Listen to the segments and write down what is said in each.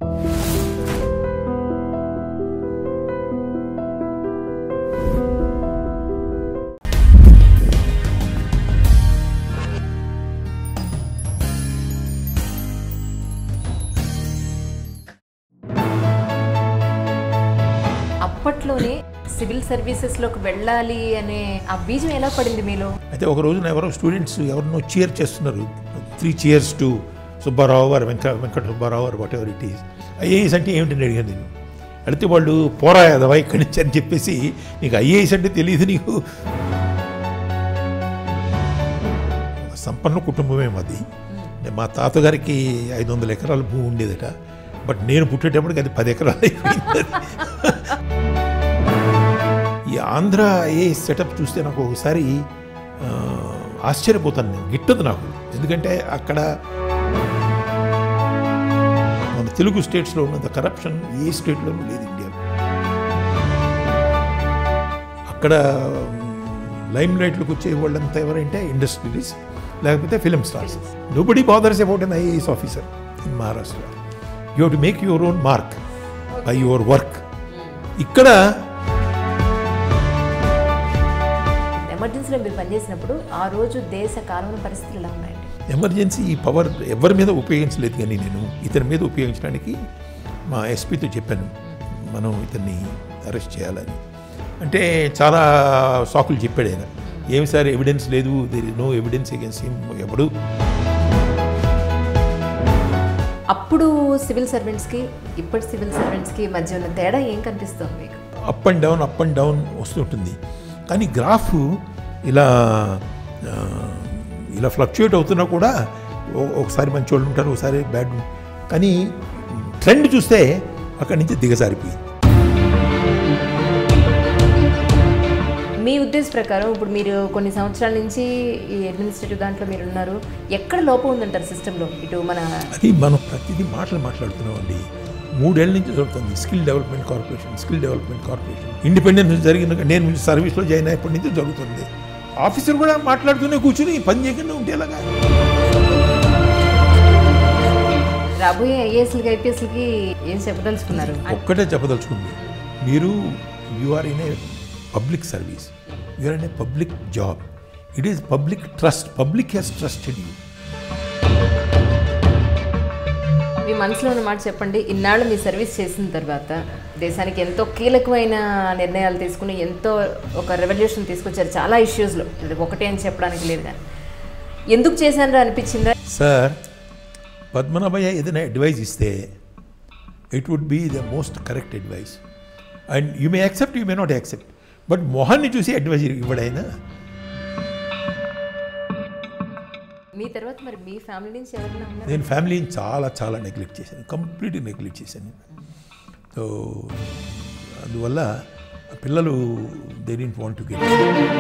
అప్పట్లోనే సివిల్ సర్వీసెస్లోకి వెళ్ళాలి అనే ఆ బీజం ఎలా పడింది మీలో అయితే ఒక రోజున ఎవరో స్టూడెంట్స్ ఎవరినో చీర్ చేస్తున్నారు త్రీ చీర్స్ టు సుబ్బారావు గారు వెంక Venkata Subbarao garu whatever it is IAS అంటే ఏమిటని అడిగాను నేను అడిగితే వాళ్ళు పోరా యాదవా ఇక్కడి నుంచి అని చెప్పేసి నీకు ఐఏఎస్ అంటే తెలియదు నీకు ఒక సంపన్న కుటుంబమే మాది మా తాతగారికి ఐదు వందల ఎకరాల భూమి ఉండేదట బట్ నేను పుట్టేటప్పటికి అది పది ఎకరాలు అయిపోయింది ఈ ఆంధ్ర ఏ సెటప్ చూస్తే నాకు ఒకసారి ఆ, ఆశ్చర్యపోతాను నేను గిట్టదు నాకు ఎందుకంటే అక్కడ మన తెలుగు స్టేట్స్లో ఉన్నంత కరప్షన్ ఏ స్టేట్లోనూ లేదు ఇండియాలో అక్కడ లైమ్ లైట్లోకి వచ్చే వాళ్ళంతా ఎవరంటే ఇండస్ట్రీస్ లేకపోతే film stars nobody bothers about an IAS officer in Maharashtra you to make your own mark by your work ఇక్కడ ఎమర్జెన్సీలో మీరు పనిచేసినప్పుడు ఆ రోజు దేశ కాలంలో పరిస్థితులు ఎలా ఉన్నాయండి ఎమర్జెన్సీ ఈ పవర్ ఎవరి మీద ఉపయోగించలేదు కానీ నేను ఇతని మీద ఉపయోగించడానికి మా ఎస్పీతో చెప్పాను మనం ఇతన్ని అరెస్ట్ చేయాలని అంటే చాలా సాకులు చెప్పాడు ఆయన ఏమి సార్ ఎవిడెన్స్ లేదు there is no evidence against him ఎవడు అప్పుడు సివిల్ సర్వెంట్స్కి ఇప్పటి సివిల్ సర్వెంట్స్కి మధ్య ఉన్న తేడా ఏం కనిపిస్తుంది మీకు up and down up and down వస్తుంటుంది కానీ గ్రాఫ్ ఇలా ఆ, ఇలా ఫ్లక్చుయేట్ అవుతున్నా కూడా ఓ- ఒకసారి మంచి వాళ్ళు ఉంటారు ఒకసారి బ్యాడ్ కానీ ట్రెండ్ చూస్తే అక్కడి నుంచి దిగజారిపోయింది మీ ఉద్దేశ ప్రకారం ఇప్పుడు మీరు కొన్ని సంవత్సరాల నుంచి ఈ అడ్మినిస్ట్రేటివ్ దాంట్లో మీరు ఉన్నారు ఎక్కడ లోపం ఉందంటారు సిస్టంలో ఇటు మన అది మనం ప్రతిదీ మాటలు మాట్లాడుతున్నాం అండి మూడేళ్ల నుంచి జరుగుతుంది skill development corporation skill development corporation independence జరిగిన నేను సర్వీస్లో జాయిన్ అయినప్పటి నుంచి జరుగుతుంది ఆఫీసర్ కూడా మాట్లాడుతూనే కూర్చుని పని చేయకుండా ఉంటే ఎలాగా రాబోయే ఐఏఎస్లకి ఐపీఎస్లకి ఏం చెప్పదలుచుకున్నారు ఒక్కటే చెప్పదలుచుకుంది మీరు you are in a public service you are in a public job it is public trust public has trusted you మీ మనసులో ఉన్న మాట చెప్పండి ఇన్నాళ్ళు మీ సర్వీస్ చేసిన తర్వాత దేశానికి ఎంతో కీలకమైన నిర్ణయాలు తీసుకుని ఎంతో ఒక రెవల్యూషన్ తీసుకొచ్చారు చాలా ఇష్యూస్లో ఇది ఒకటే అని చెప్పడానికి లేదు కానీ ఎందుకు చేశానరా అనిపించిందా సార్ పద్మనాభయ్య ఏదైనా అడ్వైజ్ ఇస్తే it would be the most correct advice and you may accept you may not accept but మొహాన్ని చూసి అడ్వైజ్ ఇవ్వడైనా మీ తర్వాత మరి మీ ఫ్యామిలీ నుంచి ఎవరైనా ఉన్నారు నేను ఫ్యామిలీని చాలా చాలా నెగ్లెక్ట్ చేశాను కంప్లీట్గా నెగ్లెక్ట్ చేశాను సో అందువల్ల ఆ పిల్లలు they didn't want to get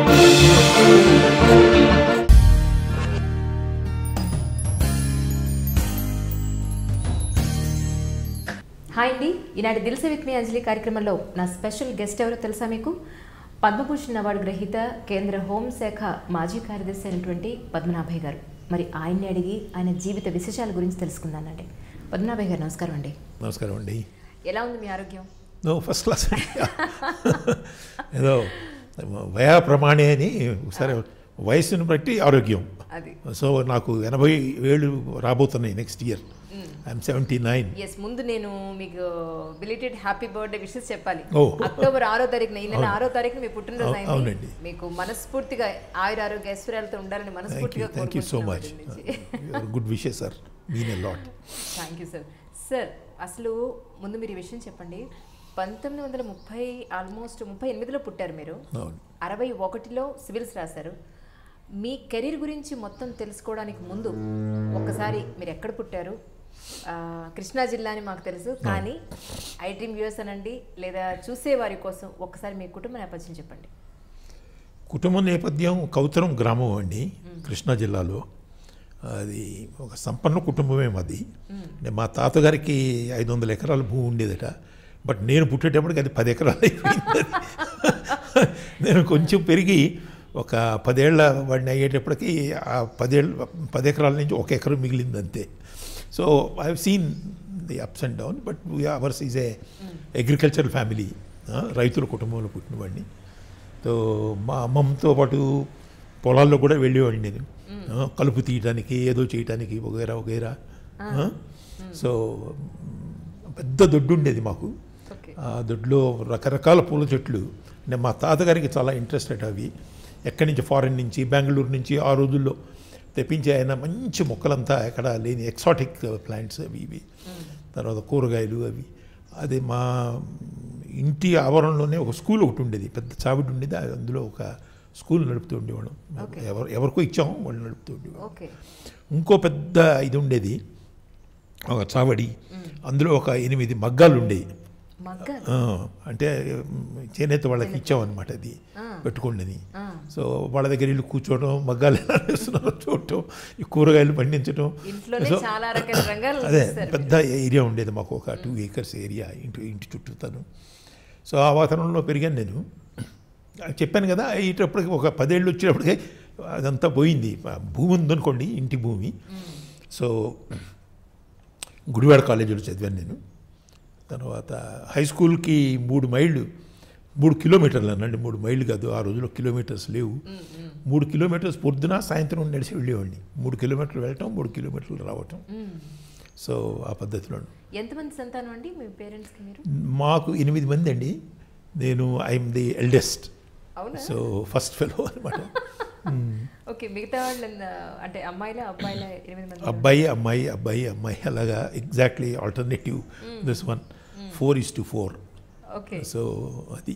hi అండి ఈనాటి దిల్సే విత్ మీ అంజలి కార్యక్రమంలో నా స్పెషల్ గెస్ట్ ఎవరో తెలుసా మీకు పద్మభూషణ్ అవార్డు గ్రహీత కేంద్ర హోంశాఖ మాజీ కార్యదర్శి అయినటువంటి పద్మనాభయ్య గారు మరి ఆయన్ని అడిగి ఆయన జీవిత విశేషాల గురించి తెలుసుకుందానండి పద్మనాభయ్య గారు నమస్కారం అండి నమస్కారం అండి ఎలా ఉంది మీ ఆరోగ్యం నో ఫస్ట్ క్లాస్ ఏదో వయా ప్రమాణే అని ఒకసారి వయసును బట్టి ఆరోగ్యం అది సో నాకు ఎనభై ఏళ్ళు రాబోతున్నాయి next year I'm seventy nine yes ముందు నేను మీకు బిలిటెడ్ హ్యాపీ బర్త్డే విషెస్ చెప్పాలి ఓ. అక్టోబర్ ఆరో తారీఖున ఈ నెల ఆరో తారీఖున మీ పుట్టినరోజు అవు- అయింది అవునండి. మీకు మనస్ఫూర్తిగా ఆయుర ఆరోగ్య ఐశ్వర్యాలతో ఉండాలని థ్యాంక్ యూ మనస్ఫూర్తిగా థ్యాంక్ యూ సో మచ్ కోరుకుంటున్నాను good wishes sir mean a lot thank you sir sir అసలు ముందు మీరు ఈ విషయం చెప్పండి పంతొమ్మిది వందల ముప్పై ఆల్మోస్ట్ ముప్పై ఎనిమిదిలో పుట్టారు మీరు అవును అరవై ఒకటిలో సివిల్స్ రాశారు మీ కెరీర్ గురించి మొత్తం తెలుసుకోవడానికి ముందు ఒక్కసారి మీరు ఎక్కడ పుట్టారు ఆ, కృష్ణా జిల్లా అని మాకు తెలుసు కానీ ఐ డ్రీమ్ యూఎస్ అనండి లేదా చూసే వారి కోసం ఒక్కసారి మీ కుటుంబ నేపథ్యం చెప్పండి కుటుంబ నేపథ్యం కౌతరం గ్రామం అండి కృష్ణా జిల్లాలో అది ఒక సంపన్న కుటుంబమే మాది అంటే మా తాతగారికి ఐదు వందల ఎకరాల భూమి ఉండేదట బట్ నేను పుట్టేటప్పటికి అది పది ఎకరాలు అయిపోయింది నేను కొంచెం పెరిగి ఒక పదేళ్ల వాడిని అయ్యేటప్పటికి ఆ పదేళ్ళ పది ఎకరాల నుంచి ఒక ఎకరం మిగిలింది అంతే so I have seen the ups and down but ours is a agricultural family రైతుల కుటుంబంలో పుట్టినవాడిని సో మా అమ్మమ్మతో పాటు పొలాల్లో కూడా వెళ్ళేవాడిని నేను ఆ, కలుపు తీయడానికి ఏదో చేయడానికి వగైరా వగైరా ఆ, సో పెద్ద దొడ్డు ఉండేది మాకు ఓకే ఆ దొడ్లో రకరకాల పూల చెట్లు నేను మా తాతగారికి చాలా ఇంట్రెస్టెడ్ అవి ఎక్కడి నుంచి ఫారెన్ నుంచి బెంగళూరు నుంచి ఆ రోజుల్లో తెప్పించి ఆయన మంచి మొక్కలంతా ఎక్కడ లేని ఎక్సాటిక్ ప్లాంట్స్ అవి ఇవి తర్వాత కూరగాయలు అవి అది మా ఇంటి ఆవరణలోనే ఒక స్కూల్ ఒకటి ఉండేది పెద్ద చావిడి ఉండేది అది అందులో ఒక స్కూల్ నడుపుతూ ఉండేవాళ్ళం Okay. ఎవరు ఎవరికో ఇచ్చాము వాళ్ళు నడుపుతూ ఉండేవాళ్ళం ఓకే ఇంకో పెద్ద ఇది ఉండేది ఒక చావడి అందులో ఒక ఎనిమిది మగ్గాలు ఉండేవి మగ్గ ఆ, అంటే మ్, చేనేత వాళ్ళకి ఇచ్చామన్నమాట అది ఆ. పెట్టుకోండి అని ఆ. సో వాళ్ళ దగ్గర ఇల్లు కూర్చోవడం మగ్గాలు ఎలా వేస్తున్నారో చూడటం ఈ కూరగాయలు పండించడం ఇంట్లోనే సో చాలా రకాల రంగాలు అదే చూస్తారు పెద్ద ఏరియా ఉండేది మాకు ఒక టూ ఏకర్స్ ఏరియా ఇంటి ఇంటి చుట్టూతాను సో ఆ వాతావరణంలో పెరిగాను నేను చెప్పాను కదా ఇటప్పటికి ఒక పదేళ్ళు వచ్చేటప్పటికి అదంతా పోయింది ఆ భూమి ఉందనుకోండి ఇంటి భూమి సో గుడివాడ కాలేజీలో చదివాను నేను తర్వాత హై స్కూల్కి మూడు మైళ్ళు మూడు కిలోమీటర్లు అనండి మూడు మైళ్ళు కాదు ఆ రోజుల్లో కిలోమీటర్స్ లేవు మూడు కిలోమీటర్స్ పొద్దున సాయంత్రం నడిచి వెళ్ళేవాడిని మూడు కిలోమీటర్లు వెళ్ళటం మూడు కిలోమీటర్లు రావటం మ్మ్. సో ఆ పద్ధతిలో ఎంతమంది సంతానం అండి మీ పేరెంట్స్కి మీరు మాకు ఎనిమిది మంది అండి నేను ఐఎమ్ ది ఎల్డెస్ట్ అవునా సో ఫస్ట్ ఫెలో అనమాట ఓకే మిగతా వాళ్ళు అంటే అమ్మాయిలా అబ్బాయిలా ఎనిమిది మంది అబ్బాయి అమ్మాయి అబ్బాయి అమ్మాయి అలాగా exactly alternative this one four is two four okay so అది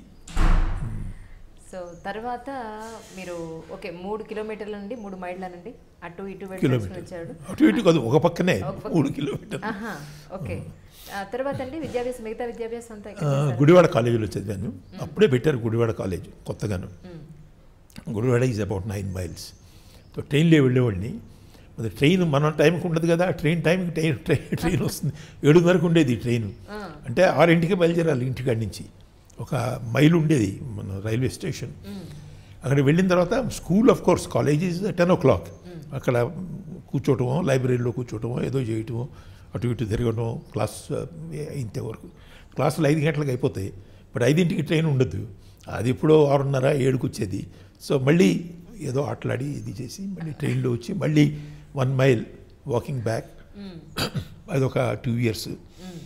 సో తర్వాత మీరు ఓకే మూడు కిలోమీటర్ల నుండి మూడు మైళ్ళ నుండి అటు ఇటు వెళ్ళి కిలోమీటర్ వచ్చాడు అటు ఇటు కాదు ఒక పక్కనే ఒక పక్క. మూడు కిలోమీటర్ ఆహా ఓకే ఆ తర్వాత అండి విద్యాభ్యాసం మిగతా విద్యాభ్యాసం అంతా ఎక్కడ ఆ, చేశారు? గుడివాడ కాలేజీలో చదివాను అప్పుడే పెట్టారు గుడివాడ కాలేజ్ కొత్తగాను hmm. Gudivada is about nine miles so ట్రైన్లో వెళ్ళేవాడిని మరి ట్రైన్ మన టైంకి ఉండదు కదా ట్రైన్ టైంకి ట్రైన్ ట్రైన్ ట్రైన్ వస్తుంది ఏడున్నరకు ఉండేది ఈ ట్రైన్ ఆ, అంటే ఆరింటికి బయలుదేరాలి ఇంటికాడి నుంచి ఒక మైల్ ఉండేది మన రైల్వే స్టేషన్ మ్మ్. అక్కడ వెళ్ళిన తర్వాత school of course college is ten o'clock అక్కడ కూర్చోవటమో లైబ్రరీలో కూర్చోవటమో ఏదో చేయటమో అటు ఇటు తిరగడం క్లాస్ ఇంతవరకు క్లాసులు ఐదు గంటలకు అయిపోతాయి బట్ ఐదింటికి ట్రైన్ ఉండదు అది ఎప్పుడో ఆరున్నర ఏడుకు వచ్చేది సో మళ్ళీ ఏదో ఆటలాడి ఇది చేసి మళ్ళీ ట్రైన్లో వచ్చి మళ్ళీ వన్ మైల్ వాకింగ్ బ్యాక్ మ్మ్. అదొక టూ ఇయర్స్ మ్మ్.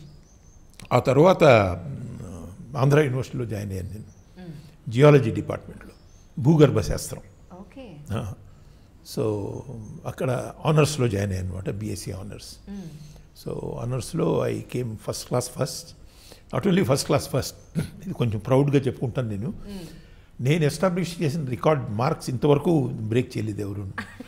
ఆ తర్వాత మ్, ఆంధ్ర యూనివర్సిటీలో జాయిన్ అయ్యాను నేను మ్మ్. జియాలజీ డిపార్ట్మెంట్లో భూగర్భ శాస్త్రం ఓకే ఆ, సో అక్కడ ఆనర్స్లో జాయిన్ అయ్యాను అనమాట బీఎస్సీ ఆనర్స్ మ్మ్. సో ఆనర్స్లో I came first class first not only first class first ఇది కొంచెం ప్రౌడ్గా చెప్పుకుంటాను నేను మ్మ్. నేను ఎస్టాబ్లిష్ చేసిన రికార్డ్ మార్క్స్ ఇంతవరకు బ్రేక్ చేయలేదు ఎవరు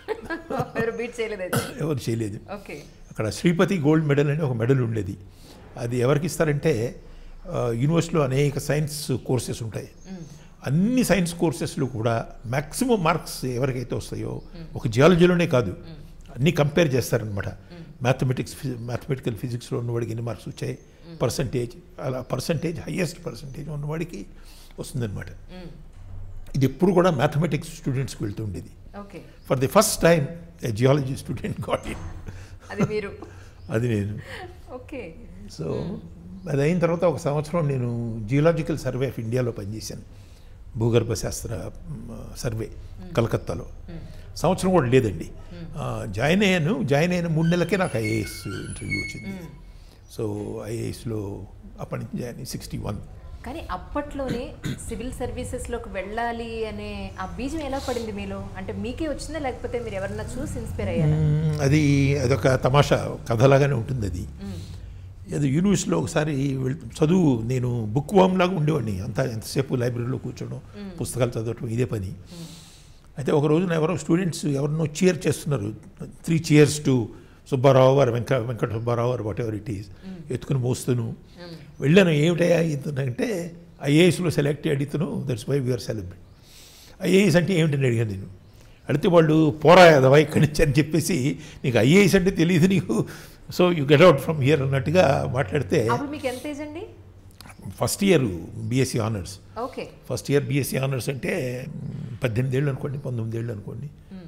ఎవరు బీట్ చేయలేదు అయితే ఎవరు చేయలేదు ఓకే అక్కడ శ్రీపతి గోల్డ్ మెడల్ అని ఒక మెడల్ ఉండేది అది ఎవరికి ఇస్తారంటే ఆ, యూనివర్సిటీలో అనేక సైన్స్ కోర్సెస్ ఉంటాయి మ్మ్. అన్ని సైన్స్ కోర్సెస్లో కూడా మ్యాక్సిమం మార్క్స్ ఎవరికైతే వస్తాయో ఒక జియాలజీలోనే కాదు అన్నీ కంపేర్ చేస్తారనమాట మ్యాథమెటిక్స్ మ్యాథమెటికల్ ఫిజిక్స్లో ఉన్నవాడికి ఎన్ని మార్క్స్ వచ్చాయి పర్సంటేజ్ అలా పర్సంటేజ్ హయ్యెస్ట్ పర్సంటేజ్ ఉన్నవాడికి వస్తుందన్నమాట మ్మ్. ఇది ఎప్పుడు కూడా మ్యాథమెటిక్స్ స్టూడెంట్స్కి వెళ్తుండేది okay for the first time a geology student got it అది మీరు అది నేను ఓకే సో అది అయిన తర్వాత ఒక సంవత్సరం నేను జియోలాజికల్ సర్వే ఆఫ్ ఇండియాలో పనిచేశాను భూగర్భ శాస్త్ర మ్, సర్వే కలకత్తాలో సంవత్సరం కూడా లేదండి ఆ, జాయిన్ అయ్యాను జాయిన్ అయిన మూడు నెలలకే నాకు ఐఏఎస్ ఇంటర్వ్యూ వచ్చింది సో ఐఏఎస్లో అప్పటి నుంచి జాయిన్ సిక్స్టీ వన్ కానీ అప్పట్లోనే సివిల్ సర్వీసెస్లోకి వెళ్ళాలి అనే ఆ బీజం ఎలా పడింది మీలో అంటే మీకే వచ్చిందా లేకపోతే మీరు ఎవరన్నా చూసి ఇన్స్పైర్ అయ్యారా అది అదొక తమాషా కథలాగానే ఉంటుంది అది మ్మ్. ఏదో యూనివర్సిటీలో ఒకసారి వెళ్ చదువు నేను బుక్ వామ్ లాగా ఉండేవాడిని అంత ఎంతసేపు లైబ్రరీలో కూర్చోవడం పుస్తకాలు చదవటం ఇదే పని అయితే ఒక రోజున ఎవరో స్టూడెంట్స్ ఎవరినో చీర్ చేస్తున్నారు త్రీ చీర్స్ టు సుబ్బారావు గారు వెంక Venkata Subbarao garu whatever it is ఎత్తుకుని మోస్తును మ్మ్. వెళ్ళాను ఏమిటయా ఇతనంటే ఐఏఎస్లో సెలెక్ట్ అయ్యాడు ఇతను that's why we are celebrate IAS అంటే ఏమిటని అడిగాను నేను అడిగితే వాళ్ళు పోరా ఎదవా ఇక్కడి నుంచి అని చెప్పేసి నీకు ఐఏఎస్ అంటే తెలియదు నీకు so you get out from here అన్నట్టుగా మాట్లాడితే అప్పుడు మీకు ఎంత ఏజ్ అండి first year BSc honours okay first year BSc honours అంటే మ్, పద్దెనిమిది ఏళ్ళు అనుకోండి పంతొమ్మిది ఏళ్ళు అనుకోండి hmm.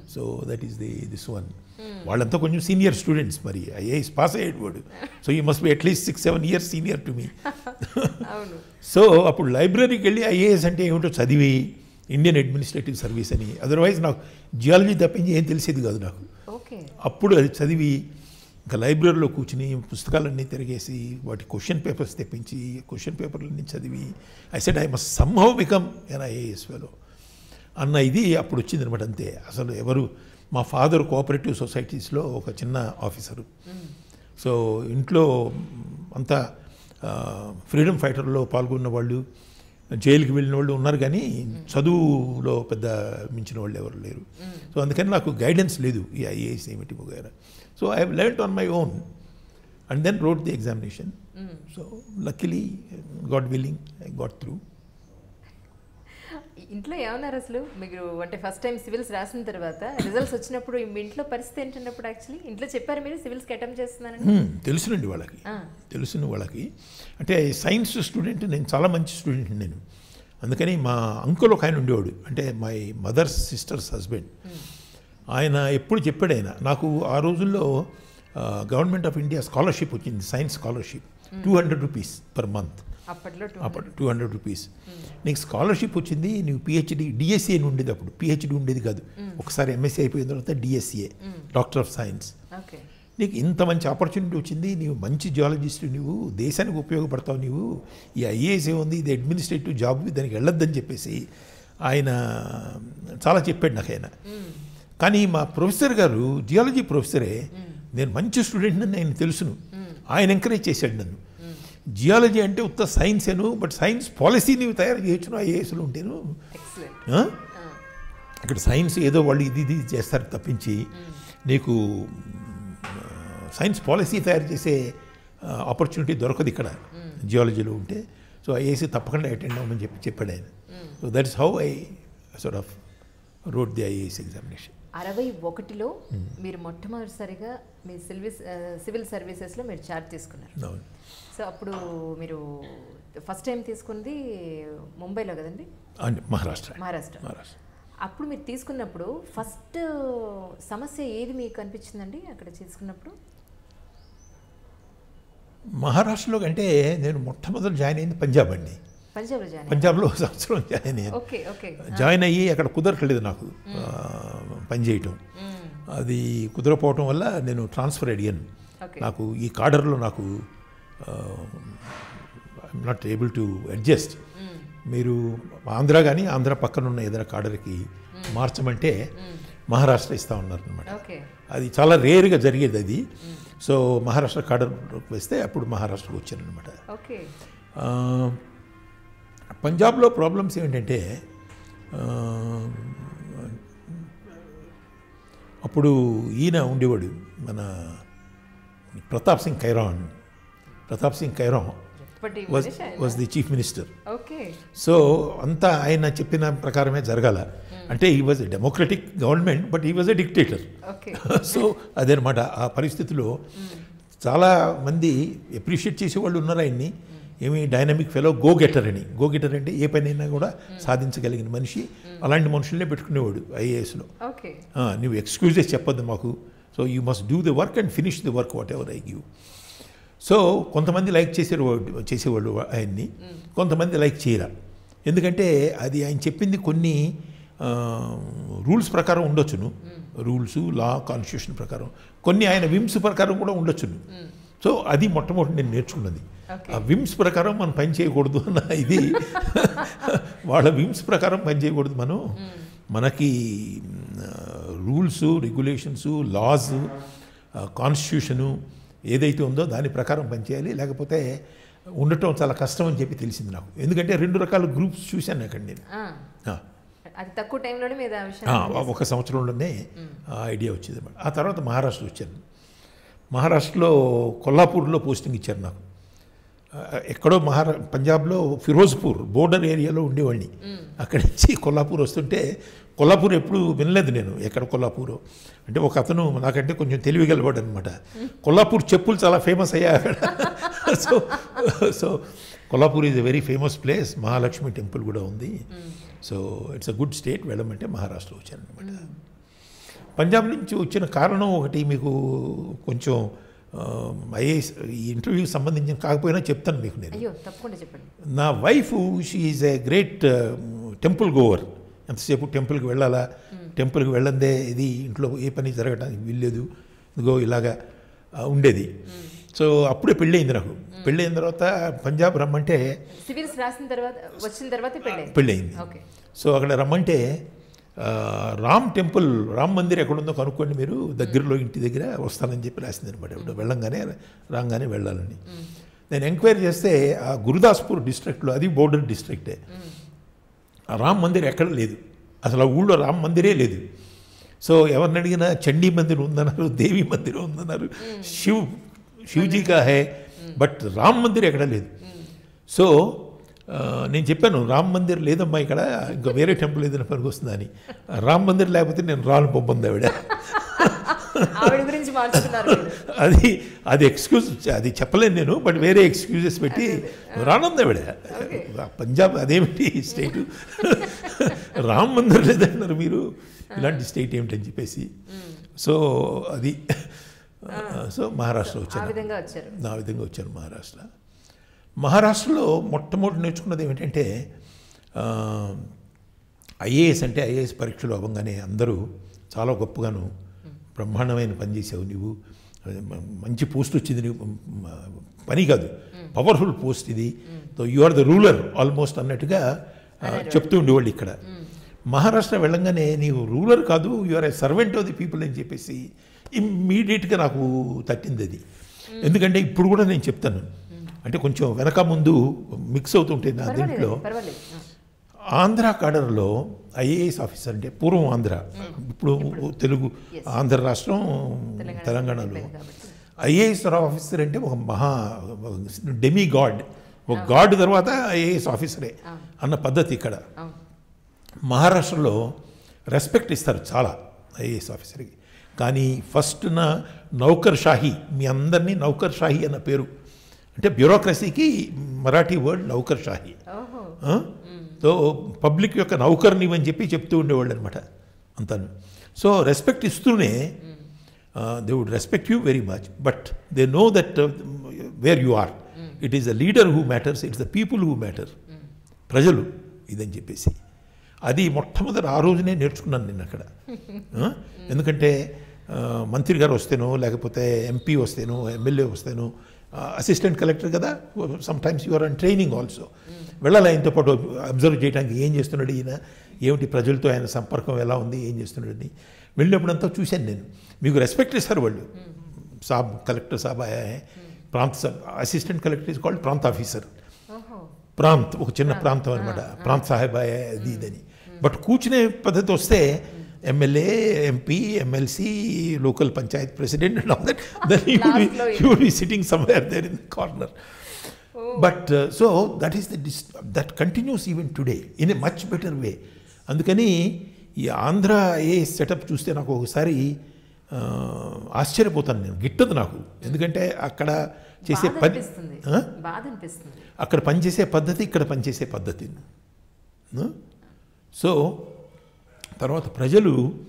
So that is the this one వాళ్ళంతా కొంచెం సీనియర్ స్టూడెంట్స్ మరి ఐఏఎస్ పాస్ అయ్యేది వాడు so you must be at least six seven years senior to me అవును సో అప్పుడు లైబ్రరీకి వెళ్ళి ఐఏఎస్ అంటే ఏమిటో చదివి ఇండియన్ అడ్మినిస్ట్రేటివ్ సర్వీస్ అని అదర్వైజ్ నాకు జియాలజీ తప్పించి ఏం తెలిసేది కాదు నాకు ఓకే అప్పుడు అది చదివి ఇంకా లైబ్రరీలో కూర్చుని పుస్తకాలన్నీ తిరిగేసి వాటి క్వశ్చన్ పేపర్స్ తెప్పించి క్వశ్చన్ పేపర్లన్నీ చదివి I said I must somehow become an IAS fellow అన్న ఇది అప్పుడు వచ్చింది అనమాట అంతే అసలు ఎవరు మా ఫాదర్ కోఆపరేటివ్ సొసైటీస్లో ఒక చిన్న ఆఫీసరు సో ఇంట్లో అంతా ఫ్రీడమ్ ఫైటర్లో పాల్గొన్న వాళ్ళు జైలుకి వెళ్ళిన వాళ్ళు ఉన్నారు కానీ చదువులో పెద్ద మించిన వాళ్ళు ఎవరు లేరు సో అందుకని నాకు గైడెన్స్ లేదు ఈ ఐఏఎస్ ఏమిటి వగైరా so I learn on my own and then wrote the examination so luckily God willing I got through ఇంట్లో ఏమన్నారు అసలు మీరు అంటే ఫస్ట్ టైం సివిల్స్ రాసిన తర్వాత రిజల్ట్స్ వచ్చినప్పుడు మీ ఇంట్లో పరిస్థితి ఏంటన్నప్పుడు యాక్చువల్లీ ఇంట్లో చెప్పారు మీరు సివిల్స్కి అటెంప్ట్ చేస్తున్నారని తెలుసునండి వాళ్ళకి ఆ. తెలుసును వాళ్ళకి అంటే సైన్స్ స్టూడెంట్ నేను చాలా మంచి స్టూడెంట్ నేను అందుకని మా అంకుల్ ఒక ఆయన ఉండేవాడు అంటే మై మదర్స్ సిస్టర్స్ హస్బెండ్ ఆయన ఎప్పుడు చెప్పాడు ఆయన నాకు ఆ రోజుల్లో గవర్నమెంట్ ఆఫ్ ఇండియా స్కాలర్షిప్ వచ్చింది science scholarship two hundred rupees per month అప్పట్లో టూ అప్పుడు టూ హండ్రెడ్ రూపీస్ నీకు స్కాలర్షిప్ వచ్చింది నువ్వు పిహెచ్డి డిఎస్సీ అని ఉండేది అప్పుడు పిహెచ్డి ఉండేది కాదు ఒకసారి ఎంఎస్సీ అయిపోయిన తర్వాత DSc doctor of science okay నీకు ఇంత మంచి ఆపర్చునిటీ వచ్చింది నీవు మంచి జియాలజిస్ట్ నువ్వు దేశానికి ఉపయోగపడతావు నీవు ఈ ఐఏఎస్ ఏముంది ఇది అడ్మినిస్ట్రేటివ్ జాబ్ దానికి వెళ్ళొద్దని చెప్పేసి ఆయన చాలా చెప్పాడు నాకు ఆయన కానీ మా ప్రొఫెసర్ గారు జియాలజీ ప్రొఫెసరే నేను మంచి స్టూడెంట్ అని ఆయన తెలుసును ఆయన ఎంకరేజ్ చేశాడు నన్ను జియాలజీ అంటే ఉత్త సైన్సేను బట్ సైన్స్ పాలసీ నీవు తయారు చేయొచ్చును ఐఏఎస్లో ఉంటేను ఎక్సలెంట్ ఆ? ఇక్కడ సైన్స్ ఏదో వాళ్ళు ఇది ఇది చేస్తారు తప్పించి నీకు సైన్స్ పాలసీ తయారు చేసే ఆపర్చునిటీ దొరకదు ఇక్కడ జియాలజీలో ఉంటే సో ఐఏసీ తప్పకుండా అటెండ్ అవ్వమని చెప్పి చెప్పాడు ఆయన so that is how I sort of wrote the IAS examination అరవై ఒకటిలో మీరు మొట్టమొదటిసారిగా మీ సివిల్ సివిల్ సర్వీసెస్లో మీరు చార్జ్ తీసుకున్నారు అవును సో అప్పుడు మీరు ఫస్ట్ టైం తీసుకుంది ముంబైలో కదండి అండ్ మహారాష్ట్ర మహారాష్ట్ర మహారాష్ట్ర అప్పుడు మీరు తీసుకున్నప్పుడు ఫస్ట్ సమస్య ఏది మీకు అనిపించిందండి అక్కడ తీసుకున్నప్పుడు మహారాష్ట్రలో అంటే నేను మొట్టమొదటి జాయిన్ అయింది పంజాబ్ అండి పంజాబ్లో జాయిన్ పంజాబ్లో ఒక సంవత్సరం జాయిన్ అయ్యాను ఓకే ఓకే జాయిన్ అయ్యి అక్కడ కుదరట్లేదు నాకు ఆ, పనిచేయటం అది కుదరపోవటం వల్ల నేను ట్రాన్స్ఫర్ అడిగాను ఓకే నాకు ఈ కాడర్లో నాకు I'm not able to adjust మీరు ఆంధ్ర కానీ ఆంధ్ర పక్కన ఉన్న ఏదైనా కాడర్కి మార్చమంటే మహారాష్ట్ర ఇస్తా ఉన్నారు అనమాట ఓకే అది చాలా రేరుగా జరిగేది అది సో మహారాష్ట్ర కాడర్లోకి వేస్తే అప్పుడు మహారాష్ట్రకు వచ్చాను అనమాట ఓకే ఆ, పంజాబ్లో ప్రాబ్లమ్స్ ఏంటంటే ఆ, అప్పుడు ఈయన ఉండేవాడు మన ప్రతాప్ సింగ్ ఖైరాన్ ప్రతాప్ సింగ్ ఖైరాన్ ఇప్పటి వాజ్ మనిషి ఆయన. Was the chief minister okay so అంతా ఆయన చెప్పిన ప్రకారమే జరగాల అంటే ఈ వాజ్ డెమోక్రటిక్ గవర్నమెంట్ బట్ ఈ was a dictator okay so అదనమాట ఆ పరిస్థితిలో చాలా మంది అప్రిషియేట్ చేసేవాళ్ళు ఉన్నారు ఆయన్ని ఏమి డైనమిక్ ఫెలో గో గెటర్ అని గో గెటర్ అంటే ఏ పనైనా కూడా సాధించగలిగిన మనిషి అలాంటి మనుషులనే పెట్టుకునేవాడు ఐఏఎస్లో ఓకే నువ్వు ఎక్స్క్యూజెస్ చెప్పొద్దు మాకు so you must do the work and finish the work whatever I give so కొంతమంది లైక్ చేసేవాడు చేసేవాళ్ళు ఆయన్ని కొంతమంది లైక్ చేయరా ఎందుకంటే అది ఆయన చెప్పింది కొన్ని రూల్స్ ప్రకారం ఉండొచ్చును రూల్స్ లా కాన్స్టిట్యూషన్ ప్రకారం కొన్ని ఆయన విమ్స్ ప్రకారం కూడా ఉండొచ్చును సో అది మొట్టమొదటి నేను నేర్చుకున్నది Okay. ఆ విమ్స్ ప్రకారం మనం పని చేయకూడదు అన్న ఇది వాళ్ళ విమ్స్ ప్రకారం పని చేయకూడదు మనం మనకి రూల్స్ రెగ్యులేషన్స్ లాస్ కాన్స్టిట్యూషను ఏదైతే ఉందో దాని ప్రకారం పనిచేయాలి లేకపోతే ఉండటం చాలా కష్టం అని చెప్పి తెలిసింది నాకు ఎందుకంటే రెండు రకాల గ్రూప్స్ చూశాను అక్కడ నేను ఆ, ఆ, అది తక్కువ టైంలోనే మీద ఆ ఆ, విషయం ఒక సంవత్సరంలోనే ఆ ఐడియా వచ్చింది అన్నమాట ఆ తర్వాత మహారాష్ట్ర వచ్చాను మహారాష్ట్రలో కొల్లాపూర్లో పోస్టింగ్ ఇచ్చారు నాకు ఆ, ఎక్కడో మహారా పంజాబ్లో ఫిరోజ్పూర్ బోర్డర్ ఏరియాలో ఉండేవాడిని అక్కడి నుంచి కొల్లాపూర్ వస్తుంటే కొల్లాపూర్ ఎప్పుడు వినలేదు నేను ఎక్కడ కొల్లాపూర్ అంటే ఒక అతను నాకంటే కొంచెం తెలివిగలవాడు అనమాట కొల్లాపూర్ చెప్పులు చాలా ఫేమస్ అయ్యాయి అక్కడ so so Kolhapur is a very famous place Mahalakshmi temple కూడా ఉంది so it's a good state వెళ్ళమంటే మహారాష్ట్ర వచ్చాను అనమాట పంజాబ్ నుంచి వచ్చిన కారణం ఒకటి మీకు కొంచెం ఐఏఎస్ ఈ ఇంటర్వ్యూకి సంబంధించిన కాకపోయినా చెప్తాను మీకు నేను అయ్యో తప్పకుండా చెప్పండి నా wife she is a great temple goer ఎంతసేపు టెంపుల్కి వెళ్ళాలా టెంపుల్కి వెళ్ళందే ఇది ఇంట్లో ఏ పని జరగడానికి వీల్లేదు ఇదిగో ఇలాగా ఆ, ఉండేది సో అప్పుడే పెళ్ళయింది నాకు పెళ్ళయిన తర్వాత పంజాబ్ రమ్మంటే సివిల్స్ రాసిన తర్వాత వచ్చిన తర్వాత పెళ్ళి పెళ్ళయింది ఓకే సో అక్కడ రమ్మంటే ఆ, రామ్ టెంపుల్ రామ్ మందిర్ ఎక్కడుందో కనుక్కోండి మీరు దగ్గరలో ఇంటి దగ్గర వస్తానని చెప్పి రాసింది అనమాట ఇప్పుడు వెళ్ళంగానే రాగానే వెళ్ళాలని నేను ఎంక్వైరీ చేస్తే ఆ గురుదాస్పూర్ డిస్ట్రిక్ట్లో అది బోర్డర్ డిస్ట్రిక్టే ఆ రామ్ మందిర్ ఎక్కడ లేదు అసలు ఆ ఊళ్ళో రామ్ మందిరే లేదు సో ఎవరిని అడిగినా చండీ మందిర్ ఉందన్నారు దేవి మందిర్ ఉందన్నారు శివ్ శివజీ కా హే బట్ రామ్ మందిర్ ఎక్కడ లేదు సో ఆ, నేను చెప్పాను రామ్ మందిర్ లేదమ్మా ఇక్కడ ఇంకా వేరే టెంపుల్ ఏదైనా పనికి వస్తుందని రామ్ మందిర్ లేకపోతే నేను రాను పొమ్మంది ఆవిడ ఆవిడ గురించి మార్చుకున్నారు మీరు. అది అది ఎక్స్క్యూజ్ అది చెప్పలేను నేను బట్ వేరే ఎక్స్క్యూజెస్ పెట్టి రానుంది ఆవిడ పంజాబ్ అదేమిటి స్టేట్ రామ్ మందిర్ లేదన్నారు మీరు ఇలాంటి స్టేట్ ఏమిటని చెప్పేసి సో అది సో మహారాష్ట్ర ఆ వచ్చాను విధంగా వచ్చారు నా విధంగా వచ్చాను మహారాష్ట్ర మహారాష్ట్రలో మొట్టమొదటి నేర్చుకున్నది ఏమిటంటే ఐఏఎస్ అంటే ఐఏఎస్ పరీక్షలు అవ్వగానే అందరూ చాలా గొప్పగాను బ్రహ్మాండమైన పని చేసావు నువ్వు మ- మంచి పోస్ట్ వచ్చింది నీవు మ- పని కాదు పవర్ఫుల్ పోస్ట్ ఇది you are the ruler almost అన్నట్టుగా ఆ, చెప్తూ ఉండేవాళ్ళు ఇక్కడ మహారాష్ట్ర వెళ్ళంగానే నీవు రూలర్ కాదు you are a servant of the people అని చెప్పేసి ఇమ్మీడియట్గా నాకు తట్టింది అది ఎందుకంటే ఇప్పుడు కూడా నేను చెప్తాను అంటే కొంచెం వెనక ముందు మిక్స్ అవుతుంటే నా దీంట్లో పర్వాలేదు పర్వాలేదు ఆంధ్ర కాడర్లో ఐఏఎస్ ఆఫీసర్ అంటే పూర్వం ఆంధ్ర ఇప్పుడు తెలుగు ఆంధ్ర రాష్ట్రం తెలంగాణలో అయిపోయింది కాబట్టి. ఐఏఎస్ ఆఫీసర్ అంటే ఒక మహా డెమీ గాడ్ ఒక గాడ్ తర్వాత ఐఏఎస్ ఆఫీసరే అన్న పద్ధతి ఇక్కడ అవును మహారాష్ట్రలో రెస్పెక్ట్ ఇస్తారు చాలా ఐఏఎస్ ఆఫీసర్కి కానీ ఫస్ట్ నా నౌకర్ షాహీ మీ అందరినీ నౌకర్ షాహీ అన్న పేరు అంటే బ్యూరోక్రసీకి మరాఠీ వర్డ్ నౌకర్ షాహీ ఓహో ఆ? సో పబ్లిక్ యొక్క నౌకర్ని అని చెప్పి చెప్తూ ఉండేవాళ్ళు అనమాట అంతాను సో రెస్పెక్ట్ ఇస్తూనే they would respect you very much but they know that where you are it is the leader who matters it's the people who matter ప్రజలు ఇదని చెప్పేసి అది మొట్టమొదటి ఆ రోజునే నేర్చుకున్నాను నేను అక్కడ ఆ? ఎందుకంటే ఆ, మంత్రి గారు వస్తేనో లేకపోతే ఎంపీ వస్తేనో ఎమ్మెల్యే వస్తేనో అసిస్టెంట్ కలెక్టర్ కదా sometimes you're on training also వెళ్ళాలి ఆయనతో పాటు అబ్జర్వ్ చేయడానికి ఏం చేస్తున్నాడు ఈయన ఏమిటి ప్రజలతో ఆయన సంపర్కం ఎలా ఉంది ఏం చేస్తున్నాడని వెళ్ళినప్పుడంతా చూశాను నేను మీకు రెస్పెక్ట్ ఇస్తారు వాళ్ళు సాబ్ కలెక్టర్ సాబ్ ఆయా హై. ప్రాంత సాబ్ అసిస్టెంట్ కలెక్టర్ ఇస్ కాల్డ్ ప్రాంత ఆఫీసర్ ఓహో ప్రాంత్ ఒక చిన్న ప్రాంతం అనమాట ప్రాంత్ సాహెబ్ ఆయా అది ఇదని బట్ కూర్చునే పద్ధతి వస్తే MLA MP MLC local panchayat president and all that then you Last లో you be sitting somewhere there in the corner but so that is the dis that continues even today in a much better way అందుకని ఈ ఆంధ్ర ఏ setup చూస్తే నాకు ఒకసారి ఆ, ఆశ్చర్యపోతాను నేను గిట్టదు నాకు ఎందుకంటే అక్కడ చేసే బాధ పని అనిపిస్తుంది ఆ? బాధ అనిపిస్తుంది అక్కడ పనిచేసే పద్ధతి ఇక్కడ పనిచేసే పద్ధతి ఆ? సో తర్వాత ప్రజలు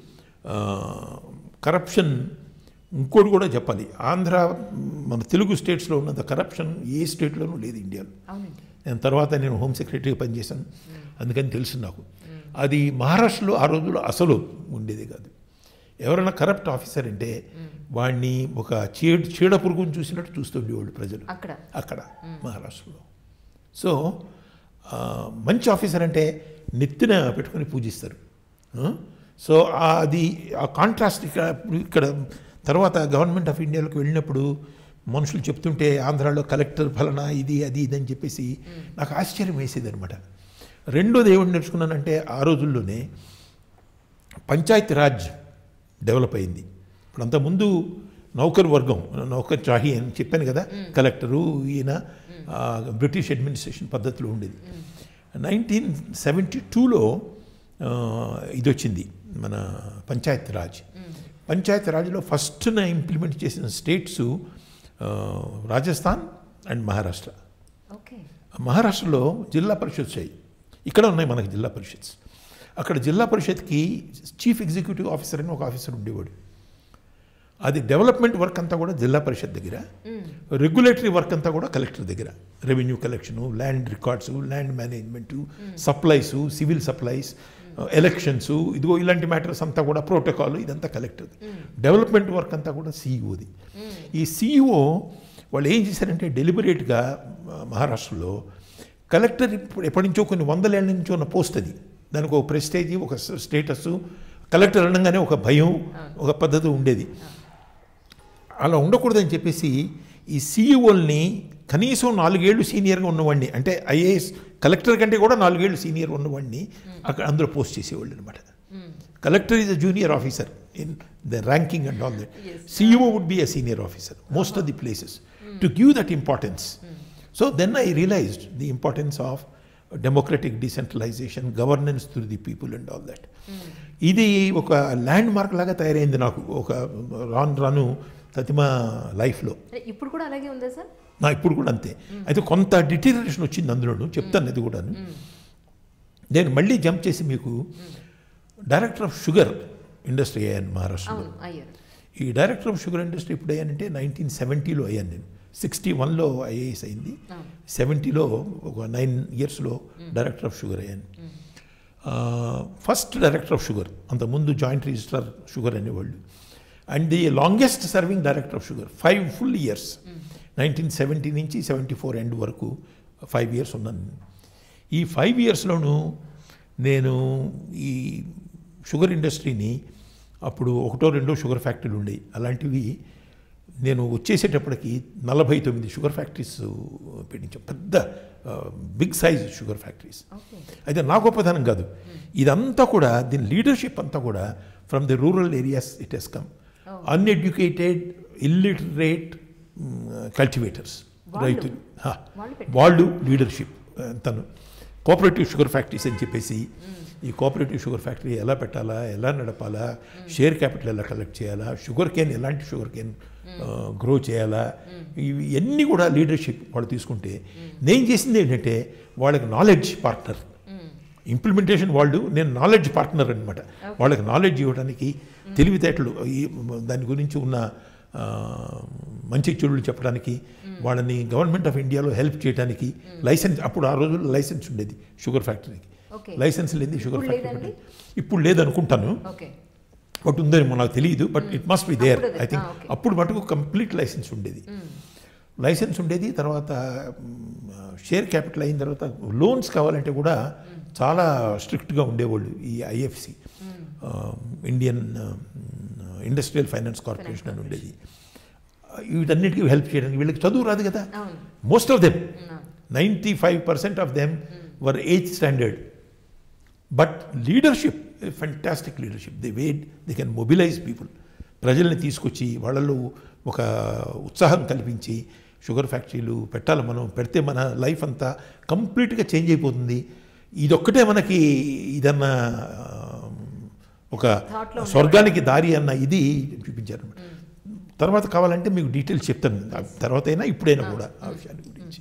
కరప్షన్ ఇంకోటి కూడా చెప్పాలి ఆంధ్ర మన తెలుగు స్టేట్స్లో ఉన్నంత కరప్షన్ ఏ స్టేట్లోనూ లేదు ఇండియాలో అవునండి నేను తర్వాత నేను హోమ్ సెక్రటరీగా పనిచేశాను అందుకని తెలుసు నాకు అది మహారాష్ట్రలో ఆ రోజుల్లో అసలు ఉండేది కాదు ఎవరైనా కరప్ట్ ఆఫీసర్ అంటే వాడిని ఒక చీడ చీడ పురుగుని చూసినట్టు చూస్తుండేవాళ్ళు ప్రజలు అక్కడ అక్కడ మహారాష్ట్రలో సో ఆ, మంచి ఆఫీసర్ అంటే నెత్తిన పెట్టుకొని పూజిస్తారు ఆ? సో ఆ అది ఆ కాంట్రాస్ట్ ఇక్కడ ఇక్కడ తర్వాత గవర్నమెంట్ ఆఫ్ ఇండియాలోకి వెళ్ళినప్పుడు మనుషులు చెప్తుంటే ఆంధ్రాలో కలెక్టర్ ఫలనా ఇది అది ఇది అని చెప్పేసి నాకు ఆశ్చర్యం వేసేది అనమాట రెండోది ఏమిటి నేర్చుకున్నానంటే ఆ రోజుల్లోనే పంచాయతీ రాజ్ డెవలప్ అయింది ఇప్పుడు అంతకుముందు నౌకర్ వర్గం నౌకర్ చాహీ అని చెప్పాను కదా కలెక్టరు ఈయన ఆ, బ్రిటిష్ అడ్మినిస్ట్రేషన్ పద్ధతిలో ఉండేది నైన్టీన్ సెవెంటీ టూలో ఇది వచ్చింది మన పంచాయత్ రాజ్ పంచాయత్ రాజ్లో ఫస్ట్ ఇంప్లిమెంట్ చేసిన states Rajasthan and Maharashtra okay మహారాష్ట్రలో జిల్లా పరిషత్స్ అయ్యి ఇక్కడ ఉన్నాయి మనకి జిల్లా పరిషత్స్ అక్కడ జిల్లా పరిషత్కి చీఫ్ ఎగ్జిక్యూటివ్ ఆఫీసర్ అని ఒక ఆఫీసర్ ఉండేవాడు అది డెవలప్మెంట్ వర్క్ అంతా కూడా జిల్లా పరిషత్ దగ్గర రెగ్యులేటరీ వర్క్ అంతా కూడా కలెక్టర్ దగ్గర revenue collection land records land management supplies civil supplies elections ఇదిగో ఇలాంటి మ్యాటర్స్ అంతా కూడా ప్రోటోకాల్ ఇదంతా కలెక్టర్ డెవలప్మెంట్ వర్క్ అంతా కూడా సీఈఓది ఈ సీఈఓ వాళ్ళు ఏం చేశారంటే డెలిబరేట్గా మహారాష్ట్రలో కలెక్టర్ ఇప్పుడు ఎప్పటి నుంచో కొన్ని వందలేళ్ల నుంచో ఉన్న పోస్ట్ అది దానికి ఒక ప్రెస్టేజ్ ఒక స్టేటస్ కలెక్టర్ అనగానే ఒక భయం ఒక పద్ధతి ఉండేది అలా ఉండకూడదని చెప్పేసి ఈ సీఈఓల్ని కనీసం నాలుగేళ్లు సీనియర్గా ఉన్నవాడిని అంటే ఐఏఎస్ కలెక్టర్ కంటే కూడా నాలుగేళ్లు సీనియర్ ఉన్నవాడిని అక్కడ అందులో పోస్ట్ చేసేవాళ్ళు అనమాట collector is a junior officer in the ranking and all that CEO would be a senior officer most of the places to give that importance so then I realized the importance of democratic decentralization governance through the people and all that ఇది ఒక land mark లాగా తయారైంది నాకు ఒక రాను రాను తతిమ లైఫ్లో అంటే ఇప్పుడు కూడా అలాగే ఉందా సార్ నా ఇప్పుడు కూడా అంతే అయితే కొంత డిటీరియరేషన్ వచ్చింది అందులోను చెప్తాను అది కూడాను నేను మళ్ళీ జంప్ చేసి మీకు డైరెక్టర్ ఆఫ్ షుగర్ ఇండస్ట్రీ అయ్యాను మహారాష్ట్రలో అవును అయ్యారు ఈ డైరెక్టర్ ఆఫ్ షుగర్ ఇండస్ట్రీ ఇప్పుడు అయ్యానంటే నైన్టీన్ సెవెంటీలో అయ్యాను నేను సిక్స్టీ వన్లో ఐఏఎస్ అయింది అవును సెవెంటీలో ఒక నైన్ ఇయర్స్లో డైరెక్టర్ ఆఫ్ షుగర్ అయ్యాను ఫస్ట్ డైరెక్టర్ ఆఫ్ షుగర్ అంతకుముందు జాయింట్ రిజిస్ట్రార్ షుగర్ అనేవాళ్ళు and the longest serving director of sugar five full years nineteen seventy నుంచి సెవెంటీ ఫోర్ ఎండ్ వరకు ఫైవ్ ఇయర్స్ ఉన్నాను ఈ ఫైవ్ ఇయర్స్లోనూ నేను ఈ షుగర్ ఇండస్ట్రీని అప్పుడు ఒకటో రెండో షుగర్ ఫ్యాక్టరీలు ఉండేవి అలాంటివి నేను వచ్చేసేటప్పటికి నలభై తొమ్మిది షుగర్ ఫ్యాక్టరీస్ పెట్టించాం పెద్ద big size sugar factories okay అయితే నా గొప్పతనం కాదు ఇదంతా కూడా దీని లీడర్షిప్ అంతా కూడా from the rural areas it has come uneducated illiterate cultivators వాళ్ళు? రైతులు హా. వాళ్ళు పెట్టారు. వాళ్ళు లీడర్షిప్ తను కోఆపరేటివ్ షుగర్ ఫ్యాక్టరీస్ అని చెప్పేసి ఈ కోఆపరేటివ్ షుగర్ ఫ్యాక్టరీ ఎలా పెట్టాలా ఎలా నడపాలా షేర్ క్యాపిటల్ ఎలా కలెక్ట్ చేయాలా షుగర్ కేన్ ఎలాంటి షుగర్ కేన్ గ్రో చేయాలా ఇవి అన్నీ కూడా లీడర్షిప్ వాళ్ళు తీసుకుంటే నేను చేసింది ఏంటంటే వాళ్ళకి నాలెడ్జ్ పార్ట్నర్ ఇంప్లిమెంటేషన్ వాళ్ళు నేను నాలెడ్జ్ పార్ట్నర్ అనమాట వాళ్ళకి నాలెడ్జ్ ఇవ్వడానికి తెలివితేటలు ఈ దాని గురించి ఉన్న ఆ, మంచి చెడులు చెప్పడానికి వాళ్ళని గవర్నమెంట్ ఆఫ్ ఇండియాలో హెల్ప్ చేయడానికి లైసెన్స్ అప్పుడు ఆ రోజుల్లో లైసెన్స్ ఉండేది షుగర్ ఫ్యాక్టరీకి ఓకే లైసెన్స్ లేని షుగర్ ఇప్పుడు ఫ్యాక్టరీ లేదండి? పెట్టాలి. ఇప్పుడు లేదనుకుంటాను ఓకే బట్ ఉందని నాకు తెలియదు but it must be there అప్పుడు అది- ఐ థింక్ ఆ, okay. అప్పుడు మటుకు కంప్లీట్ లైసెన్స్ ఉండేది లైసెన్స్ ఉండేది తర్వాత షేర్ క్యాపిటల్ అయిన తర్వాత లోన్స్ కావాలంటే కూడా చాలా స్ట్రిక్ట్గా ఉండేవాళ్ళు ఈ IFC Indian industrial finance corporation అని ఉండేది వీటన్నిటికీ హెల్ప్ చేయడానికి వీళ్ళకి చదువు రాదు కదా అవును మోస్ట్ ఆఫ్ దెమ్ అవును. Ninety five percent of them were eighth standard but leadership fantastic leadership they wade they can mobilize people ప్రజల్ని తీసుకొచ్చి వాళ్ళలో ఒక ఉత్సాహం కల్పించి షుగర్ ఫ్యాక్టరీలు పెట్టాలి మనం పెడితే మన లైఫ్ అంతా కంప్లీట్గా చేంజ్ అయిపోతుంది ఇదొక్కటే మనకి ఇదన్న ఆ, ఒక Thought లో స్వర్గానికి దారి అన్న ఇది చూపించారు తర్వాత కావాలంటే మీకు డీటెయిల్స్ చెప్తాను ఆ తర్వాత అయినా ఇప్పుడైనా కూడా ఆ విషయాన్ని గురించి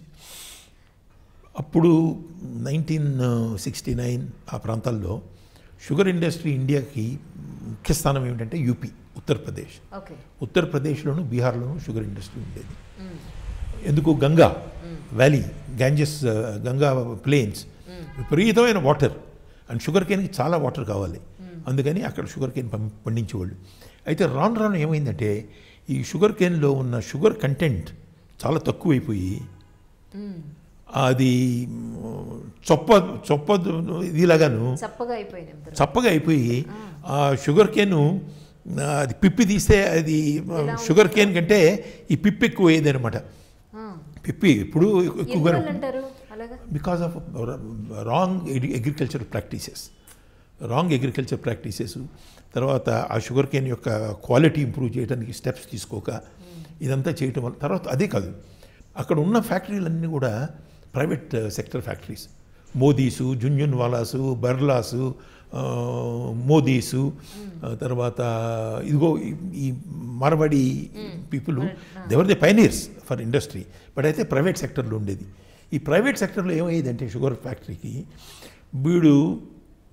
అప్పుడు నైన్టీన్ సిక్స్టీ నైన్ ఆ ప్రాంతాల్లో షుగర్ ఇండస్ట్రీ ఇండియాకి ముఖ్య స్థానం ఏమిటంటే యూపీ ఉత్తరప్రదేశ్ ఓకే ఉత్తరప్రదేశ్లోను బీహార్లోను షుగర్ ఇండస్ట్రీ ఉండేది ఎందుకు గంగా వ్యాలీ గ్యాంజెస్ ఆ, గంగా ప్లేన్స్ విపరీతమైన వాటర్ అండ్ షుగర్ కేన్కి చాలా వాటర్ కావాలి అందుకని అక్కడ షుగర్ కేన్ పం- పండించేవాళ్ళు అయితే రాను రాను ఏమైందంటే ఈ షుగర్ కేన్లో ఉన్న షుగర్ కంటెంట్ చాలా తక్కువైపోయి అది మ్, చొప్ప చొప్ప ఇదిలాగాను చప్పగా అయిపోయింది అంతా. చప్పగా అయిపోయి ఆ షుగర్ కేను ఆ, అది పిప్పి తీస్తే అది షుగర్ కేన్ కంటే ఈ పిప్పి ఎక్కువ అయ్యేది అనమాట ఆ. పిప్పి ఎప్పుడు ఎక్కువగా ఎందువల్ల అంటారు అలాగా because of wrong agriculture practices wrong agriculture practices తర్వాత ఆ షుగర్ కేన్ యొక్క క్వాలిటీ ఇంప్రూవ్ చేయడానికి స్టెప్స్ తీసుకోక ఇదంతా చేయటం వల్ల తర్వాత అదే కాదు అక్కడ ఉన్న ఫ్యాక్టరీలన్నీ కూడా private sector factories Modis Jhunjhunwalas Birlas ఆ, మోదీసు ఆ, తర్వాత ఇదిగో ఈ- ఈ Marwari people they were they pioneers for industry but అయితే ప్రైవేట్ సెక్టర్లో ఉండేది ఈ ప్రైవేట్ సెక్టర్లో ఏమయ్యేదంటే షుగర్ ఫ్యాక్టరీకి వీడు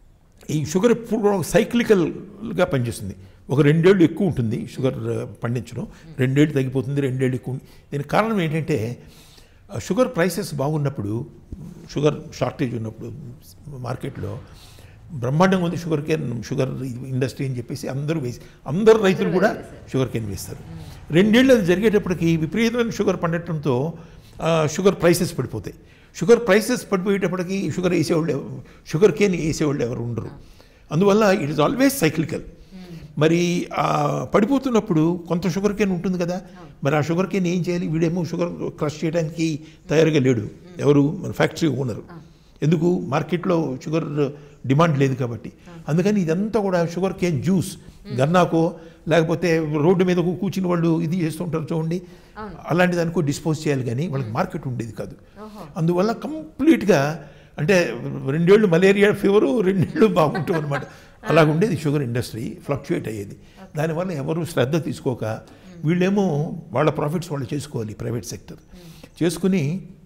ఈ షుగర్ ఎప్పుడు కూడా సైక్లికల్గా పనిచేస్తుంది ఒక రెండేళ్ళు ఎక్కువ ఉంటుంది షుగర్ ఆ, పండించడం రెండేళ్ళు తగ్గిపోతుంది రెండేళ్ళు ఎక్కువ ఉంది. దీనికి కారణం ఏంటంటే ఆ, షుగర్ ప్రైసెస్ బాగున్నప్పుడు షుగర్ షార్టేజ్ ఉన్నప్పుడు మార్కెట్లో బ్రహ్మాండంగా ఉంది షుగర్ కేన్ షుగర్ ఇండస్ట్రీ అని చెప్పేసి అందరూ వేసి అందరు రైతులు కూడా షుగర్ కేన్ వేస్తారు రెండేళ్ళు అది జరిగేటప్పటికి విపరీతమైన షుగర్ పండటంతో ఆ, షుగర్ ప్రైసెస్ పడిపోతాయి షుగర్ ప్రైసెస్ పడిపోయేటప్పటికి షుగర్ వేసేవాళ్ళు ఎవ- షుగర్ కేన్ వేసేవాళ్ళు ఎవరు ఉండరు అందువల్ల ఇట్ ఇస్ ఆల్వేస్ సైక్లికల్ మరి ఆ పడిపోతున్నప్పుడు కొంత షుగర్ కేన్ ఉంటుంది కదా మరి ఆ షుగర్ కేన్ ఏం చేయాలి వీడేమో షుగర్ క్రష్ చేయడానికి తయారుగా లేడు ఎవరు మన ఫ్యాక్టరీ ఓనరు ఎందుకు మార్కెట్లో షుగర్ డిమాండ్ లేదు కాబట్టి అందుకని ఇదంతా కూడా షుగర్ కేన్ జ్యూస్ గన్నాకో లేకపోతే రోడ్డు మీద కూర్చుని వాళ్ళు ఇది చేస్తుంటారు చూడండి అలాంటి దానికో డిస్పోజ్ చేయాలి కానీ వాళ్ళకి మార్కెట్ ఉండేది కాదు అందువల్ల కంప్లీట్గా అంటే రెండేళ్ళు మలేరియా ఫీవరు రెండేళ్ళు బాగుంటాం అనమాట అలాగ ఉండేది షుగర్ ఇండస్ట్రీ ఫ్లక్చుయేట్ అయ్యేది దానివల్ల ఎవరు శ్రద్ధ తీసుకోక వీళ్ళేమో వాళ్ళ ప్రాఫిట్స్ వాళ్ళు చేసుకోవాలి ప్రైవేట్ సెక్టర్ చేసుకుని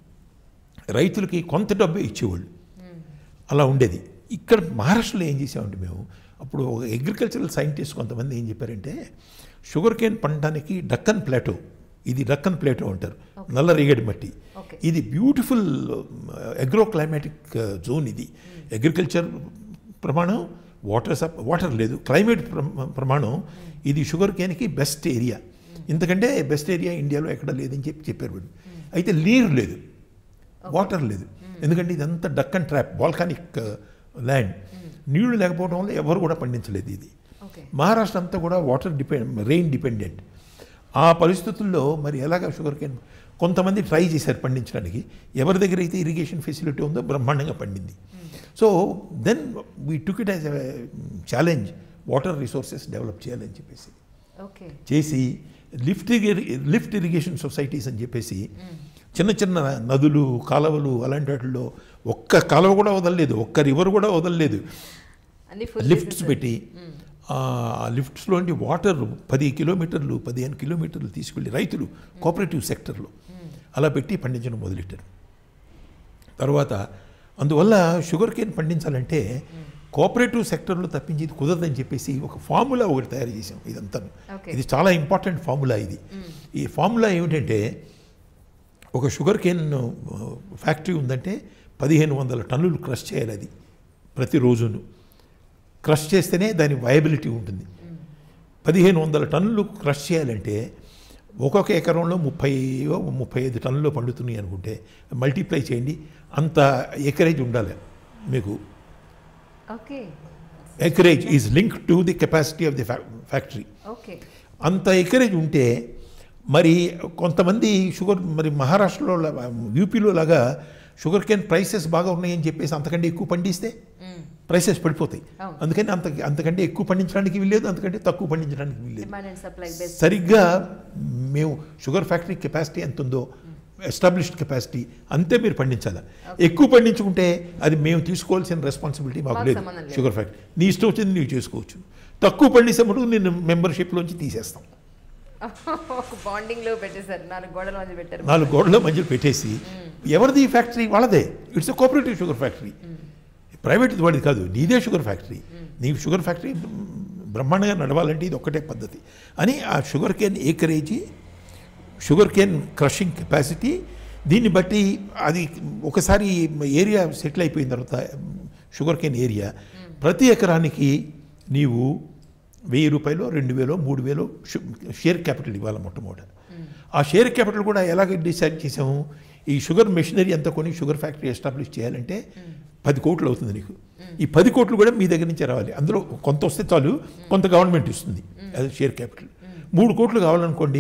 రైతులకి కొంత డబ్బే ఇచ్చేవాళ్ళు అలా ఉండేది ఇక్కడ మహారాష్ట్రలో ఏం చేసామంటే మేము అప్పుడు ఒక అగ్రికల్చరల్ సైంటిస్ట్ కొంతమంది ఏం చెప్పారంటే షుగర్ కేన్ పండటానికి డక్కన్ ప్లాటో ఇది డక్కన్ ప్లాటో అంటారు నల్ల రేగడి మట్టి Okay. ఇది బ్యూటిఫుల్ అగ్రో క్లైమాటిక్ జోన్ ఇది అగ్రికల్చర్ ప్రమాణం వాటర్ సప్ వాటర్ లేదు క్లైమేట్ ప్ర- ప్రమాణం ఇది షుగర్ కేన్కి బెస్ట్ ఏరియా ఎందుకంటే బెస్ట్ ఏరియా ఇండియాలో ఎక్కడ లేదని చెప్పి చెప్పారు వీళ్ళు అయితే నీరు లేదు వాటర్ లేదు ఎందుకంటే ఇదంతా Deccan trap volcanic land నీళ్లు లేకపోవడం వల్ల ఎవరు కూడా పండించలేదు ఇది ఓకే మహారాష్ట్ర అంతా కూడా వాటర్ డిపెండ్ రెయిన్ డిపెండెంట్ ఆ పరిస్థితుల్లో మరి ఎలాగ షుగర్ కేన్ కొంతమంది ట్రై చేశారు పండించడానికి ఎవరి దగ్గర అయితే ఇరిగేషన్ ఫెసిలిటీ ఉందో బ్రహ్మాండంగా పండింది so then we took it as a challenge water resources develop చేయాలని చెప్పేసి ఓకే చేసి లిఫ్ట్ ఇరి- లిఫ్ట్ ఇరిగేషన్ సొసైటీస్ అని చెప్పేసి చిన్న చిన్న నదులు కాలువలు అలాంటి వాటిల్లో ఒక్క కాలువ కూడా వదలలేదు ఒక్క రివర్ కూడా వదలలేదు అన్ని ఫుల్ లిఫ్ట్స్ పెట్టి ఆ లిఫ్ట్స్లోంటి వాటర్ పది కిలోమీటర్లు పదిహేను కిలోమీటర్లు తీసుకెళ్ళి రైతులు కోఆపరేటివ్ సెక్టర్లో అలా పెట్టి పండించడం మొదలెట్టారు తర్వాత అందువల్ల షుగర్ కేన్ పండించాలంటే కోఆపరేటివ్ సెక్టర్లో తప్పించి ఇది కుదరదని చెప్పేసి ఒక ఫార్ములా ఒకటి తయారు చేసాం ఇదంతా Okay. ఇది చాలా ఇంపార్టెంట్ ఫార్ములా ఇది ఈ ఫార్ములా ఏమిటంటే ఒక షుగర్ కేన్ ఫ్యాక్టరీ ఉందంటే పదిహేను వందల టన్నులు క్రష్ చేయాలి అది ప్రతిరోజును క్రష్ చేస్తేనే దాని వయబిలిటీ ఉంటుంది పదిహేను వందల టన్నులు క్రష్ చేయాలంటే ఒక్కొక్క ఎకరంలో ముప్పై ముప్పై ఐదు టన్నులు పండుతున్నాయి అనుకుంటే మల్టిప్లై చేయండి అంత ఎకరేజ్ ఉండాలి మీకు okay acreage is link to the capacity of the factory okay అంత ఎకరేజ్ ఉంటే మరి కొంతమంది షుగర్ మరి మహారాష్ట్రలో లా- యూపీలో లాగా షుగర్ కేన్ ప్రైసెస్ బాగా ఉన్నాయని చెప్పేసి అంతకంటే ఎక్కువ పండిస్తే ప్రైసెస్ పడిపోతాయి అవును. అందుకని అంత అంతకంటే ఎక్కువ పండించడానికి వీల్లేదు అంతకంటే తక్కువ పండించడానికి వీల్లేదు డిమాండ్ అండ్ సప్లై బేస్ సరిగ్గా మేము షుగర్ ఫ్యాక్టరీ కెపాసిటీ ఎంత ఉందో ఎస్టాబ్లిష్డ్ కెపాసిటీ అంతే మీరు పండించాలి ఎక్కువ పండించుకుంటే అది మేము తీసుకోవాల్సిన రెస్పాన్సిబిలిటీ మాకు మాకు లేదు సంబంధం లేదు. షుగర్ ఫ్యాక్టరీ నీ ఇష్టం వచ్చింది నీవు చేసుకోవచ్చు తక్కువ పండిస్తే మటుకు నేను మెంబర్షిప్లోంచి తీసేస్తాం ఒక బాండింగ్ లో పెట్టేశారు నాలుగు గోడల మధ్య పెట్టారు నాలుగు గోడల మధ్యలో పెట్టేసి ఎవరిది ఈ ఫ్యాక్టరీ వాళ్ళదే it's a cooperative sugar factory private వాడిది కాదు నీదే షుగర్ ఫ్యాక్టరీ నీ షుగర్ ఫ్యాక్టరీ బ్రహ్మాండంగా నడవాలంటే ఇది ఒక్కటే పద్ధతి అని ఆ sugar cane acreage sugar cane crushing capacity దీన్ని బట్టి అది ఒకసారి ఏరియా సెటిల్ అయిపోయిన తర్వాత షుగర్ కేన్ ఏరియా ప్రతి ఎకరానికి నీవు వెయ్యి రూపాయలు రెండు వేలు మూడు వేలు షు- షేర్ క్యాపిటల్ ఇవ్వాలి మొట్టమొదట ఆ షేర్ క్యాపిటల్ కూడా ఎలాగ డిసైడ్ చేసాము ఈ షుగర్ మెషినరీ అంతా కొని షుగర్ ఫ్యాక్టరీ ఎస్టాబ్లిష్ చేయాలంటే పది కోట్లు అవుతుంది నీకు ఈ పది కోట్లు కూడా మీ దగ్గర నుంచే రావాలి అందులో కొంత వస్తే చాలు కొంత గవర్నమెంట్ ఇస్తుంది అది షేర్ క్యాపిటల్ మూడు కోట్లు కావాలనుకోండి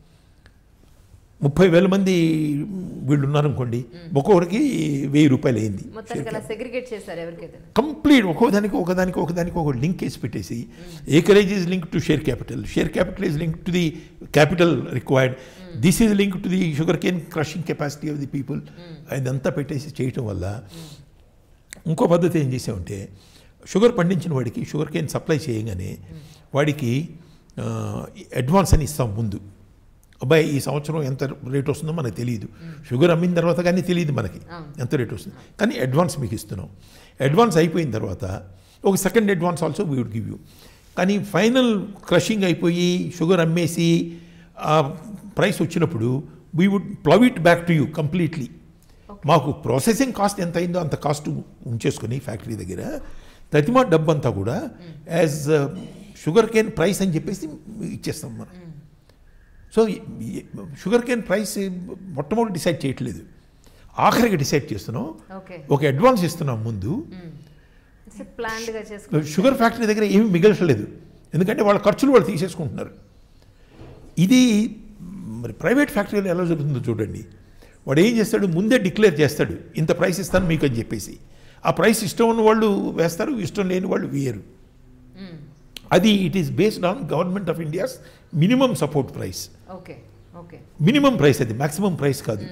ముప్పై వేల మంది వీళ్ళు ఉన్నారనుకోండి ఒక్కొక్కడికి వెయ్యి రూపాయలు అయింది మొత్తానికి అలా సెగ్రిగేట్ చేశారు ఎవరికైతే కంప్లీట్ ఒక్కోదానికి ఒకదానికి ఒకదానికి ఒక లింక్ వేసి పెట్టేసి acreage is link to share capital share capital is link to the capital required this is link to the sugar cane crushing capacity of the people ఇదంతా పెట్టేసి చేయటం వల్ల ఇంకో పద్ధతి ఏం చేసామంటే షుగర్ పండించిన వాడికి షుగర్ కేన్ సప్లై చేయగానే వాడికి అడ్వాన్స్ అని ఇస్తాం ముందు అబ్బాయి ఈ సంవత్సరం ఎంత రేట్ వస్తుందో మనకు తెలియదు షుగర్ అమ్మిన తర్వాత కానీ తెలియదు మనకి ఎంత రేట్ వస్తుంది కానీ అడ్వాన్స్ మీకు ఇస్తున్నాం అడ్వాన్స్ అయిపోయిన తర్వాత ఒక second advance also we would give you కానీ ఫైనల్ క్రషింగ్ అయిపోయి షుగర్ అమ్మేసి ఆ ప్రైస్ వచ్చినప్పుడు we would plough it back to you completely మాకు ప్రాసెసింగ్ కాస్ట్ ఎంత అయిందో అంత కాస్ట్ ఉంచేసుకొని ఫ్యాక్టరీ దగ్గర ప్రతిమా డబ్బు అంతా కూడా యాజ్ షుగర్ కేన్ ప్రైస్ అని చెప్పేసి ఇచ్చేస్తాం మనం సో షుగర్ కేన్ ప్రైస్ మొట్టమొదటి డిసైడ్ చేయట్లేదు ఆఖరికి డిసైడ్ చేస్తున్నాం ఓకే ఒక అడ్వాన్స్ ఇస్తున్నాం ముందు ప్లాన్డ్గా చేసుకో షుగర్ ఫ్యాక్టరీ దగ్గర ఏమీ మిగలట్లేదు ఎందుకంటే వాళ్ళ ఖర్చులు వాళ్ళు తీసేసుకుంటున్నారు ఇది మరి ప్రైవేట్ ఫ్యాక్టరీలో ఎలా జరుగుతుందో చూడండి వాడు ఏం చేస్తాడు ముందే డిక్లేర్ చేస్తాడు ఇంత ప్రైస్ ఇస్తాను మీకు అని చెప్పేసి ఆ ప్రైస్ ఇష్టం ఉన్న వాళ్ళు వేస్తారు ఇష్టం లేని వాళ్ళు వేయరు అది it is based on government of India's minimum support price okay okay minimum price అది మాక్సిమం ప్రైస్ కాదు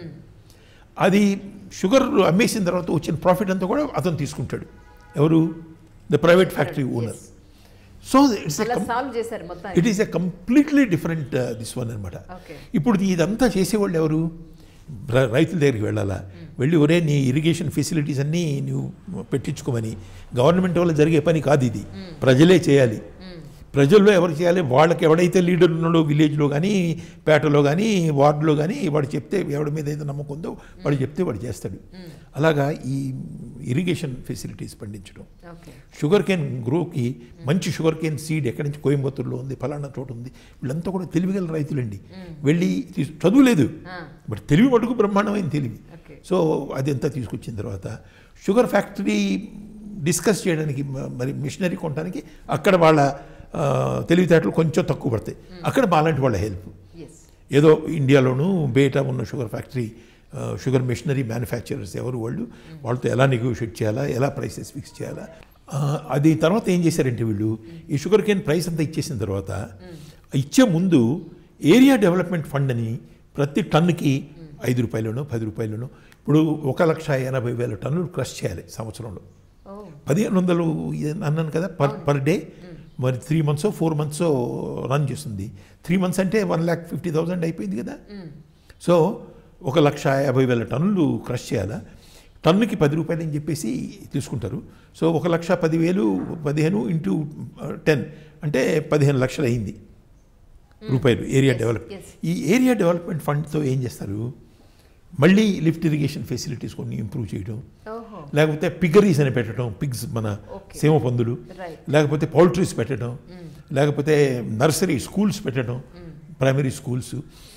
అది షుగర్ అమ్మేసిన తర్వాత వచ్చిన ప్రాఫిట్ అంతా కూడా అతను తీసుకుంటాడు ఎవరు the private factory owner so it's అలా సాల్వ్ చేశారు మొత్తం it is a completely different this one అనమాట ఓకే ఇప్పుడు ఇదంతా చేసేవాళ్ళు ఎవరు ర- రైతుల దగ్గరికి వెళ్ళాలా వెళ్ళి ఒరే నీ ఇరిగేషన్ ఫెసిలిటీస్ అన్నీ నువ్వు పెట్టించుకోమని గవర్నమెంట్ వల్ల జరిగే పని కాదు ఇది ప్రజలే చేయాలి ప్రజల్లో ఎవరు చేయాలి వాళ్ళకి ఎవడైతే లీడర్ ఉన్నాడో విలేజ్లో కానీ పేటలో కానీ వార్డులో కానీ వాడు చెప్తే ఎవడి మీద అయితే నమ్మకం ఉందో వాడు చెప్తే వాడు చేస్తాడు అలాగా ఈ ఇరిగేషన్ ఫెసిలిటీస్ పండించడం ఓకే షుగర్ కేన్ గ్రోకి మంచి షుగర్ కేన్ సీడ్ ఎక్కడి నుంచి కోయంబత్తూరులో ఉంది ఫలానా చోట ఉంది వీళ్ళంతా కూడా తెలివిగల రైతులండి వెళ్ళి తీసు- చదువు లేదు బట్ తెలివి మటుకు బ్రహ్మాండమైన తెలివి ఓకే సో అదంతా తీసుకొచ్చిన తర్వాత షుగర్ ఫ్యాక్టరీ డిస్కస్ చేయడానికి మ- మరి మిషనరీ కొనడానికి అక్కడ వాళ్ళ ఆ, తెలివితేటలు కొంచెం తక్కువ పడతాయి అక్కడ మాలాంటి వాళ్ళ హెల్ప్ ఎస్ ఏదో ఇండియాలోనూ బయట ఉన్న షుగర్ ఫ్యాక్టరీ ఆ, షుగర్ మిషనరీ మ్యానుఫ్యాక్చరర్స్ ఎవరు వాళ్ళు వాళ్ళతో ఎలా నెగోషియేట్ చేయాలా ఎలా ప్రైసెస్ ఫిక్స్ చేయాలా ఆ, అది తర్వాత ఏం చేశారంటే వీళ్ళు ఈ షుగర్ కేన్ ప్రైస్ అంతా ఇచ్చేసిన తర్వాత ఇచ్చే ముందు ఏరియా డెవలప్మెంట్ ఫండ్ అని ప్రతి టన్నుకి ఐదు రూపాయలను పది రూపాయలను ఇప్పుడు ఒక లక్ష ఎనభై వేల టన్నులు క్రష్ చేయాలి సంవత్సరంలో ఓ పదిహేను వందలు ఇది అన్నాను కదా పర్ పర్ డే మరి three months four months run చేస్తుంది త్రీ మంత్స్ అంటే వన్ ల్యాక్ ఫిఫ్టీ థౌసండ్ అయిపోయింది కదా సో ఒక లక్ష యాభై వేల టన్నులు క్రష్ చేయాలా టన్నుకి పది రూపాయలు అని చెప్పేసి తీసుకుంటారు సో ఒక లక్ష పదివేలు పదిహేను ఇంటూ టెన్ అంటే పదిహేను లక్షలు అయింది రూపాయలు ఏరియా Yes, డెవలప్ yes. ఈ ఏరియా డెవలప్మెంట్ ఫండ్తో ఏం చేస్తారు మళ్ళీ లిఫ్ట్ ఇరిగేషన్ ఫెసిలిటీస్ కొన్ని ఇంప్రూవ్ చేయడం ఓహో లేకపోతే పిగరీస్ అని పెట్టడం పిగ్స్ మన Okay. సీమ పందులు రైట్ లేకపోతే పౌల్ట్రీస్ పెట్టడం లేకపోతే నర్సరీ స్కూల్స్ పెట్టడం ప్రైమరీ స్కూల్స్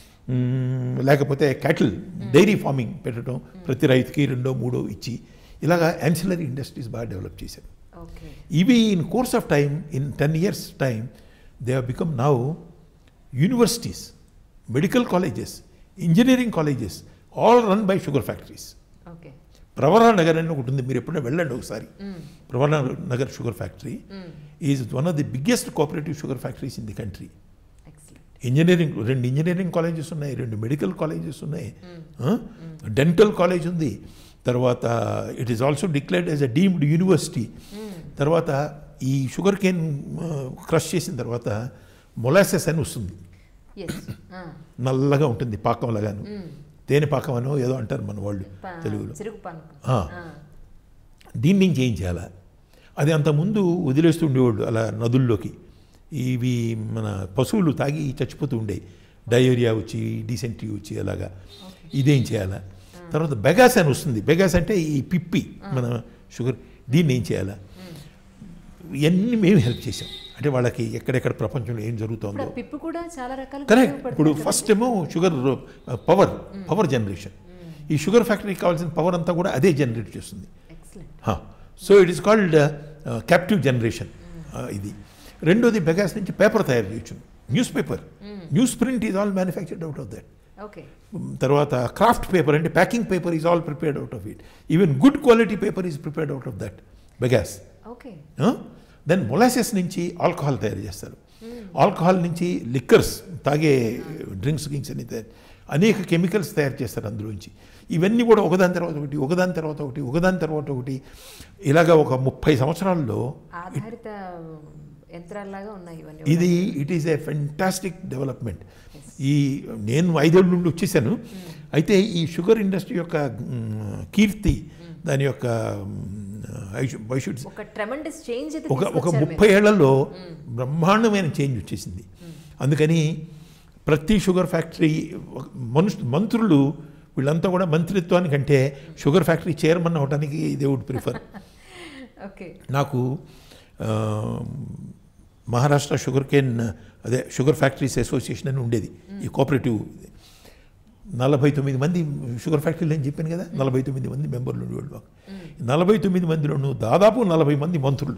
లేకపోతే క్యాటిల్ డైరీ ఫార్మింగ్ పెట్టడం ప్రతి రైతుకి రెండో మూడో ఇచ్చి ఇలాగా యాన్సిలరీ ఇండస్ట్రీస్ బాగా డెవలప్ చేశారు ఓకే ఇవి in course of time in ten years time they have become now universities medical colleges engineering colleges all run by sugar factories okay Pravara Nagar అని ఒకటి ఉంది మీరు ఎప్పుడైనా వెళ్ళండి ఒకసారి Pravara Nagar sugar factory is one of the biggest cooperative sugar factories in the country excellent engineering రెండు engineering colleges ఉన్నాయి రెండు మెడికల్ కాలేజెస్ ఉన్నాయి డెంటల్ కాలేజ్ ఉంది తర్వాత it is also declared as a deemed university తర్వాత ఈ షుగర్ కేన్ క్రష్ చేసిన తర్వాత మొలాసెస్ అని వస్తుంది ఎస్ నల్లగా ఉంటుంది పాకం లాగాను తేనె పాకం అనో ఏదో అంటారు మన వాళ్ళు తెలుగులో చిరుగు పానకం ఆ. ఆ. దీని నుంచి ఏం చేయాలా అది అంతకుముందు వదిలేస్తుండేవాళ్ళు అలా నదుల్లోకి ఇవి మన పశువులు తాగి చచ్చిపోతూ ఉండే డయేరియా వచ్చి డీసెంట్రీ వచ్చి అలాగా ఇదేం చేయాలా తర్వాత బెగాస్ అని వస్తుంది బెగాస్ అంటే ఈ పిప్పి మన షుగర్ దీన్ని ఏం చేయాలా ఇవన్నీ మేము హెల్ప్ చేసాం అంటే వాళ్ళకి ఎక్కడెక్కడ ప్రపంచంలో ఏం ఇప్పుడు జరుగుతుందో ఆ పిప్పు కూడా చాలా రకాలుగా కరెక్ట్ ఉపయోగపడుతుంది ఇప్పుడు కదా? ఫస్ట్ ఏమో షుగర్ పవర్ పవర్ జనరేషన్ ఈ షుగర్ ఫ్యాక్టరీకి కావాల్సిన పవర్ అంతా కూడా అదే జనరేట్ చేస్తుంది excellent so it is called captive generation ఇది రెండోది బెగాస్ నుంచి పేపర్ తయారు చేయొచ్చు newspaper newsprint is all manufactured out of that okay తర్వాత క్రాఫ్ట్ పేపర్ అంటే packing paper is all prepared out of it even good quality paper is prepared out of that bagasse okay then molasses నుంచి alcohol తయారు చేస్తారు alcohol నుంచి liquors తాగే drinks గింక్స్ అని తయారు అనేక కెమికల్స్ తయారు చేస్తారు అందులోంచి ఇవన్నీ కూడా ఒకదాని తర్వాత ఒకటి ఒకదాని తర్వాత ఒకటి ఒకదాని తర్వాత ఒకటి ఇలాగ ఒక ముప్పై సంవత్సరాల్లో ఆధారిత యంత్రాల్లాగా ఉన్నాయి ఇవన్నీ ఇది it is a fantastic development ఈ నేను ఐదేళ్ళ నుండి వచ్చేసాను అయితే ఈ షుగర్ ఇండస్ట్రీ యొక్క మ్, కీర్తి దాని యొక్క hmm, I should I should ఒక ట్రెమండస్ చేంజ్ అయితే ఒక ఒక తీసుకొచ్చారు మీరు. ముప్పై ఏళ్లలో బ్రహ్మాండమైన చేంజ్ వచ్చేసింది అందుకని ప్రతి షుగర్ ఫ్యాక్టరీ మనుషు మంత్రులు వీళ్ళంతా కూడా మంత్రిత్వానికంటే షుగర్ ఫ్యాక్టరీ చైర్మన్ అవడానికి దే వుడ్ ప్రిఫర్ ఓకే నాకు ఆ, మహారాష్ట్ర షుగర్ కేన్ అదే షుగర్ ఫ్యాక్టరీస్ అసోసియేషన్ అని ఉండేది ఈ కోఆపరేటివ్ నలభై తొమ్మిది మంది షుగర్ ఫ్యాక్టరీలు అని చెప్పాను కదా నలభై తొమ్మిది మంది మెంబర్లు ఉండేవాళ్ళు మాకు నలభై తొమ్మిది మందిలోనూ దాదాపు నలభై మంది మంత్రులు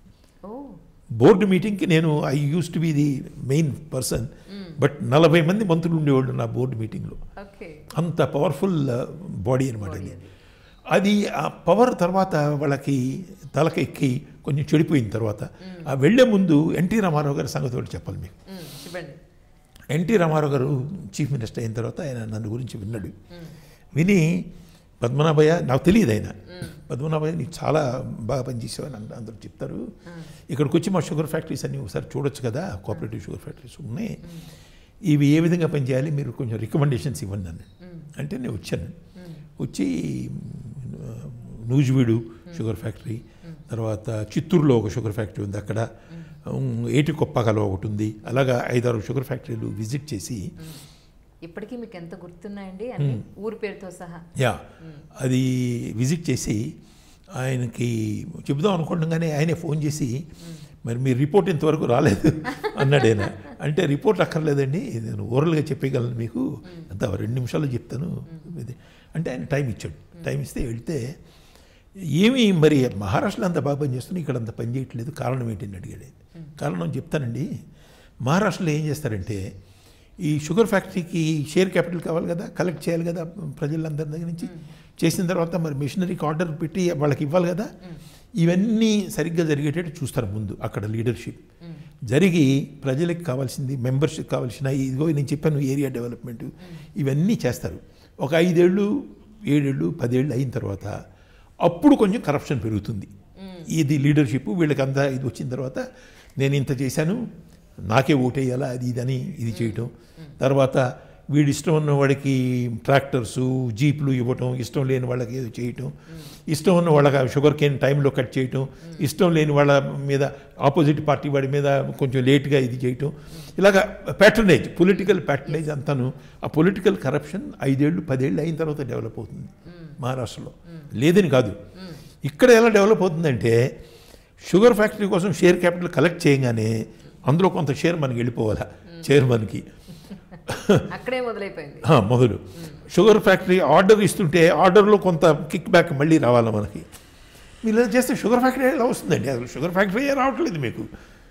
ఓ బోర్డు మీటింగ్కి నేను I use to be the main person but నలభై మంది మంత్రులు ఉండేవాళ్ళు నా బోర్డు మీటింగ్లో ఓకే అంత పవర్ఫుల్ బాడీ అనమాట అది అది ఆ పవర్ తర్వాత వాళ్ళకి తలకెక్కి కొంచెం చెడిపోయిన తర్వాత ఆ వెళ్ళే ముందు ఎన్టీ రామారావు గారి సంగతి ఒకటి చెప్పాలి మీకు చెప్పండి ఎన్టీ రామారావు గారు చీఫ్ మినిస్టర్ అయిన తర్వాత ఆయన నన్ను గురించి విన్నాడు విని పద్మనాభయ్య నాకు తెలియదు ఆయన పద్మనాభయ్య నీకు చాలా బాగా పనిచేసావని అంద- అందరూ చెప్తారు ఇక్కడికి వచ్చి మా షుగర్ ఫ్యాక్టరీస్ అన్ని ఒకసారి చూడొచ్చు కదా కోఆపరేటివ్ షుగర్ ఫ్యాక్టరీస్ ఉన్నాయి ఇవి ఏ విధంగా పనిచేయాలి మీరు కొంచెం రికమెండేషన్స్ ఇవ్వండి నన్ను అంటే నేను వచ్చాను వచ్చి ఆ, నూజివీడు షుగర్ ఫ్యాక్టరీ తర్వాత చిత్తూరులో ఒక షుగర్ ఫ్యాక్టరీ ఉంది అక్కడ ఉమ్, ఏటికొప్పకలో ఒకటి ఉంది అలాగా ఐదారు షుగర్ ఫ్యాక్టరీలు విజిట్ చేసి ఇప్పటికీ మీకు ఎంత గుర్తున్నాయండి అన్ని ఊరు పేరుతో సహా యా అది విజిట్ చేసి ఆయనకి చెబుదాం అనుకుంటుండగానే ఆయనే ఫోన్ చేసి మరి మీ రిపోర్ట్ ఇంతవరకు రాలేదు అన్నాడు ఆయన అంటే రిపోర్ట్ అక్కర్లేదండి నేను ఓరల్గా చెప్పగలను మీకు అంత రెండు నిమిషాల్లో చెప్తాను ఇది అంటే ఆయన టైం ఇచ్చాడు టైం ఇస్తే వెళ్తే ఏమి మరి మహారాష్ట్రలో అంత బాగా పనిచేస్తున్నా ఇక్కడ అంత పని చేయట్లేదు కారణం ఏంటని అడిగాడు ఆయన. కారణం చెప్తానండి మహారాష్ట్రలో ఏం చేస్తారంటే ఈ షుగర్ ఫ్యాక్టరీకి షేర్ క్యాపిటల్ కావాలి కదా కలెక్ట్ చేయాలి కదా ప్రజలందరి దగ్గర నుంచి చేసిన తర్వాత మరి మిషనరీకి ఆర్డర్ పెట్టి వాళ్ళకి ఇవ్వాలి కదా ఇవన్నీ సరిగ్గా జరిగేటట్టు చూస్తారు ముందు అక్కడ లీడర్షిప్ జరిగి ప్రజలకు కావాల్సింది మెంబర్షిప్ కావాల్సిన ఇదిగో నేను చెప్పాను ఏరియా డెవలప్మెంట్ ఇవన్నీ చేస్తారు ఒక ఐదేళ్ళు ఏడేళ్ళు పదేళ్ళు అయిన తర్వాత అప్పుడు కొంచెం కరప్షన్ పెరుగుతుంది ఇది లీడర్షిప్ వీళ్ళకి అంతా ఇది వచ్చిన తర్వాత నేను ఇంత చేశాను నాకే ఓటేయాలా అది ఇదని ఇది చేయటం తర్వాత వీడి ఇష్టం ఉన్న వాడికి ట్రాక్టర్స్ జీప్లు ఇవ్వటం ఇష్టం లేని వాళ్ళకి ఏదో చేయటం ఇష్టం ఉన్న వాళ్ళకి షుగర్ కేన్ టైంలో కట్ చేయటం ఇష్టం లేని వాళ్ళ మీద ఆపోజిట్ పార్టీ వాడి మీద కొంచెం లేట్గా ఇది చేయటం ఇలాగ ప్యాటర్నేజ్ పొలిటికల్ ప్యాటర్నేజ్ అంతాను ఆ పొలిటికల్ కరప్షన్ ఐదేళ్ళు పదేళ్ళు అయిన తర్వాత డెవలప్ అవుతుంది మహారాష్ట్రలో లేదని కాదు ఇక్కడ ఎలా డెవలప్ అవుతుందంటే షుగర్ ఫ్యాక్టరీ కోసం షేర్ క్యాపిటల్ కలెక్ట్ చేయగానే అందులో కొంత షేర్ మనకి వెళ్ళిపోవాలా చైర్మన్కి అక్కడే మొదలైపోయింది ఆ, మొదలు షుగర్ ఫ్యాక్టరీ ఆర్డర్ ఇస్తుంటే ఆర్డర్లో కొంత కిక్ బ్యాక్ మళ్ళీ రావాలి మనకి మీరు ఇలా చేస్తే షుగర్ ఫ్యాక్టరీ ఎలా వస్తుందండి అసలు షుగర్ ఫ్యాక్టరీ రావట్లేదు మీకు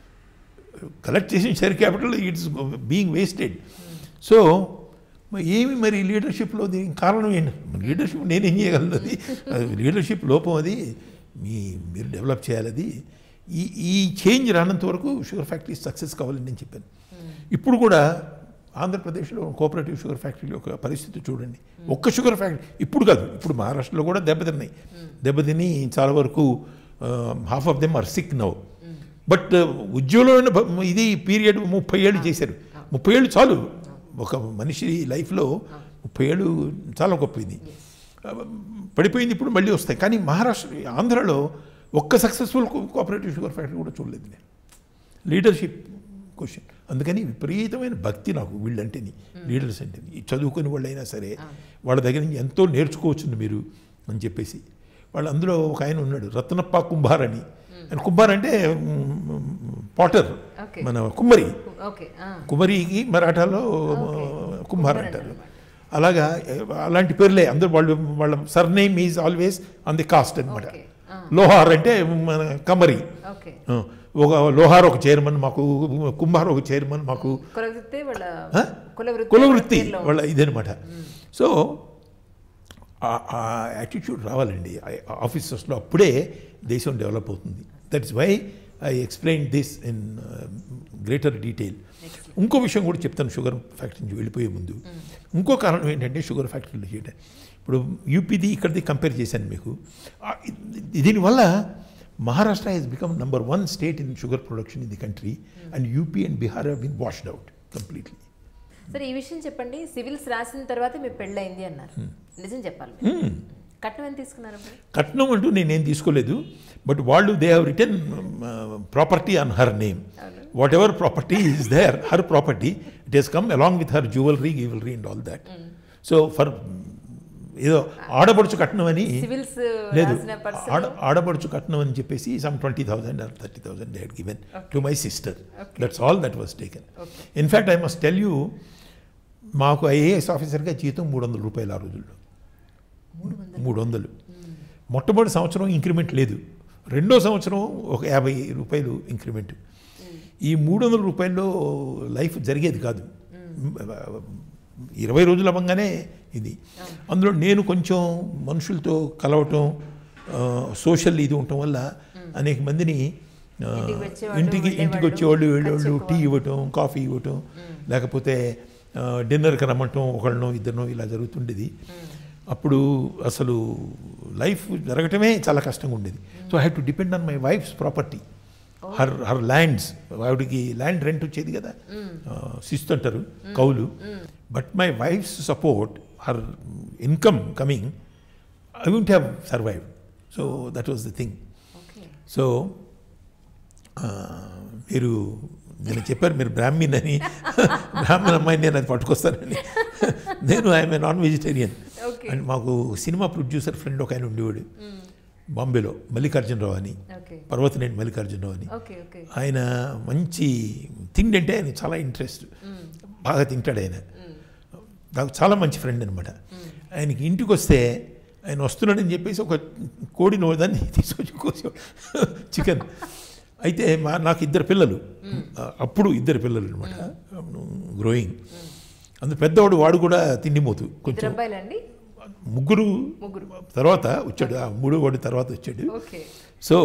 కలెక్ట్ చేసిన share capital it's being wasted so మరి ఏమి మరి లీడర్షిప్లో దీనికి కారణం ఏంటి లీడర్షిప్ నేనేం చేయగలను అది లీడర్షిప్ లోపం అది మీ మీరు డెవలప్ చేయాలి అది ఈ ఈ చేంజ్ రానంత వరకు షుగర్ ఫ్యాక్టరీ సక్సెస్ కావాలని నేను చెప్పాను ఇప్పుడు కూడా ఆంధ్రప్రదేశ్లో కోఆపరేటివ్ షుగర్ ఫ్యాక్టరీలో ఒక పరిస్థితి చూడండి ఒక్క షుగర్ ఫ్యాక్టరీ ఇప్పుడు కాదు ఇప్పుడు మహారాష్ట్రలో కూడా దెబ్బతిన్నాయి దెబ్బతిని చాలా వరకు half of them are sick now but ఉద్యోగంలో భ- ఇది పీరియడ్ ముప్పై ఏళ్ళు చేశారు ముప్పై ఏళ్ళు చాలు ఒక మనిషి లైఫ్లో ముప్పై ఏళ్ళు చాలా గొప్ప ఇది పడిపోయింది ఇప్పుడు మళ్ళీ వస్తాయి కానీ మహారాష్ట్ర ఆంధ్రలో ఒక్క సక్సెస్ఫుల్ కోఆపరేటివ్ షుగర్ ఫ్యాక్టరీ కూడా చూడలేదు నేను లీడర్షిప్ క్వశ్చన్ అందుకని విపరీతమైన భక్తి నాకు వీళ్ళంటేని లీడర్స్ అంటేని ఈ చదువుకుని వాళ్ళైనా సరే వాళ్ళ దగ్గర నుంచి ఎంతో నేర్చుకోవచ్చుంది మీరు అని చెప్పేసి వాళ్ళు అందులో ఒక ఆయన ఉన్నాడు రత్నప్ప కుంభార్ అని ఆయన కుంభార్ అంటే పాటర్ Okay. మన కుమ్మరి ఓకే ఆ. కుమరికి మరాఠాలో కుంభార్ అంటారు అలాగా అలాంటి పేర్లే అందరూ వాళ్ళు వాళ్ళ surname is always on the caste అనమాట Okay. ఆ. లోహార్ అంటే మన కమరి ఓకే ఆ, ఒక లోహార్ ఒక చైర్మన్ మాకు కుంభార్ ఒక చైర్మన్ మాకు కులవృత్తి వాళ్ళ ఆ? కులవృత్తి కులవృత్తి పేర్లో వాళ్ళ ఇదనమాట సో ఆ యాటిట్యూడ్ రావాలండి ఆఫీసర్స్లో అప్పుడే దేశం డెవలప్ అవుతుంది that is why I explain this in greater detail ఇంకో విషయం కూడా చెప్తాను షుగర్ ఫ్యాక్టరీ నుంచి వెళ్ళిపోయే ముందు ఇంకో కారణం ఏంటంటే షుగర్ ఫ్యాక్టరీలు చేయడం ఇప్పుడు యూపీది ఇక్కడిది కంపేర్ చేశాను మీకు ఆ, ఇది- దీనివల్ల Maharashtra has become number one state in sugar production in the country and UP and Bihar have been washed out completely సరే ఈ విషయం చెప్పండి సివిల్స్ రాసిన తర్వాత మీ పెళ్ళయింది అన్నారు నిజం చెప్పాలి మీరు. మ్మ్. కట్నం ఎంత తీసుకున్నారు మరి కట్నం అంటూ నేనేం తీసుకోలేదు బట్ వాళ్ళు they have return property on her name అవును. Whatever property is there her property it has come along with her jewellery jewellery and all that so for ఏదో ఆడపడుచు కట్నం అని సివిల్స్ లేదు రాసిన పర్సన్ ఆడ ఆడపడుచు కట్నం అని చెప్పేసి some twenty thousand or thirty thousand they had given to my sister Okay. That's all that was taken okay in fact I must tell you మాకు ఐఏఎస్ ఆఫీసర్గా జీతం మూడు వందల రూపాయలు ఆ రోజుల్లో మూడు వందలు మూడు వందలు మొట్టమొదటి సంవత్సరం ఇంక్రిమెంట్ లేదు రెండో సంవత్సరం ఒక యాభై రూపాయలు ఇంక్రిమెంట్ ఈ మూడు వందల రూపాయల్లో లైఫ్ జరిగేది కాదు ఇరవై రోజులు అవ్వగానే ఇది అందులో నేను కొంచెం మనుషులతో కలవటం సోషల్ ఇది ఉండటం వల్ల అనేక మందిని ఆ, ఇంటికి వచ్చేవాళ్ళు, ఇంటికి ఇంటికి వెళ్ళేవాళ్ళు, వచ్చేవాళ్ళు ఖర్చు వెళ్ళేవాళ్ళు ఎక్కువ. టీ ఇవ్వటం కాఫీ ఇవ్వటం లేకపోతే ఆ, డిన్నర్కి రమ్మటం ఒకళ్ళనో ఇద్దరినో ఇలా జరుగుతుండేది అప్పుడు అసలు లైఫ్ జరగటమే చాలా కష్టంగా ఉండేది so I have to depend on my wife's property her her lands ఆవిడకి ల్యాండ్ రెంట్ వచ్చేది కదా శిస్తు అంటారు కౌలు but my wife's support her income coming I won't have survive so that was the thing okay so ఆ, మీరు నేను చెప్పారు మీరు బ్రాహ్మణ్ అని బ్రాహ్మణ అమ్మాయిని నేను అది పట్టుకొస్తానని నేను I'm a non vegetarian okay and మాకు సినిమా ప్రొడ్యూసర్ ఫ్రెండ్ ఒక ఆయన ఉండేవాడు బాంబేలో మల్లికార్జునరావు అని ఓకే పర్వతనేని మల్లికార్జునరావు అని ఓకే ఓకే ఆయన మంచి తిండి అంటే ఆయన చాలా ఇంట్రెస్ట్ బాగా తింటాడు ఆయన నాకు చాలా మంచి ఫ్రెండ్ అనమాట ఆయనకి ఇంటికి వస్తే ఆయన వస్తున్నాడని చెప్పేసి ఒక కోడిని దాన్ని తీసుకొచ్చి కోసి చికెన్ అయితే మా నాకు ఇద్దరు పిల్లలు అప్పుడు ఇద్దరు పిల్లలు అనమాట గ్రోయింగ్ అందులో పెద్దవాడు వాడు కూడా తిండిమోతు ఇద్దరు కొంచెం అబ్బాయిలండి ముగ్గురు ముగ్గురు తర్వాత వచ్చాడు ఆ మూడో వాడి తర్వాత వచ్చాడు ఓకే సో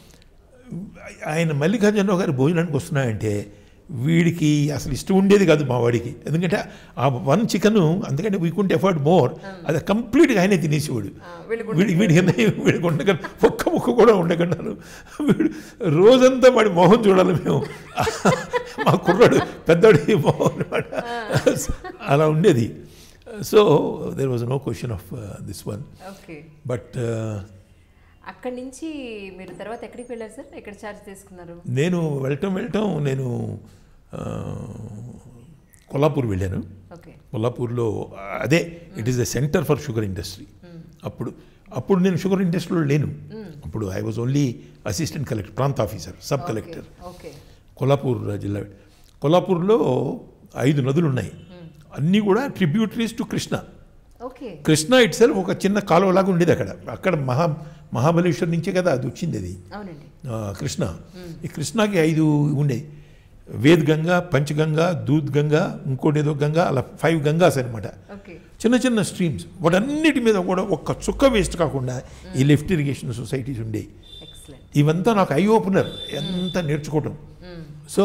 ఆయన మల్లికార్జునరావు గారి భోజనానికి వస్తున్నాయంటే వీడికి అసలు ఇష్టం ఉండేది కాదు మా వాడికి ఎందుకంటే ఆ వన్ చికెన్ అందుకని వీ కుంట్ ఎఫర్డ్ మోర్ అది కంప్లీట్గా ఆయనే తినేసేవాడు ఆ, వీళ్ళు కూడా వీడి వీడి వీడికి ఉండగలను ఒక్క ముక్క కూడా ఉండగలను వీడు రోజంతా వాడి మొహం చూడాలి మేము మా కుర్రాడు పెద్దవాడి మొహం అనమాట అలా ఉండేది so there was no question of this one okay but అక్కడి నుంచి మీరు తర్వాత ఎక్కడికి వెళ్ళారు సార్ ఎక్కడ ఛార్జ్ తీసుకున్నారు నేను వెళ్ళటం వెళ్ళటం నేను ఆ, కొల్లాపూర్ వెళ్ళాను ఓకే కొల్లాపూర్లో అదే it is the centre for sugar industry అప్పుడు అప్పుడు నేను షుగర్ ఇండస్ట్రీలో లేను అప్పుడు I was only assistant collector ప్రాంత officer sub collector okay Kolhapur జిల్లా కొల్లాపూర్లో ఐదు నదులు ఉన్నాయి అన్నీ కూడా tributaries to Krishna okay Krishna itself ఒక చిన్న కాలువలాగా ఉండేది అక్కడ అక్కడ మహా మహాబలేశ్వర్ నుంచే కదా అది వచ్చింది అది అవునండి ఆ, కృష్ణ ఈ కృష్ణకి ఐదు ఉండేవి వేద్ గంగా పంచగంగా దూద్ గంగా ఇంకోటి ఏదో గంగా అలా ఫైవ్ గంగాస్ అనమాట ఓకే చిన్న చిన్న స్ట్రీమ్స్ వాటన్నిటి మీద కూడా ఒక్క చుక్క వేస్ట్ కాకుండా ఈ లిఫ్ట్ ఇరిగేషన్ సొసైటీస్ ఉండేవి ఎక్సలెంట్ ఇవంతా నాకు ఐ ఓపెనర్ ఎంత నేర్చుకోవటం సో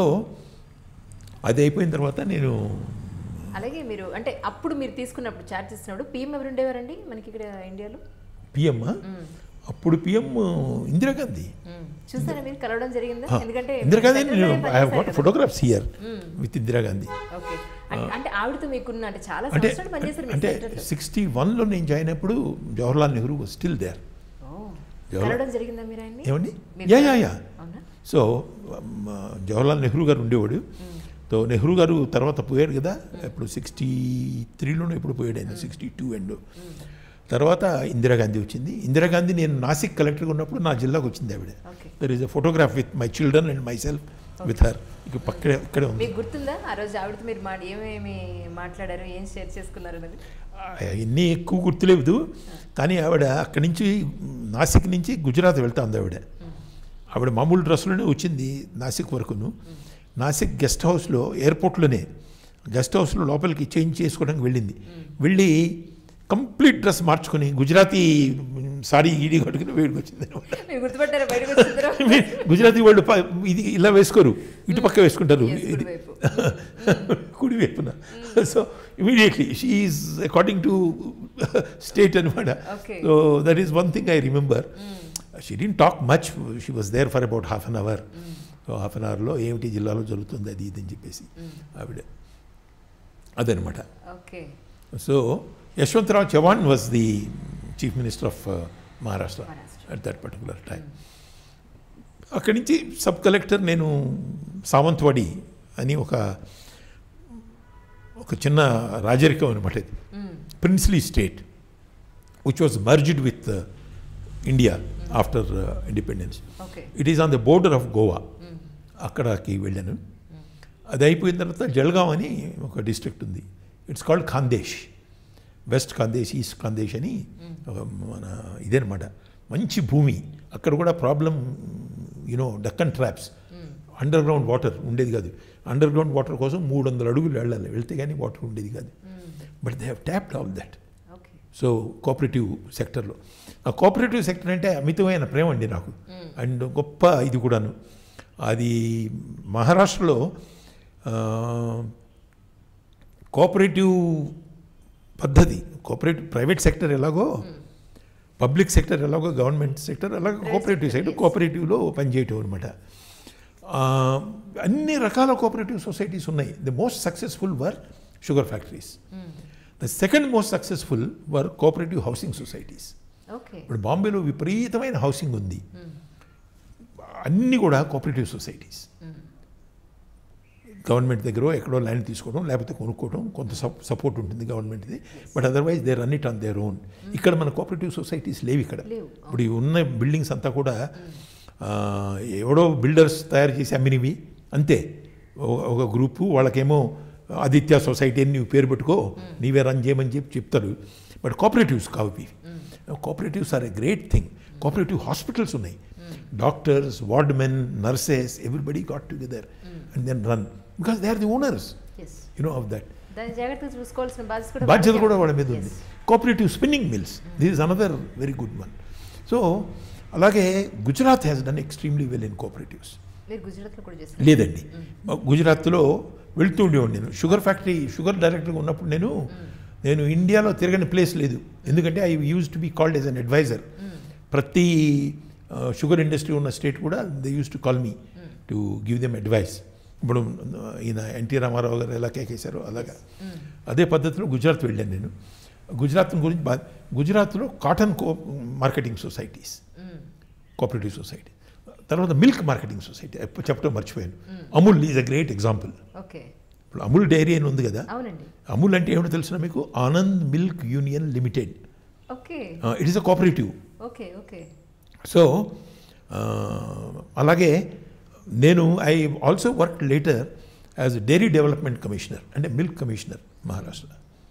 అది అయిపోయిన తర్వాత నేను అలాగే మీరు అంటే అప్పుడు మీరు తీసుకున్నప్పుడు ఛార్జ్ చేసినప్పుడు పిఎం ఎవరు ఉండేవారండి మనకి ఇక్కడ ఇండియాలో పిఎం అప్పుడు పిఎం ఇందిరాగాంధీ చూసారా మీరు కలవడం జరిగిందా ఎందుకంటే ఇందిరాగాంధీ సెంట్రల్ నేను లోనే ఐ హావ్ పనిచేశారు గాట్ కదా. Photographs here with Indira Gandhi okay అంటే- అంటే ఆవిడతో మీకున్న అంటే చాలా అంటే సంవత్సరాలు పనిచేశారు అంటే మీరు సెంట్రల్లో. సిక్స్టీ వన్లో నేను జాయిన్ అయినప్పుడు జవహర్లాల్ నెహ్రూ స్టిల్ దేర్ ఓ, జవహర్లాల్- కలవడం జరిగిందా మీరు ఆయన్ని ఏమండి మీరు యా యా యా అవునా సో మ, జవహర్లాల్ నెహ్రూ గారు ఉండేవాడు సో నెహ్రూ గారు తర్వాత పోయాడు కదా ఇప్పుడు సిక్స్టీ త్రీలోనే ఇప్పుడు పోయాడు ఆయన సిక్స్టీ టూ అండ్ తర్వాత ఇందిరాగాంధీ వచ్చింది ఇందిరాగాంధీ నేను నాసిక్ కలెక్టర్గా ఉన్నప్పుడు నా జిల్లాకు వచ్చింది ఆవిడ okay there is a photograph with my children and myself with her ఇక పక్కనే ఇక్కడే ఉంది మీకు గుర్తుందా ఆ రోజు ఆవిడతో మీరు మా ఏమేమి మాట్లాడారు ఏం షేర్ చేసుకున్నారు అనేది ఎన్ని ఎక్కువ గుర్తులేదు కానీ ఆవిడ అక్కడి నుంచి నాసిక్ నుంచి గుజరాత్ వెళ్తా ఉంది ఆవిడ ఆవిడ మామూలు డ్రెస్సులోనే వచ్చింది నాసిక్ వరకును నాసిక్ గెస్ట్ హౌస్లో ఎయిర్పోర్ట్లోనే గెస్ట్ హౌస్లో లోపలికి చేంజ్ చేసుకోవడానికి వెళ్ళింది వెళ్ళి కంప్లీట్ డ్రెస్ మార్చుకొని గుజరాతీ సారీ ఈడీ కట్టుకుని వేడికి వచ్చింది అనమాట మీరు గుర్తుపట్టారా బయటకు వచ్చిన తర్వాత గుజరాతీ వాళ్ళు ప- ఇది ఇలా వేసుకోరు ఇటు పక్క వేసుకుంటారు Yes, ఇది కుడివైపు. కుడి వైపున so immediately she's according to state అనమాట Okay. So that is one thing I remember she did talk much she was there for about half an hour so half an అవర్లో ఏమిటి జిల్లాలో జరుగుతుంది అది ఇది అని చెప్పేసి ఆవిడ అదనమాట okay so Yashwantrao Chavan was the chief minister of Maharashtra Maharashtra. At that particular time అక్కడి నుంచి సబ్ కలెక్టర్ నేను సావంత్వాడి అని ఒక ఒక చిన్న రాజరికం అనమాట ఇది princely state which was merged with India after independence okay it is on the border of Goa అక్కడికి వెళ్ళాను అది అయిపోయిన తర్వాత జల్గాం అని ఒక డిస్ట్రిక్ట్ ఉంది it's called Khandesh west Khandesh east Khandesh అని ఒక మన ఇదేనమాట మంచి భూమి అక్కడ కూడా problem you know Deccan traps underground water ఉండేది కాదు అండర్ గ్రౌండ్ వాటర్ కోసం మూడు వందల అడుగులు వెళ్ళాలి వెళ్తే కానీ వాటర్ ఉండేది కాదు but they have tapped all that okay so cooperative సెక్టర్లో ఆ కోఆపరేటివ్ సెక్టర్ అంటే అమితమైన ప్రేమ అండి నాకు అండ్ గొప్ప ఇది కూడాను అది మహారాష్ట్రలో కోఆపరేటివ్ పద్ధతి కోఆపరేటివ్ ప్రైవేట్ సెక్టర్ ఎలాగో పబ్లిక్ సెక్టర్ ఎలాగో గవర్నమెంట్ సెక్టర్ అలాగే కోఆపరేటివ్ సెక్టర్ కోఆపరేటివ్లో పనిచేయటం అనమాట అన్ని రకాల కోఆపరేటివ్ సొసైటీస్ ఉన్నాయి the most successful were sugar factories the second most successful were cooperative housing societies okay ఇప్పుడు బాంబేలో విపరీతమైన హౌసింగ్ ఉంది అన్నీ కూడా కోఆపరేటివ్ సొసైటీస్ గవర్నమెంట్ దగ్గర ఎక్కడో ల్యాండ్ తీసుకోవడం లేకపోతే కొనుక్కోవడం కొంత సపోర్ట్ ఉంటుంది గవర్నమెంట్ది but otherwise they run it on their own ఇక్కడ మన కోఆపరేటివ్ సొసైటీస్ లేవు ఇక్కడ లేవు. ఇప్పుడు ఈ ఉన్న బిల్డింగ్స్ అంతా కూడా ఆ, ఎవడో బిల్డర్స్ తయారు చేసి అమ్మినవి అంతే ఒక- ఒక గ్రూపు వాళ్ళకేమో ఆదిత్య సొసైటీ అని నువ్వు పేరు పెట్టుకో నీవే రన్ చేయమని చెప్పి చెప్తారు బట్ కోఆపరేటివ్స్ కావు ఇవి cooperatives are a great thing cooperative hospitals ఉన్నాయి doctors ward men nurses everybody got together and then run because they are the owners as you know of that దాన్ని జాగ్రత్తగా చూసుకోవాల్సిన బాధ్యత కూడా బాధ్యత వాళ్ళకే కూడా వాళ్ళ ఉంది. మీద ఉంది Yes. Cooperative spinning mills this is another very good one so అలాగే Gujarat has done extremely well in cooperatives మీరు గుజరాత్లో కూడా చేస్తారు లేదండి గుజరాత్లో వెళ్తూ ఉండేవాడు నేను షుగర్ ఫ్యాక్టరీ షుగర్ డైరెక్టర్గా ఉన్నప్పుడు నేను నేను ఇండియాలో తిరగని ప్లేస్ లేదు ఎందుకంటే I use to be called as an adviser ప్రతి షుగర్ ఇండస్ట్రీ ఉన్న స్టేట్ కూడా they use to call me to give them advice ఇప్పుడు ఈయన ఎన్టీ రామారావు గారు ఎలా కేకేశారో అలాగా అదే పద్ధతిలో గుజరాత్ వెళ్ళాను నేను గుజరాత్ గురించి బా గుజరాత్లో cotton co marketing societies cooperative society తర్వాత మిల్క్ మార్కెటింగ్ సొసైటీ ఎప్పుడు చెప్పడం మర్చిపోయాను Amul is a great example okay ఇప్పుడు అమూల్ డైరీ అని ఉంది కదా అవునండి అమూల్ అంటే ఏమిటో తెలిసిన మీకు Anand milk union limited okay it is a cooperative okay okay so అలాగే నేను I also work later as dairy development commissioner అంటే మిల్క్ కమిషనర్ మహారాష్ట్ర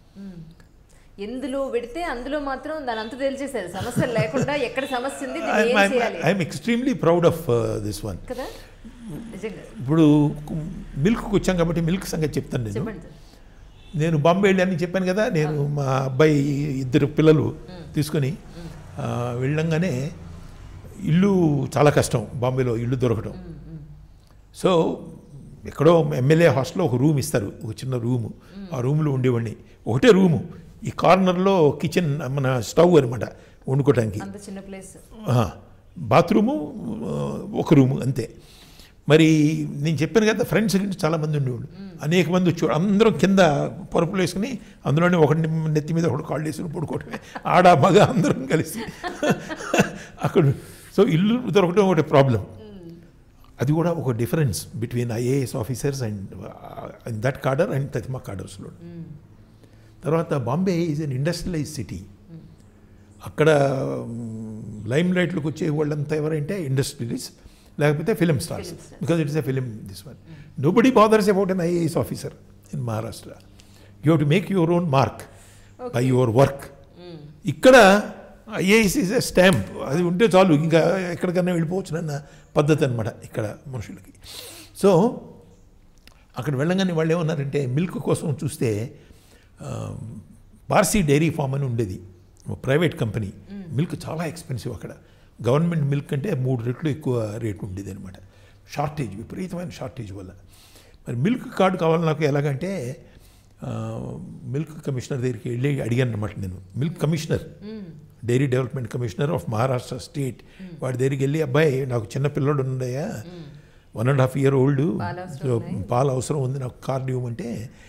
ఎందులో పెడితే అందులో మాత్రం దాని అంత తేల్చేశారు సమస్య లేకుండా ఎక్కడ సమస్య ఉంది దీన్ని ఏం చేయాలి I'm extremely proud of this one కదా నిజంగా ఇప్పుడు మిల్క్కి వచ్చాం కాబట్టి మిల్క్ సంగతి చెప్తాను నేను చెప్పండి సార్ నేను బాంబే వెళ్ళానని చెప్పాను కదా నేను మా అబ్బాయి ఇద్దరు పిల్లలు తీసుకొని ఆ, వెళ్ళంగానే ఇల్లు చాలా కష్టం బాంబేలో ఇల్లు దొరకడం సో ఎక్కడో ఎమ్మెల్యే హాస్టల్లో ఒక రూమ్ ఇస్తారు ఒక చిన్న రూము ఆ రూమ్లో ఉండేవాడిని ఒకటే రూము ఈ కార్నర్లో కిచెన్ మన స్టవ్ అనమాట వండుకోవడానికి అంత చిన్న ప్లేస్ ఆ, బాత్రూము ఆ, ఒక రూము అంతే మరి నేను చెప్పాను కదా ఫ్రెండ్స్ గురించి చాలా మంది ఉండేవాళ్ళు అనేక మంది వచ్చేవాడు అందరం కింద పరుపులు వేసుకుని అందులోనే ఒకటి నెత్తి మీద ఒకటి కాళ్ళు వేసుకుని పడుకోవటమే ఆడ మగ అందరం కలిసి అక్కడ సో ఇల్లు దొరకడం ఒకటి ప్రాబ్లం అది కూడా ఒక difference between IAS officers and in that cadre and తతిమా కార్డర్స్లో తర్వాత Bombay is an industrialise city అక్కడ లైమ్ లైట్లోకి వచ్చే వాళ్ళంతా ఎవరంటే ఇండస్ట్రియలిస్ట్ లేకపోతే film stars Film stars. Because it's a film this one nobody bothers about an IAS officer in Maharashtra you have to make your own mark by your work ఇక్కడ IAS is a stamp అది ఉంటే చాలు ఇంకా ఎక్కడికన్నా వెళ్ళిపోవచ్చునన్న పద్ధతి అనమాట ఇక్కడ మనుషులకి సో అక్కడ వెళ్ళగానే వాళ్ళు ఏమన్నారంటే మిల్క్ కోసం చూస్తే ఆ, పార్సీ డైరీ ఫామ్ అని ఉండేది ప్రైవేట్ కంపెనీ మిల్క్ చాలా ఎక్స్పెన్సివ్ అక్కడ గవర్నమెంట్ మిల్క్ అంటే మూడు రెట్లు ఎక్కువ రేట్ ఉండేది అనమాట షార్టేజ్ విపరీతమైన షార్టేజ్ వల్ల మరి మిల్క్ కార్డు కావాలి నాకు ఎలాగంటే ఆ, మిల్క్ కమిషనర్ దగ్గరికి వెళ్ళి అడిగాను అనమాట నేను milk commissioner dairy development commissioner of Maharashtra state వాడి దగ్గరికి వెళ్ళి అబ్బాయి నాకు చిన్న పిల్లోడు ఉన్నాయా one and half year old పాలు అవసరం సో ఉన్నాయి. పాలు అవసరం ఉంది నాకు కార్డు ఇవ్వమంటే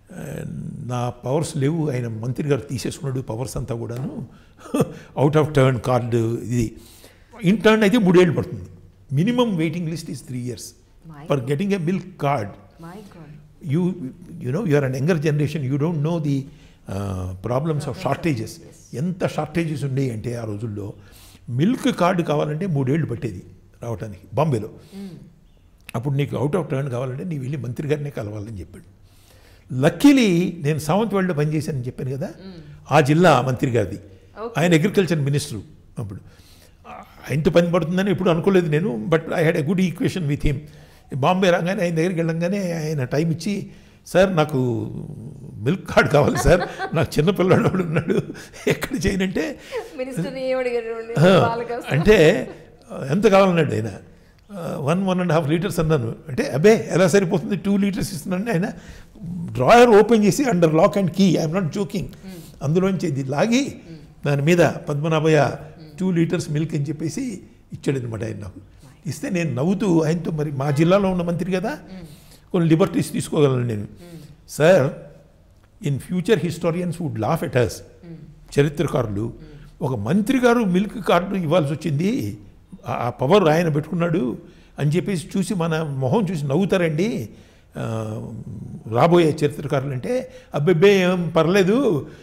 నా పవర్స్ లేవు ఆయన మంత్రి గారు తీసేసుకున్నాడు పవర్స్ అంతా కూడాను అవుట్ ఆఫ్ టర్న్ కార్డు ఇది ఇన్ టర్న్ అయితే మూడేళ్ళు పడుతుంది minimum waiting list is three years My for getting a milk card my god you you know you are an younger generation you don't know the uh, problems of shortages ఎంత shortages ఉండేవి అంటే ఆ రోజుల్లో milk card కావాలంటే మూడేళ్ళు పట్టేది రావడానికి బాంబేలో అప్పుడు నీకు అవుట్ ఆఫ్ టర్న్ కావాలంటే నీ వెళ్ళి మంత్రి గారినే కలవాలని చెప్పాడు లక్కీలీ నేను సావంతవాడలో పనిచేశానని చెప్పాను కదా ఆ జిల్లా మంత్రి గారిది Okay. ఆయన అగ్రికల్చర్ మినిస్టరు అప్పుడు ఆయనతో పని పడుతుందని ఎప్పుడు అనుకోలేదు నేను but I had a good equation with him Bombay రాగానే ఆయన దగ్గరికి వెళ్ళంగానే ఆయన టైం ఇచ్చి సార్ నాకు మిల్క్ కార్డ్ కావాలి సార్ నాకు చిన్న పిల్లడు ఒకడు ఉన్నాడు ఎక్కడ చేయనంటే మినిస్టర్ ఏమడిగారు ఆ, వాళ్ళకి అంటే ఎంత కావాలన్నాడు ఆయన one one and half litres అన్నాను అంటే అబ్బే ఎలా సరిపోతుంది టూ లీటర్స్ ఇస్తున్నాను ఆయన డ్రాయర్ ఓపెన్ చేసి under lock and key I'm not joking అందులోంచి ఇది లాగి దాని మీద పద్మనాభయ్య టూ లీటర్స్ మిల్క్ అని చెప్పేసి ఇచ్చాడు అనమాట ఆయన నాకు ఇస్తే నేను నవ్వుతూ ఆయనతో మరి మా జిల్లాలో ఉన్న మంత్రి కదా కొన్ని లిబర్టీస్ తీసుకోగలను నేను sir in future historians would laugh at us చరిత్రకారులు ఒక మంత్రి గారు మిల్క్ కార్డు ఇవ్వాల్సి వచ్చింది ఆ- ఆ పవర్ ఆయన పెట్టుకున్నాడు అని చెప్పేసి చూసి మన మొహం చూసి నవ్వుతారండి ఆ, రాబోయే చరిత్రకారులు అంటే అబ్బెబ్బే ఏం పర్లేదు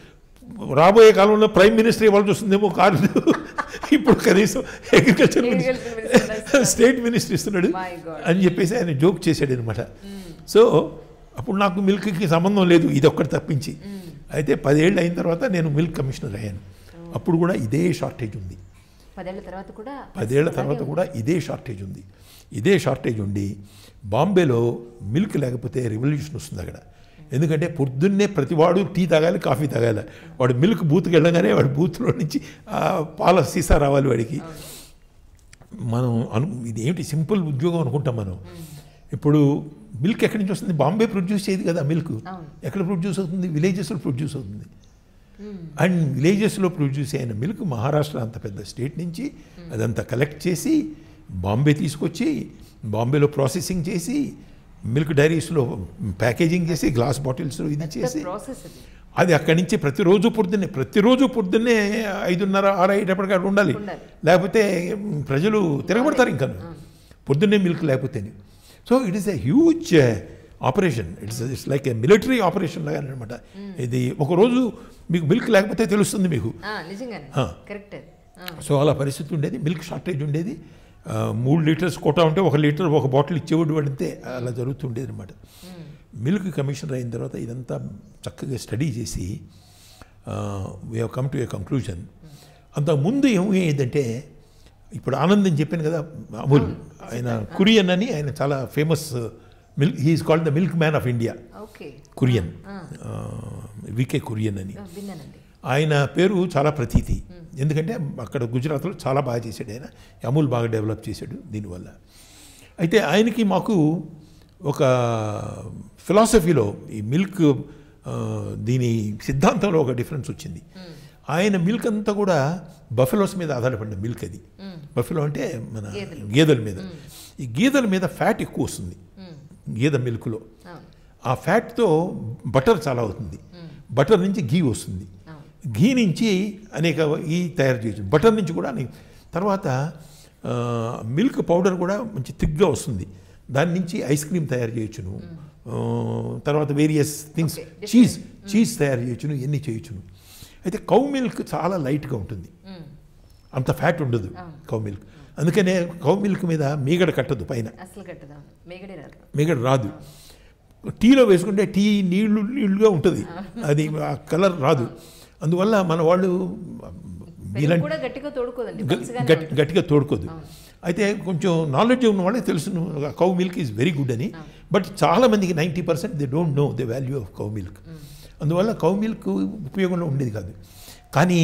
రాబోయే కాలంలో ప్రైమ్ మినిస్టర్ ఇవ్వాల్సి వస్తుందేమో కార్డు ఇప్పుడు కనీసం అగ్రికల్చర్ Agriculture minister ఇస్తున్నారు. స్టేట్ మినిస్టర్ ఇస్తున్నాడు My God. అని చెప్పేసి ఆయన జోక్ చేశాడు అనమాట సో అప్పుడు నాకు మిల్క్కి సంబంధం లేదు ఇది ఒక్కటి తప్పించి అయితే పదేళ్ళు అయిన తర్వాత నేను మిల్క్ కమిషనర్ అయ్యాను అప్పుడు కూడా ఇదే షార్టేజ్ ఉంది పదేళ్ల తర్వాత కూడా పదేళ్ల తర్వాత కూడా ఇదే షార్టేజ్ ఉంది ఇదే షార్టేజ్ ఉండి బాంబేలో మిల్క్ లేకపోతే రెవల్యూషన్ వస్తుంది అక్కడ ఎందుకంటే పొద్దున్నే ప్రతివాడు టీ తాగాలి కాఫీ తాగాలి వాడు మిల్క్ బూత్కి వెళ్ళగానే వాడు బూత్లో నుంచి ఆ పాల సీసా రావాలి వాడికి మనం అను ఇది ఏమిటి సింపుల్ ఉద్యోగం అనుకుంటాం మనం ఇప్పుడు మిల్క్ ఎక్కడి నుంచి వస్తుంది బాంబే ప్రొడ్యూస్ చేయదు కదా మిల్క్ అవును. ఎక్కడ ప్రొడ్యూస్ అవుతుంది విలేజెస్లో ప్రొడ్యూస్ అవుతుంది అండ్ విలేజెస్లో ప్రొడ్యూస్ అయిన మిల్క్ మహారాష్ట్ర అంత పెద్ద స్టేట్ నుంచి అదంతా కలెక్ట్ చేసి బాంబే తీసుకొచ్చి బాంబేలో ప్రాసెసింగ్ చేసి మిల్క్ డైరీస్లో ప్యాకేజింగ్ చేసి గ్లాస్ బాటిల్స్లో ఇది చేసి ప్రాసెస్ అది అది అక్కడి నుంచి ప్రతిరోజు పొద్దున్నే ప్రతిరోజు పొద్దున్నే ఐదున్నర ఆరు అయ్యేటప్పటికి అక్కడ ఉండాలి ఉండాలి. లేకపోతే ప్రజలు తిరగబడతారు ఇంకా పొద్దున్నే మిల్క్ లేకపోతేనే so it is a huge operation it's it's like a military operation లాగా అనమాట ఇది ఒకరోజు మీకు మిల్క్ లేకపోతే తెలుస్తుంది మీకు ఆ, నిజంగానే ఆ. కరెక్ట్ సో అలా పరిస్థితి ఉండేది మిల్క్ షార్టేజ్ ఉండేది ఆ, మూడు లీటర్స్ కోటా ఉంటే ఒక లీటర్ ఒక బాటిల్ ఇచ్చేవాడు వాడితే అలా జరుగుతుండేది అనమాట మిల్క్ కమిషనర్ అయిన తర్వాత ఇదంతా చక్కగా స్టడీ చేసి we have come to a conclusion అంతకుముందు ఏమయ్యేదంటే ఇప్పుడు ఆనందం చెప్పాను కదా అమూల్ ఆయన కురియన్ అని ఆయన చాలా famous milk he is called the milk man of India okay Kurian VK Kurian అని విన్నానండి ఆయన పేరు చాలా ప్రతీతి ఎందుకంటే అక్కడ గుజరాత్లో చాలా బాగా చేశాడు ఆయన అమూల్ బాగా డెవలప్ చేశాడు దీనివల్ల అయితే ఆయనకి మాకు ఒక ఫిలాసఫీలో ఈ మిల్క్ ఆ, దీని సిద్ధాంతంలో ఒక డిఫరెన్స్ వచ్చింది ఆయన మిల్క్ అంతా కూడా బఫెలోస్ మీద ఆధారపడిన మిల్క్ అది బఫెలో అంటే మన గేదెలు. గేదెల మీద ఈ గేదెల మీద ఫ్యాట్ ఎక్కువ వస్తుంది గేదె మిల్క్లో అవును ఆ ఫ్యాట్తో బటర్ చాలా అవుతుంది బటర్ నుంచి ఘీ వస్తుంది అవును ఘీ నుంచి అనేక ఈ తయారు చేయొచ్చు బటర్ నుంచి కూడా అనేక తర్వాత ఆ, మిల్క్ పౌడర్ కూడా మంచి థిక్గా వస్తుంది దాని నుంచి ఐస్ క్రీమ్ తయారు చేయొచ్చును ఆ, తర్వాత various things Okay, different. Cheese cheese తయారు చేయొచ్చును ఎన్ని చేయొచ్చును అయితే కౌ మిల్క్ చాలా లైట్గా ఉంటుంది మ్మ్. అంత ఫ్యాట్ ఉండదు అవును. కౌ మిల్క్ అందుకనే కౌ మిల్క్ మీద మీగడ కట్టదు పైన అసలు కట్టదా మేగడే రాదు మిగడ రాదు టీలో వేసుకుంటే టీ నీళ్లు నీళ్లుగా ఉంటుంది అది ఆ కలర్ రాదు అందువల్ల మన వాళ్ళు పెరుగు ఇలాంటి కూడా గట్టిగా తోడుకోదండి గ- పలుచగానే గట్టి ఉంటుంది. గట్టిగా తోడుకోదు అవును. అయితే కొంచెం నాలెడ్జ్ ఉన్న వాళ్ళకి తెలుసు cow milk is very good అని బట్ చాలా మందికి ninety percent they don't know the value of cow milk అందువల్ల కౌ మిల్క్ ఉపయోగంలో ఉండేది కాదు కానీ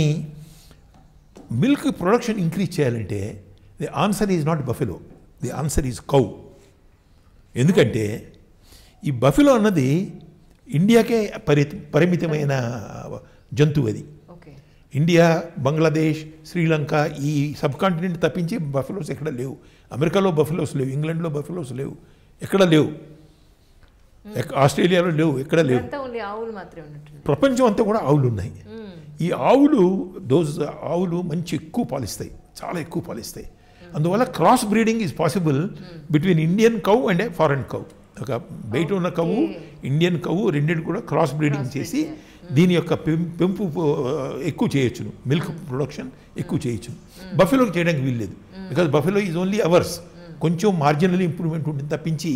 మిల్క్ ప్రొడక్షన్ ఇంక్రీజ్ చేయాలంటే the answer is not buffalo the answer is cow ఎందుకంటే ఈ బఫెలో అన్నది ఇండియాకే పరి పరిమితమైన జంతువు అది ఓకే ఇండియా బంగ్లాదేశ్ శ్రీలంక ఈ సబ్ కాంటినెంట్ తప్పించి బఫెలోస్ ఎక్కడ లేవు అమెరికాలో బఫెలోస్ లేవు ఇంగ్లాండ్లో బఫెలోస్ లేవు ఎక్కడ లేవు ఎక్క- ఆస్ట్రేలియాలో లేవు ఎక్కడ లేవు అంతా ఓన్లీ ఆవులు మాత్రమే ఉన్నట్టున్నాయి ప్రపంచం అంతా కూడా ఆవులు ఉన్నాయి ఈ ఆవులు దోస్ ఆవులు మంచి ఎక్కువ పాలిస్తాయి చాలా ఎక్కువ పాలిస్తాయి అందువల్ల cross breeding is possible between Indian cow and a foreign cow ఒక బయట ఉన్న కవ్వు ఇండియన్ కవ్వు రెండింటి కూడా క్రాస్ బ్రీడింగ్ చేసి దీని యొక్క పెం- పెంపు ఆ, ఎక్కువ చేయొచ్చును మిల్క్ ప్రొడక్షన్ ఎక్కువ చేయొచ్చు బఫెలోకి చేయడానికి వీల్లేదు because buffalo is only ours కొంచెం మార్జినల్ ఇంప్రూవ్మెంట్ ఉంటుంది తప్పించి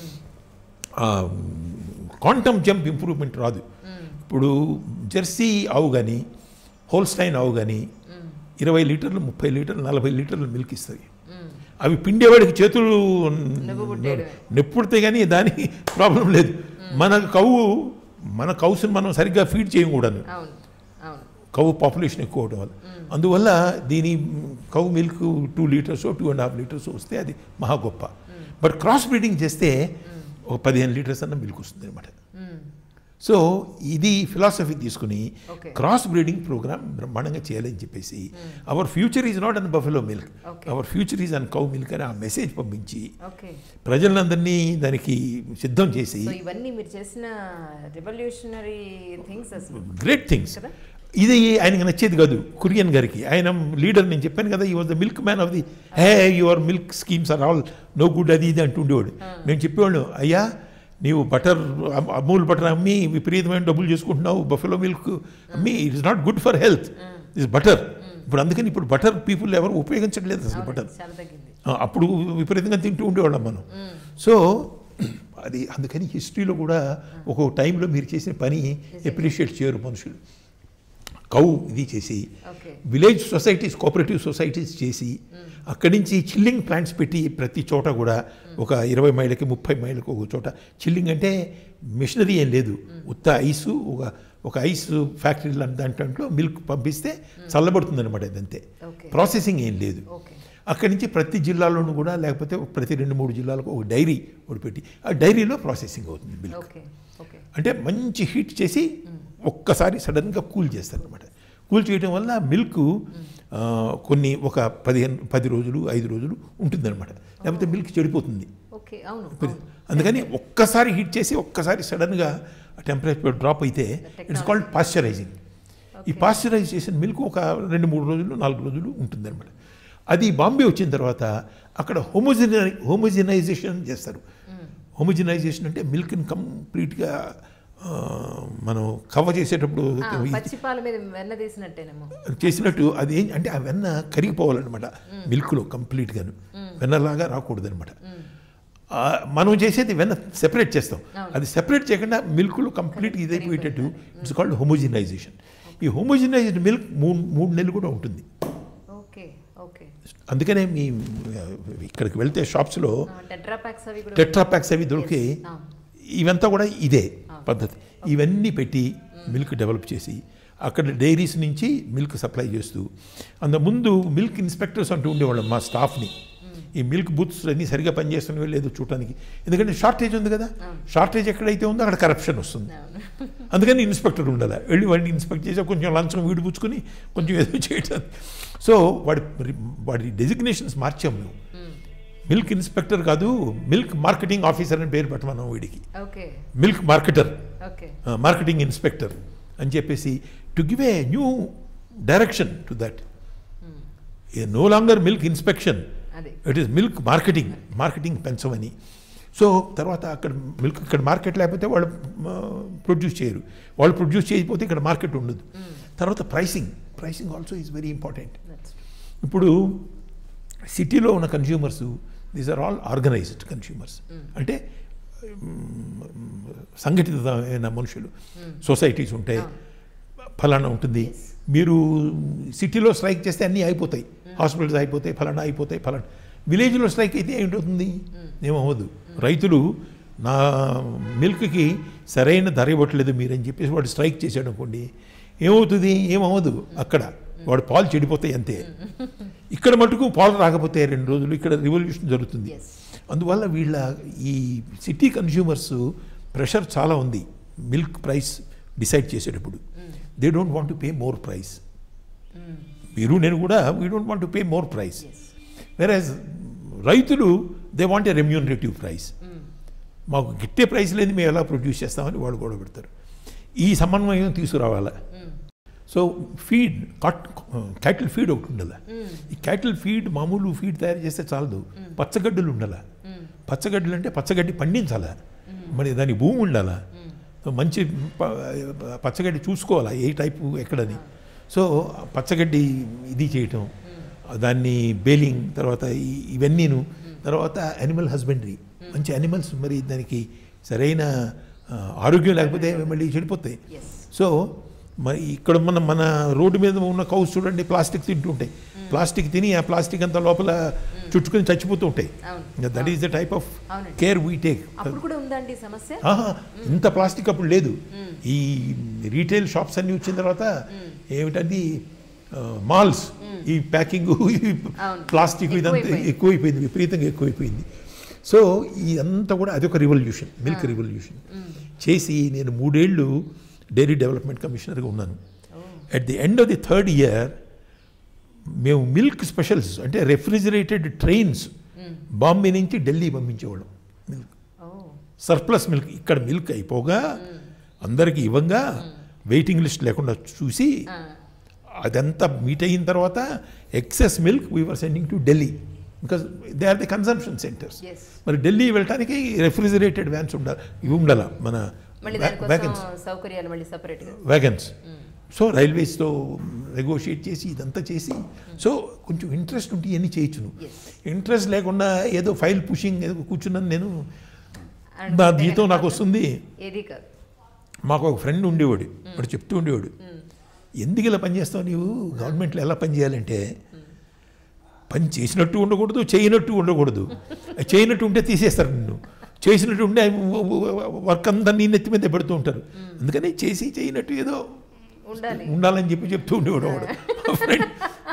క్వాంటమ్ జంప్ ఇంప్రూవ్మెంట్ రాదు ఇప్పుడు జెర్సీ ఆవు కానీ హోల్స్టైన్ ఆవు కానీ ఇరవై లీటర్లు ముప్పై లీటర్లు నలభై లీటర్లు మిల్క్ ఇస్తాయి అవి పిండేవాడికి చేతులు నొప్పి పుట్టేయడమే. నెప్పుడితే కానీ దానికి ప్రాబ్లం లేదు మన కవ్వు మన కౌసుని మనం సరిగ్గా ఫీడ్ చేయకూడదు అవును అవును కవ్వు పాపులేషన్ ఎక్కువ అవడం వల్ల అందువల్ల దీని cow milk two litres two and half litres వస్తే అది మహా గొప్ప బట్ క్రాస్ బ్రీడింగ్ చేస్తే ఒక పదిహేను లీటర్స్ అన్న మిల్క్ వస్తుంది అనమాట సో ఇది ఫిలాసఫీ తీసుకుని Okay. క్రాస్ బ్రీడింగ్ ప్రోగ్రామ్ బ్రహ్మాండంగా చేయాలని చెప్పేసి our future is not an buffalo milk Okay. Our future is an cow milk అని ఆ మెసేజ్ పంపించి ఓకే ప్రజలందరినీ దానికి సిద్ధం చేసి సో ఇవన్నీ మీరు చేసిన రెవల్యూషనరీ థింగ్స్ అసలు గ్రేట్ థింగ్స్ కదా? ఇది ఆయనకి నచ్చేది కాదు కురియన్ గారికి ఆయన లీడర్ నేను చెప్పాను కదా ఈ was the milk man of the hey your milk schemes are all no good అది ఇది అంటుండేవాడు నేను చెప్పేవాళ్ళు అయ్యా నీవు బటర్ అమూల్ బటర్ అమ్మి విపరీతమైన డబ్బులు చేసుకుంటున్నావు బఫెలో మిల్క్ అమ్మి it is not good for health is butter ఇప్పుడు అందుకని ఇప్పుడు బటర్ పీపుల్ ఎవరు ఉపయోగించట్లేదు అసలు బటర్ చాలా తగ్గింది ఆ, అప్పుడు విపరీతంగా తింటూ ఉండేవాళ్ళం మనం సో అది అందుకని హిస్టరీలో కూడా ఒక టైంలో మీరు చేసిన పని అప్రిషియేట్ చేయరు మనుషులు కౌ ఇది చేసి okay village societies cooperative societies చేసి అక్కడి నుంచి చిల్లింగ్ ప్లాంట్స్ పెట్టి ప్రతి చోట కూడా ఒక ఇరవై మైళ్ళకి ముప్పై మైళ్ళకి ఒక చోట చిల్లింగ్ అంటే మిషనరీ ఏం లేదు ఉత్త ఐసు ఒక ఒక ఐస్ ఫ్యాక్టరీ లాంటి దాంట్లో మిల్క్ పంపిస్తే చల్లబడుతుంది అనమాట ఇదంతే ఓకే ప్రాసెసింగ్ ఏం లేదు ఓకే అక్కడి నుంచి ప్రతి జిల్లాలోనూ కూడా లేకపోతే ప్రతి రెండు మూడు జిల్లాలకు ఒక డైరీ ఒకటి పెట్టి ఆ డైరీలో ప్రాసెసింగ్ అవుతుంది మిల్క్ ఓకే ఓకే అంటే మంచి హీట్ చేసి ఒక్కసారి సడన్గా కూల్ చేస్తారు అనమాట కూల్ చేయడం వల్ల మిల్క్ ఆ, కొన్ని ఒక పదిహేను పది రోజులు ఐదు రోజులు ఉంటుందన్నమాట లేకపోతే మిల్క్ చెడిపోతుంది ఓకే అవును అవును అందుకని ఒక్కసారి హీట్ చేసి ఒక్కసారి సడన్గా టెంపరేచర్ డ్రాప్ అయితే ఇట్స్ కాల్డ్ పాశ్చరైజింగ్ ఈ పాశ్చరైజ్ చేసిన మిల్క్ ఒక రెండు మూడు రోజులు నాలుగు రోజులు ఉంటుందన్నమాట అది బాంబే వచ్చిన తర్వాత అక్కడ హోమోజినై హోమోజినైజేషన్ చేస్తారు హోమోజినైజేషన్ అంటే మిల్క్ని కంప్లీట్గా ఆ, మనం కవర్ చేసేటప్పుడు ఆ, పచ్చి పాల మీద వెన్న తీసినట్టేనేమో చేసినట్టు అది ఏం అంటే ఆ వెన్న కరిగిపోవాలన్నమాట మిల్క్లో కంప్లీట్గాను వెన్నలాగా రాకూడదు అనమాట మనం చేసేది వెన్న సెపరేట్ చేస్తాం అది సెపరేట్ చేయకుండా మిల్క్లో కంప్లీట్ ఇదైపోయేటట్టు ఇట్స్ కాల్డ్ హోమోజినైజేషన్ ఈ హోమోజినైజ్డ్ మిల్క్ మూడు మూడు నెలలు కూడా ఉంటుంది ఓకే ఓకే అందుకనే మీ ఆ, ఇక్కడికి వెళ్తే షాప్స్లో టెట్రా ప్యాక్స్ అవి కూడా టెట్రా ప్యాక్స్ అవి దొరికి ఆ. ఇవంతా కూడా ఇదే పద్ధతి ఇవన్నీ పెట్టి మిల్క్ డెవలప్ చేసి అక్కడ డైరీస్ నుంచి మిల్క్ సప్లై చేస్తూ అంత ముందు మిల్క్ ఇన్స్పెక్టర్స్ అంటూ ఉండేవాళ్ళం మా స్టాఫ్ని ఈ మిల్క్ బూత్స్ అన్నీ సరిగా పనిచేస్తున్నవి లేదు చూడటానికి ఎందుకంటే షార్టేజ్ ఉంది కదా షార్టేజ్ ఎక్కడైతే ఉందో అక్కడ కరప్షన్ వస్తుంది అవును అందుకని ఇన్స్పెక్టర్ ఉండాలి వెళ్ళి వాడిని ఇన్స్పెక్ట్ చేసి కొంచెం లంచం వీడిపుచ్చుకొని కొంచెం ఏదో చేయటానికి సో వాడి వాడి డెసిగ్నేషన్స్ మార్చాం మేము మిల్క్ ఇన్స్పెక్టర్ కాదు మిల్క్ మార్కెటింగ్ ఆఫీసర్ అని పేరు పెట్టమన్నాం వీడికి okay milk marketer okay marketing inspector అని చెప్పేసి to give a new direction to that no longer milk inspection అది it is milk marketing marketing పెంచమని సో తర్వాత అక్కడ మిల్క్ ఇక్కడ మార్కెట్ లేకపోతే వాళ్ళు ప్రొడ్యూస్ చేయరు వాళ్ళు ప్రొడ్యూస్ చేయకపోతే ఇక్కడ మార్కెట్ ఉండదు తర్వాత pricing pricing also is very important that's ఇప్పుడు సిటీలో ఉన్న consumers these are all organised consumers అంటే మ్, సంఘటితమైన మనుషులు సొసైటీస్ ఉంటాయి ఫలానా ఉంటుంది మీరు సిటీలో స్ట్రైక్ చేస్తే అన్నీ అయిపోతాయి హాస్పిటల్స్ అయిపోతాయి ఫలానా అయిపోతాయి ఫలానా విలేజ్లో స్ట్రైక్ అయితే ఏమిటవుతుంది ఏమవ్వదు రైతులు నా మిల్క్కి సరైన ధర ఇవ్వట్లేదు మీరని చెప్పేసి వాడు స్ట్రైక్ చేశాడు అనుకోండి ఏమవుతుంది ఏమవ్వదు అక్కడ వాడు పాలు చెడిపోతాయి అంతే ఇక్కడ మటుకు పాలు రాకపోతే రెండు రోజులు ఇక్కడ రివల్యూషన్ జరుగుతుంది Yes. అందువల్ల వీళ్ళ ఈ సిటీ కన్జ్యూమర్స్ ప్రెషర్ చాలా ఉంది మిల్క్ ప్రైస్ డిసైడ్ చేసేటప్పుడు they don't want to pay more price మీరు నేను కూడా we don't want to pay more price yes whereas రైతులు they want a remunerative price మాకు గిట్టే ప్రైస్ లేదు మేము ఎలా ప్రొడ్యూస్ చేస్తామని వాళ్ళు గొడవ పెడతారు ఈ సమన్వయం తీసుకురావాలా so feed cut cattle feed ఒకటి ఉండాలి ఈ క్యాటిల్ ఫీడ్ మామూలు ఫీడ్ తయారు చేస్తే చాలదు పచ్చగడ్డలు ఉండాలా పచ్చగడ్డలు అంటే పచ్చగడ్డి పండించాలా మరి దాని భూమి ఉండాలా సో మంచి ప- పచ్చగడ్డి చూసుకోవాలా ఏ టైపు ఎక్కడని సో పచ్చగడ్డి ఇది చేయటం దాన్ని బేలింగ్ తర్వాత ఈ- ఇవన్నీను తర్వాత యానిమల్ హస్బెండరీ మంచి యానిమల్స్ మరి దానికి సరైన ఆ, ఆరోగ్యం లేకపోతే మళ్ళీ చెడిపోతాయి ఎస్ సో మరి ఇక్కడ మన మన రోడ్డు మీద ఉన్న కౌస్ చూడండి ప్లాస్టిక్ తింటూ ఉంటాయి ప్లాస్టిక్ తిని ఆ ప్లాస్టిక్ అంతా లోపల చుట్టుకొని చచ్చిపోతూ ఉంటాయి అవును that is the type of అవునండి. కేర్ వీ టేక్ అప్పుడు కూడా ఉందండి ఈ సమస్య ఆహా, ఇంత ప్లాస్టిక్ అప్పుడు లేదు ఈ రీటైల్ షాప్స్ అన్ని వచ్చిన తర్వాత ఏమిటండి మాల్స్ ఈ ప్యాకింగ్ ఈ అవును. ప్లాస్టిక్ ఇదంతా ఎక్కువైపోయింది. ఎక్కువైపోయింది విపరీతంగా ఎక్కువైపోయింది సో ఇదంతా కూడా అదొక రివల్యూషన్ మిల్క్ రివల్యూషన్ చేసి నేను మూడేళ్ళు డైరీ డెవలప్మెంట్ కమిషనర్గా ఉన్నాను at the end of the third year మేము మిల్క్ స్పెషల్స్ అంటే రెఫ్రిజిరేటెడ్ ట్రైన్స్ బాంబే నుంచి ఢిల్లీ పంపించేవాళ్ళం మిల్క్ ఓ సర్ప్లస్ మిల్క్ ఇక్కడ మిల్క్ అయిపోగా అందరికి ఇవ్వంగా వెయిటింగ్ లిస్ట్ లేకుండా చూసి ఆ, అదంతా మీట్ అయిన తర్వాత excess milk we are sending to Delhi because they are the consumption centres yes మరి ఢిల్లీ వెళ్ళటానికి రెఫ్రిజిరేటెడ్ వ్యాన్స్ ఉండాలి ఇవి ఉండాల మన మళ్ళీ వ్యాగన్స్ దానికోసం సౌకర్యాలు మళ్ళీ సపరేట్గా వ్యాగన్స్ సో రైల్వేస్తో నెగోషియేట్ చేసి ఇదంతా చేసి సో కొంచెం ఇంట్రెస్ట్ ఉంటే ఇవన్నీ చేయొచ్చును ఎస్ ఇంట్రెస్ట్ లేకుండా ఏదో ఫైల్ పుషింగ్ ఏదో కూర్చున్నాను నేను నా జీతం నాకు వస్తుంది ఏది కాదు మాకు ఒక ఫ్రెండ్ ఉండేవాడు వాడు చెప్తూ ఉండేవాడు ఎందుకు ఇలా పని చేస్తావు నీవు గవర్నమెంట్లో ఎలా పని చేయాలంటే పని చేసినట్టు ఉండకూడదు చేయనట్టు ఉండకూడదు చేయనట్టు ఉంటే తీసేస్తారు నిన్ను చేసినట్టు ఉంటే వర్క్ అంతా నీ నెత్తి మీద పెడుతూ ఉంటారు అందుకని చేసి చేయనట్టు ఏదో ఉండాలి ఉండాలని చెప్పి చెప్తూ ఉండేవాడు వాడు ఫ్రెండ్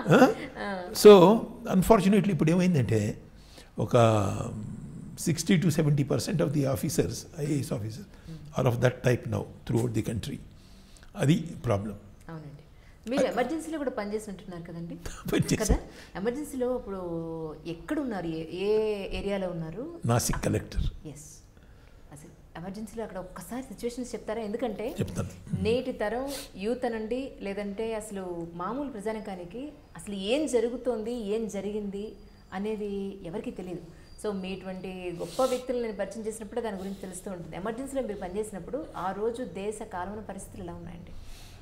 సో అన్ఫార్చునేట్లీ ఇప్పుడు ఏమైందంటే ఒక sixty to seventy percent of the officers IAS officers are of that type now throughout the country అది ప్రాబ్లం అవునండి మీరు ఎమర్జెన్సీలో కూడా పనిచేసినట్టున్నారు కదండి కదా ఎమర్జెన్సీలో ఇప్పుడు ఎక్కడ ఉన్నారు ఏ- ఏ ఏరియాలో ఉన్నారు నాసిక్ కలెక్టర్ ఎస్ అసలు ఎమర్జెన్సీలో అక్కడ ఒక్కసారి సిచ్యువేషన్స్ చెప్తారా ఎందుకంటే చెప్తాను నేటి తరం యూత్ అనండి లేదంటే అసలు మామూలు ప్రజానికానికి అసలు ఏం జరుగుతోంది ఏం జరిగింది అనేది ఎవరికీ తెలియదు సో మీ ఇటువంటి గొప్ప వ్యక్తులు నేను పరిచయం చేసినప్పుడే దాని గురించి తెలుస్తూ ఉంటుంది ఎమర్జెన్సీలో మీరు పనిచేసినప్పుడు ఆ రోజు దేశ కాలమైన పరిస్థితులు ఎలా ఉన్నాయండి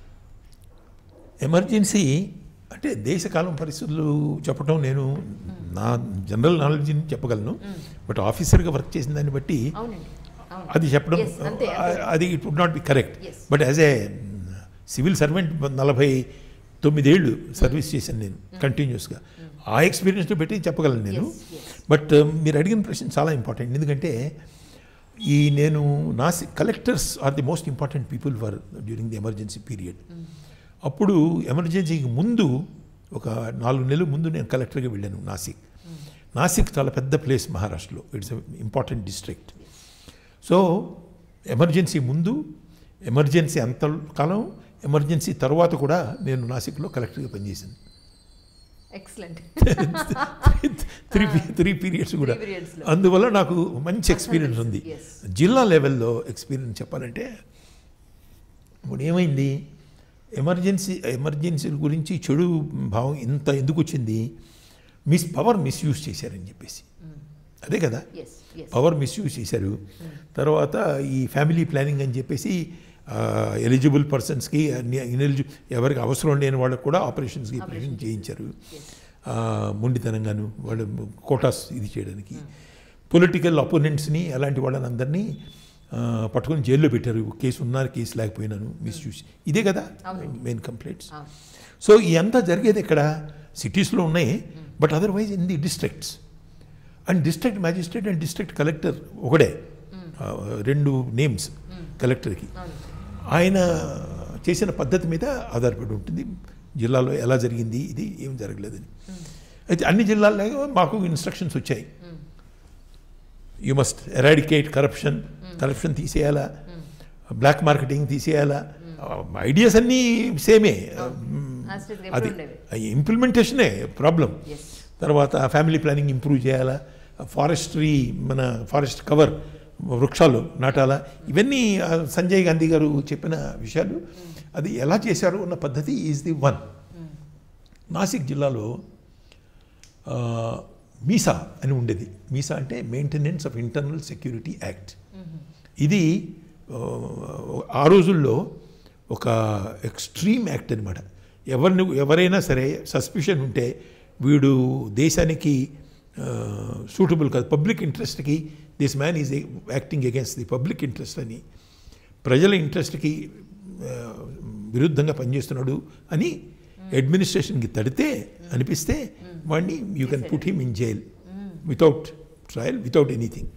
ఎమర్జెన్సీ అంటే దేశకాలం పరిస్థితులు చెప్పడం నేను నా జనరల్ నాలెడ్జ్ని చెప్పగలను బట్ ఆఫీసర్గా వర్క్ చేసిన దాన్ని బట్టి అవునండి అవును అది చెప్పడం Yes, అంతే, ఆ- అది it would not be correct Yes. But as a civil servant నలభై తొమ్మిదేళ్ళు సర్వీస్ చేశాను నేను కంటిన్యూస్గా ఆ ఎక్స్పీరియన్స్తో పెట్టి చెప్పగలను నేను Yes, yes. బట్ మీరు అడిగిన ప్రశ్న చాలా ఇంపార్టెంట్ ఎందుకంటే ఈ నేను నాసి collectors are the most important people for during the emergency period అప్పుడు ఎమర్జెన్సీకి ముందు ఒక నాలుగు నెలల ముందు నేను కలెక్టర్గా వెళ్ళాను నాసిక్ నాసిక్ చాలా పెద్ద ప్లేస్ మహారాష్ట్రలో it's important district so emergency ముందు ఎమర్జెన్సీ అంత కాలం ఎమర్జెన్సీ తర్వాత కూడా నేను నాసిక్లో కలెక్టర్గా పనిచేశాను ఎక్సలెంట్ త్రీ త్రీ పీరియడ్స్ కూడా Three periods లో. అందువల్ల నాకు మంచి ఎక్స్పీరియన్స్ ఉంది Yes. జిల్లా లెవెల్లో ఎక్స్పీరియన్స్ చెప్పాలంటే ఇప్పుడు ఏమైంది ఎమర్జెన్సీ ఎమర్జెన్సీ గురించి చెడు భావం ఇంత ఎందుకు వచ్చింది మిస్ పవర్ మిస్యూజ్ చేశారని చెప్పేసి అదే కదా ఎస్ ఎస్ పవర్ మిస్యూజ్ చేశారు తర్వాత ఈ ఫ్యామిలీ ప్లానింగ్ అని చెప్పేసి ఎలిజిబుల్ పర్సన్స్కి ఇనెలిజి ఎవరికి అవసరం లేని వాళ్ళకి కూడా ఆపరేషన్స్కి ఆపరేషన్ చేయించారు ఆ, మొండితనంగాను వాళ్ళు కోటాస్ ఇది చేయడానికి పొలిటికల్ అపోనెంట్స్ని అలాంటి వాళ్ళని అందరినీ ఆ, పట్టుకొని జైల్లో పెట్టారు కేసు ఉన్నా కేసు లేకపోయినాను మిస్యూజ్ ఇదే కదా మెయిన్ కంప్లైంట్స్ అవును సో ఈ అంతా జరిగేది ఇక్కడ సిటీస్లో ఉన్నాయి but otherwise in the districts and district magistrate and district collector ఒకడే ఆ, రెండు నేమ్స్ కలెక్టర్కి అవును ఆయన చేసిన పద్ధతి మీద ఆధారపడి ఉంటుంది జిల్లాలో ఎలా జరిగింది ఇది ఏం జరగలేదని అయితే అన్ని జిల్లాల్లో మాకు ఇన్స్ట్రక్షన్స్ వచ్చాయి you must eradicate corruption corruption తీసేయాలా బ్లాక్ మార్కెటింగ్ తీసేయాలా ఐడియాస్ అన్నీ సేమే As it is అది ఎప్పుడు ఉండేవి. ఇంప్లిమెంటేషనే ప్రాబ్లం ఎస్ తర్వాత ఫ్యామిలీ ప్లానింగ్ ఇంప్రూవ్ చేయాలా ఫారెస్ట్రీ మన ఫారెస్ట్ కవర్ వృక్షాలు నాటాలా ఇవన్నీ ఆ, సంజయ్ గాంధీ గారు చెప్పిన విషయాలు అది ఎలా చేశారు అన్న పద్ధతి ఈజ్ ది వన్ నాసిక్ జిల్లాలో ఆ, మీసా అని ఉండేది మీసా అంటే maintenance of internal security act ఇది ఆ, ఆ రోజుల్లో ఒక ఎక్స్ట్రీమ్ యాక్ట్ అనమాట ఎవరిని ఎవరైనా సరే సస్పిషన్ ఉంటే వీడు దేశానికి సూటబుల్ కాదు పబ్లిక్ ఇంట్రెస్ట్కి this man is acting against the public interest అని ప్రజల ఇంట్రెస్ట్కి ఆ, విరుద్ధంగా పనిచేస్తున్నాడు అని అడ్మినిస్ట్రేషన్కి తడితే అనిపిస్తే వాడిని you can put him in jail without trial without anything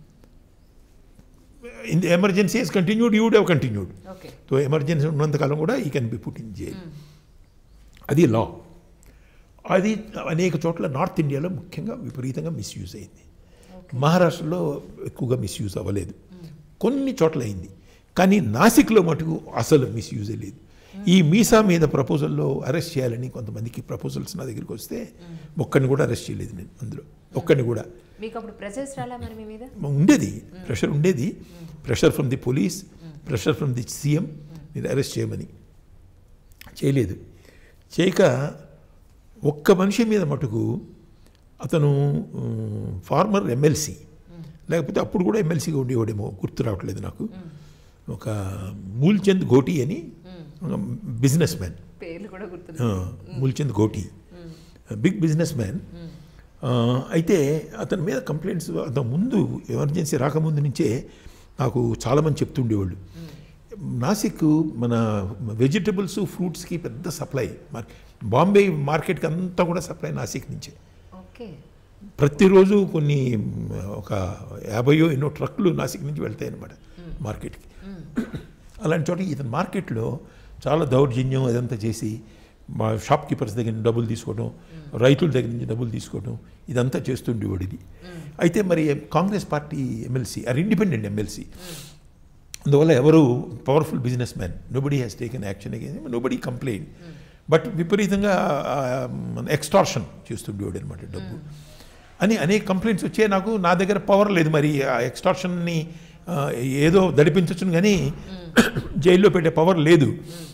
in the emergency he's continued you would have continued okay so emergency ఉన్నంతకాలం కూడా ఈ can be put in jail అది లా అది అనేక చోట్ల నార్త్ ఇండియాలో ముఖ్యంగా విపరీతంగా మిస్యూజ్ అయింది మహారాష్ట్రలో ఎక్కువగా మిస్యూజ్ అవ్వలేదు కొన్ని చోట్ల అయింది కానీ నాసిక్లో మటుకు అసలు మిస్యూజ్ లేదు ఈ మీసా మీద ప్రపోజల్లో అరెస్ట్ చేయాలని కొంతమందికి ప్రపోజల్స్ నా దగ్గరికి వస్తే ఒక్కడిని కూడా అరెస్ట్ చేయలేదు నేను అందులో ఒక్కడిని కూడా మీకు అప్పుడు ప్రెజర్స్ రాలా మరి మీ మీద ఉండేది ప్రెషర్ ఉండేది pressure from the police pressure from the CM మీరు అరెస్ట్ చేయమని చేయలేదు చేయక ఒక్క మనిషి మీద మటుకు అతను ఫార్మర్ ఎమ్మెల్సీ లేకపోతే అప్పుడు కూడా ఎమ్మెల్సీగా ఉండేవాడేమో గుర్తు రావట్లేదు నాకు ఒక మూల్చంద్ ఘోటి అని బిజినెస్ మ్యాన్ పేర్లు కూడా గుర్తు Moolchand Ghoti big business man అయితే అతని మీద కంప్లైంట్స్ అతను ముందు ఎమర్జెన్సీ రాకముందు నుంచే నాకు చాలామంది చెప్తుండేవాళ్ళు నాసిక్ మన వెజిటబుల్స్ ఫ్రూట్స్కి పెద్ద సప్లై బాంబే మార్కెట్కి అంతా కూడా సప్లై నాసిక్ నుంచే ఓకే ప్రతిరోజు కొన్ని ఒక యాభయో ఎన్నో ట్రక్కులు నాసిక్ నుంచి వెళ్తాయి అన్నమాట మార్కెట్కి అలాంటి చోట ఇతని మార్కెట్లో చాలా దౌర్జన్యం అదంతా చేసి మా షాప్ కీపర్స్ దగ్గర నుంచి డబ్బులు తీసుకోవడం రైతుల దగ్గర నుంచి డబ్బులు తీసుకోవడం ఇదంతా చేస్తుండేవాడు ఇది అయితే మరి Congress party MLC or independent MLC అందువల్ల ఎవరు powerful business man nobody has taken action again nobody complaint but విపరీతంగా ఎక్స్టార్షన్ చేస్తుండేవాడు అనమాట డబ్బు అని అనేక కంప్లైంట్స్ వచ్చాయి నాకు నా దగ్గర పవర్ లేదు మరి ఆ ఎక్స్టార్షన్ని ఆ, ఏదో దడిపించచ్చును కానీ జైల్లో పెట్టే పవర్ లేదు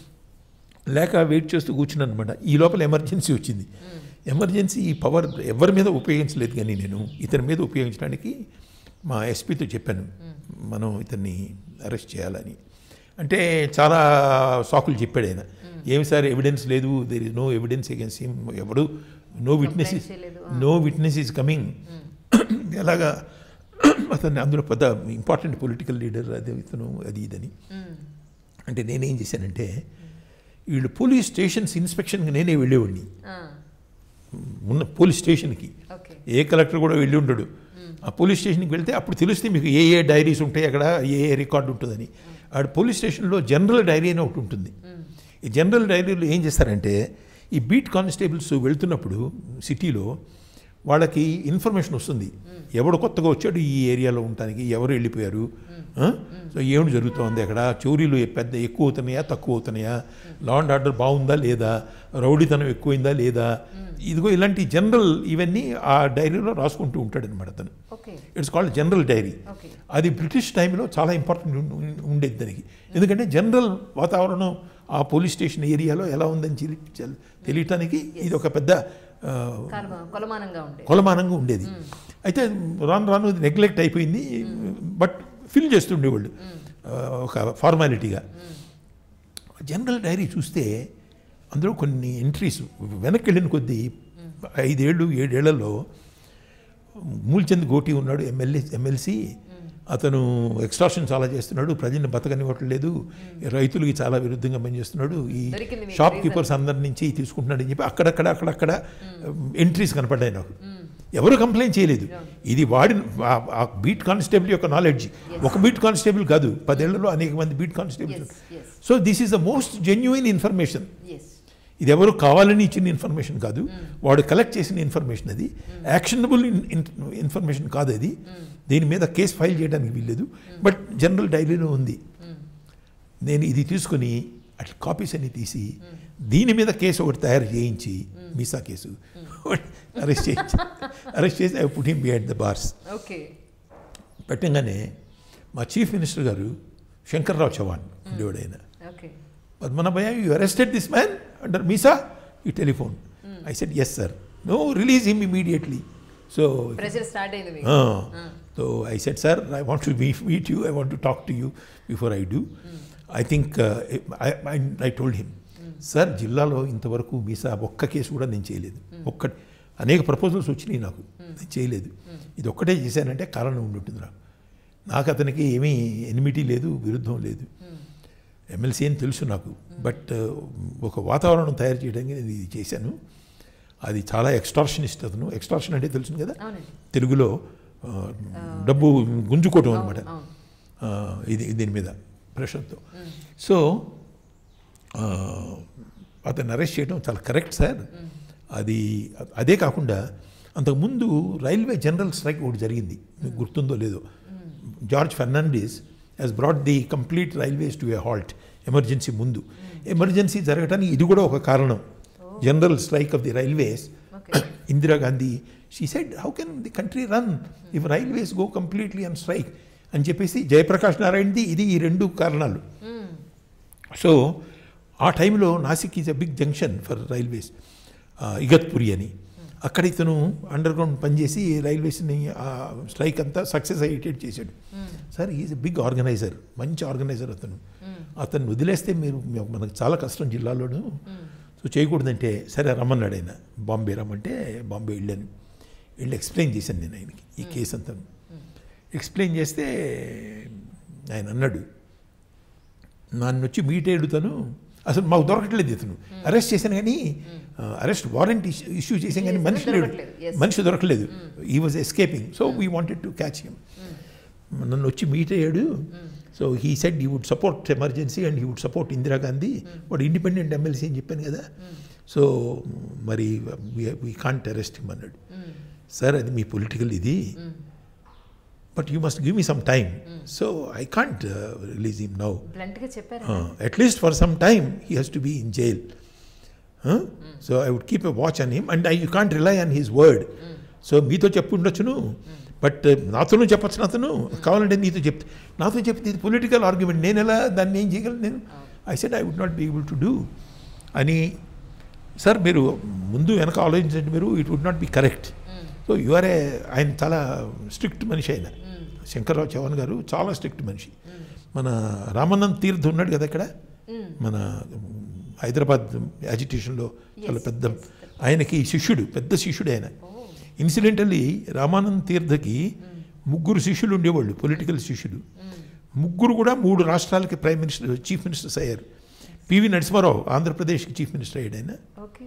లేక వెయిట్ చేస్తూ కూర్చున్నాను అనమాట ఈ లోపల ఎమర్జెన్సీ వచ్చింది ఎమర్జెన్సీ ఈ పవర్ ఎవరి మీద ఉపయోగించలేదు కానీ నేను ఇతని మీద ఉపయోగించడానికి మా ఎస్పీతో చెప్పాను మనం ఇతన్ని అరెస్ట్ చేయాలని అంటే చాలా సాకులు చెప్పాడు ఆయన ఏమి సార్ ఎవిడెన్స్ లేదు there is no evidence against him ఎవడు నో విట్నెస్ ఇస్ చేయలేదు. నో విట్నెస్ ఈజ్ కమింగ్ ఎలాగా అతన్ని అందులో పెద్ద ఇంపార్టెంట్ పొలిటికల్ లీడర్ అదే ఇతను అది ఇదని అంటే నేనేం చేశానంటే వీళ్ళు పోలీస్ స్టేషన్స్ ఇన్స్పెక్షన్కి నేనే వెళ్ళేవాడిని ఉన్న పోలీస్ స్టేషన్కి ఓకే ఏ కలెక్టర్ కూడా వెళ్ళి ఉండడు ఆ పోలీస్ స్టేషన్కి వెళ్తే అప్పుడు తెలిస్తే మీకు ఏ ఏ డైరీస్ ఉంటాయి అక్కడ ఏ ఏ రికార్డు ఉంటుందని ఆడ పోలీస్ స్టేషన్లో జనరల్ డైరీ అని ఒకటి ఉంటుంది ఈ జనరల్ డైరీలో ఏం చేస్తారంటే ఈ బీట్ కానిస్టేబుల్స్ వెళ్తున్నప్పుడు సిటీలో వాళ్ళకి ఇన్ఫర్మేషన్ వస్తుంది ఎవడు కొత్తగా వచ్చాడు ఈ ఏరియాలో ఉండటానికి ఎవరు వెళ్ళిపోయారు ఆ? సో ఏమిటి జరుగుతోంది అక్కడ చోరీలు పెద్ద ఎక్కువ అవుతున్నాయా తక్కువ అవుతున్నాయా లా అండ్ ఆర్డర్ బాగుందా లేదా రౌడీతనం ఎక్కువైందా లేదా ఇదిగో ఇలాంటి జనరల్ ఇవన్నీ ఆ డైరీలో రాసుకుంటూ ఉంటాడు అనమాట అతను okay it's called general diary okay అది బ్రిటిష్ టైంలో చాలా ఇంపార్టెంట్ ఉం- ఉండేది దానికి ఎందుకంటే జనరల్ వాతావరణం ఆ పోలీస్ స్టేషన్ ఏరియాలో ఎలా ఉందని తెలి- తెలి- తెలియటానికి ఇది ఒక పెద్ద ఆ, కాలమా కొలమానంగా ఉండే కొలమానంగా ఉండేది అయితే రాను రాను నెగ్లెక్ట్ అయిపోయింది బట్ ఫిల్ చేస్తుండేవాళ్ళు ఆ, ఒక ఫార్మాలిటీగా జనరల్ డైరీ చూస్తే అందులో కొన్ని ఎంట్రీస్ వెనక్కి వెళ్ళిన కొద్దీ ఐదేళ్ళు ఏడేళ్లలో మూల్చంద్ గోటి ఉన్నాడు ఎమ్మెల్యే ఎమ్మెల్సీ అతను ఎక్స్ట్రాక్షన్ చాలా చేస్తున్నాడు ప్రజల్ని బతకనివ్వట్లేదు రైతులకి చాలా విరుద్ధంగా పనిచేస్తున్నాడు ఈ దొరికింది మీకు షాప్ కీపర్స్ అందరి నుంచి తీసుకుంటున్నాడు అని చెప్పి అక్కడక్కడ అక్కడక్కడ ఎంట్రీస్ కనపడ్డాయి నాకు ఎవరు కంప్లైంట్ చేయలేదు ఇది వాడి ఆ- ఆ బీట్ కానిస్టేబుల్ యొక్క నాలెడ్జ్ ఒక బీట్ కానిస్టేబుల్ కాదు పదేళ్లలో అనేక మంది beat constables yes yes so this is the most genuine information yes ఇది ఎవరు కావాలని ఇచ్చిన ఇన్ఫర్మేషన్ కాదు వాడు కలెక్ట్ చేసిన ఇన్ఫర్మేషన్ అది యాక్షనబుల్ ఇన్ఫర్మేషన్ కాదు అది దీని మీద కేసు ఫైల్ చేయడానికి వీల్లేదు బట్ జనరల్ డైరీలో ఉంది నేను ఇది తీసుకుని అట్లా కాపీస్ అన్ని తీసి దీని మీద కేసు ఒకటి తయారు చేయించి మీసా కేసు అరెస్ట్ చేయించి అరెస్ట్ చేసి I put him behind the bars okay పెట్టంగానే మా చీఫ్ మినిస్టర్ గారు శంకర్రావు చౌహాన్ ఉండేవాడు ఆయన okay Padmanabhaiah you arrested this man under MISA ఈ telephone I said yes sir no release him immediately so pressure start అయింది మీకు so I said sir I want to meet you I want to talk to you before I do I think I told him sir జిల్లాలో ఇంతవరకు మీసా ఒక్క case కూడా నేను చేయలేదు ఒక్క అనేక ప్రపోజల్స్ వచ్చినాయి నాకు నేను చేయలేదు ఇది ఒక్కటే చేశానంటే కారణం ఉండుంటుంది నాకు నాకు అతనికి ఏమీ ఎనిమిటీ లేదు విరుద్ధం లేదు ఎమ్మెల్సీ అని తెలుసు నాకు బట్ ఒక వాతావరణం తయారు చేయడానికి నేను ఇది చేశాను అది చాలా ఎక్స్టార్షనిస్ట్ అతను ఎక్స్టార్షన్ అంటే తెలుసు కదా అవునండి తెలుగులో ఆ, డబ్బు గుంజుకోవటం అనమాట అవును ఇది దీని మీద ప్రెషర్తో సో ఆ, అతన్ని అరెస్ట్ చేయడం చాలా కరెక్ట్ సార్ అది అదే కాకుండా అంతకుముందు రైల్వే జనరల్ స్ట్రైక్ ఒకటి జరిగింది మీకు గుర్తుందో లేదో George Fernandes has brought the complete railways to a halt emergency ముందు ఎమర్జెన్సీ జరగటానికి ఇది కూడా ఒక కారణం general strike of the railways okay Indira Gandhi, she said, how can the country run if railways go completely on strike? అని చెప్పేసి జయప్రకాష్ నారాయణది ఇది ఈ రెండు కారణాలు సో ఆ టైంలో Nashik is a big junction for railways Igatpuri అని అక్కడ ఇతను అండర్ గ్రౌండ్ పనిచేసి రైల్వేస్ని ఆ స్ట్రైక్ అంతా సక్సెస్ అయ్యేటట్టు చేశాడు sir is a big organizer మంచి ఆర్గనైజర్ అతను అతను వదిలేస్తే మీరు మనకు చాలా కష్టం జిల్లాలోను సో చేయకూడదంటే సరే రమ్మన్నాడు ఆయన బాంబే రమ్మంటే బాంబే వెళ్ళాను వెళ్ళి ఎక్స్ప్లెయిన్ చేశాను నేను ఆయనకి ఈ కేసు అంతా ఎక్స్ప్లెయిన్ చేస్తే ఆయన అన్నాడు నన్ను వచ్చి మీట్ అడుగుతాను అసలు మాకు దొరకట్లేదు ఇతను అరెస్ట్ చేశాను కానీ అరెస్ట్ వారెంట్ ఇష్యూ చేశాను కానీ Yes, మనిషి లేడు దొరకట్లేదు. Yes. మనిషి దొరకలేదు ఈ was escaping so we wanted to catch him నన్ను వచ్చి మీట్ అయ్యాడు so he said he would support emergency and he would support Indira Gandhi వాడు ఇండిపెండెంట్ ఎమ్మెల్సీ అని చెప్పాను కదా సో మరి వీ కాంట్ అరెస్ట్ హిమ్ అన్నాడు సార్ అది మీ పొలిటికల్ ఇది but you must give me some time so I can't release him now blunt గా చెప్పారు at least for some time he has to be in jail. Huh? So I would keep a watch on him and I, you can't rely on his word. So మీతో చెప్పు ఉండొచ్చును but నాతోనూ చెప్పచ్చు అతను కావాలంటే నీతో చెప్తే నాతో చెప్తే ఇది పొలిటికల్ ఆర్గ్యుమెంట్ నేను ఎలా దాన్ని ఏం చేయగలను నేను I said I would not be able to do అని సార్ మీరు ముందు వెనక ఆలోచించండి మీరు it would not be correct so your ఏ ఆయన చాలా స్ట్రిక్ట్ మనిషి ఆయన శంకర్రావు చౌహాన్ గారు చాలా స్ట్రిక్ట్ మనిషి మన రామానంద్ తీర్థ్ ఉన్నాడు కదా ఇక్కడ మన హైదరాబాద్ యాజిటేషన్లో చాలా పెద్ద ఆయనకి శిష్యుడు పెద్ద శిష్యుడు ఆయన ఇన్సిడెంటల్లీ రామానంద్ తీర్థకి ముగ్గురు శిష్యులు ఉండేవాళ్ళు పొలిటికల్ శిష్యులు ముగ్గురు కూడా మూడు రాష్ట్రాలకి ప్రైమ్ మినిస్టర్ చీఫ్ మినిస్టర్స్ అయ్యారు పివి నరసింహారావు ఆంధ్రప్రదేశ్కి చీఫ్ మినిస్టర్ అయ్యాడు ఆయన ఓకే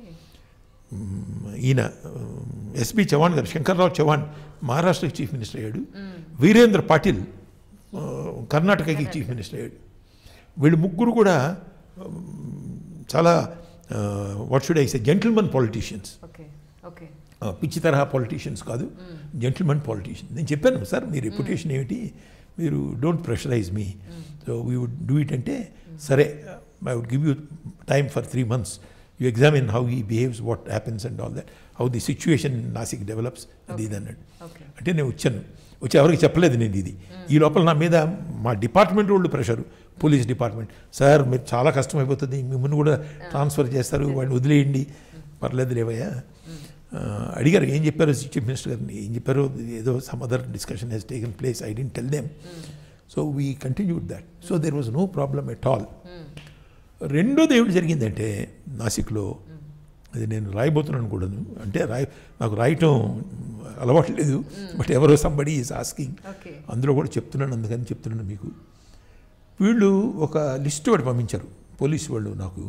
ఈయన ఎస్పి చౌహాన్ గారు శంకర్రావు చౌహాన్ మహారాష్ట్రకి చీఫ్ మినిస్టర్ అయ్యాడు వీరేంద్ర పాటిల్ ఆ, కర్ణాటకకి చీఫ్ మినిస్టర్ అయ్యాడు వీళ్ళు ముగ్గురు కూడా ఉమ్, చాలా what should I say gentleman politicians okay okay పిచ్చి తరహా పాలిటీషియన్స్ కాదు జెంటిల్మన్ పాలిటీషియన్ నేను చెప్పాను సార్ మీ రెప్యుటేషన్ ఏమిటి మీరు don't pressurize me so we would do it అంటే సరే I would give you time for three months you examine how he behaves what happens and all that how the situation Nashik develops అది ఇది అన్నాడు okay అంటే నేను వచ్చాను వచ్చి ఎవరికి చెప్పలేదు నేను ఇది ఈ లోపల నా మీద మా డిపార్ట్మెంట్ వాళ్ళు ప్రెషరు పోలీస్ డిపార్ట్మెంట్ సార్ మీరు చాలా కష్టం అయిపోతుంది మిమ్మల్ని కూడా ట్రాన్స్ఫర్ చేస్తారు వాడిని వదిలేయండి పర్లేదు లేవయ్యా ఆ, అడిగారు ఏం చెప్పారు చీఫ్ మినిస్టర్ గారిని ఏం చెప్పారో ఏదో some other discussion has taken place I didn't tell them so we continued that so there was no problem at all రెండోది ఏమిటి జరిగిందంటే నాసిక్లో అది నేను రాయబోతున్నాను కూడాను అంటే రాయ నాకు రాయటం అలవాటు లేదు బట్ ఎవరో సంబడి ఈజ్ ఆస్కింగ్ ఓకే అందులో కూడా చెప్తున్నాను అందుకని చెప్తున్నాను మీకు వీళ్ళు ఒక లిస్ట్ ఒకటి పంపించారు పోలీసు వాళ్ళు నాకు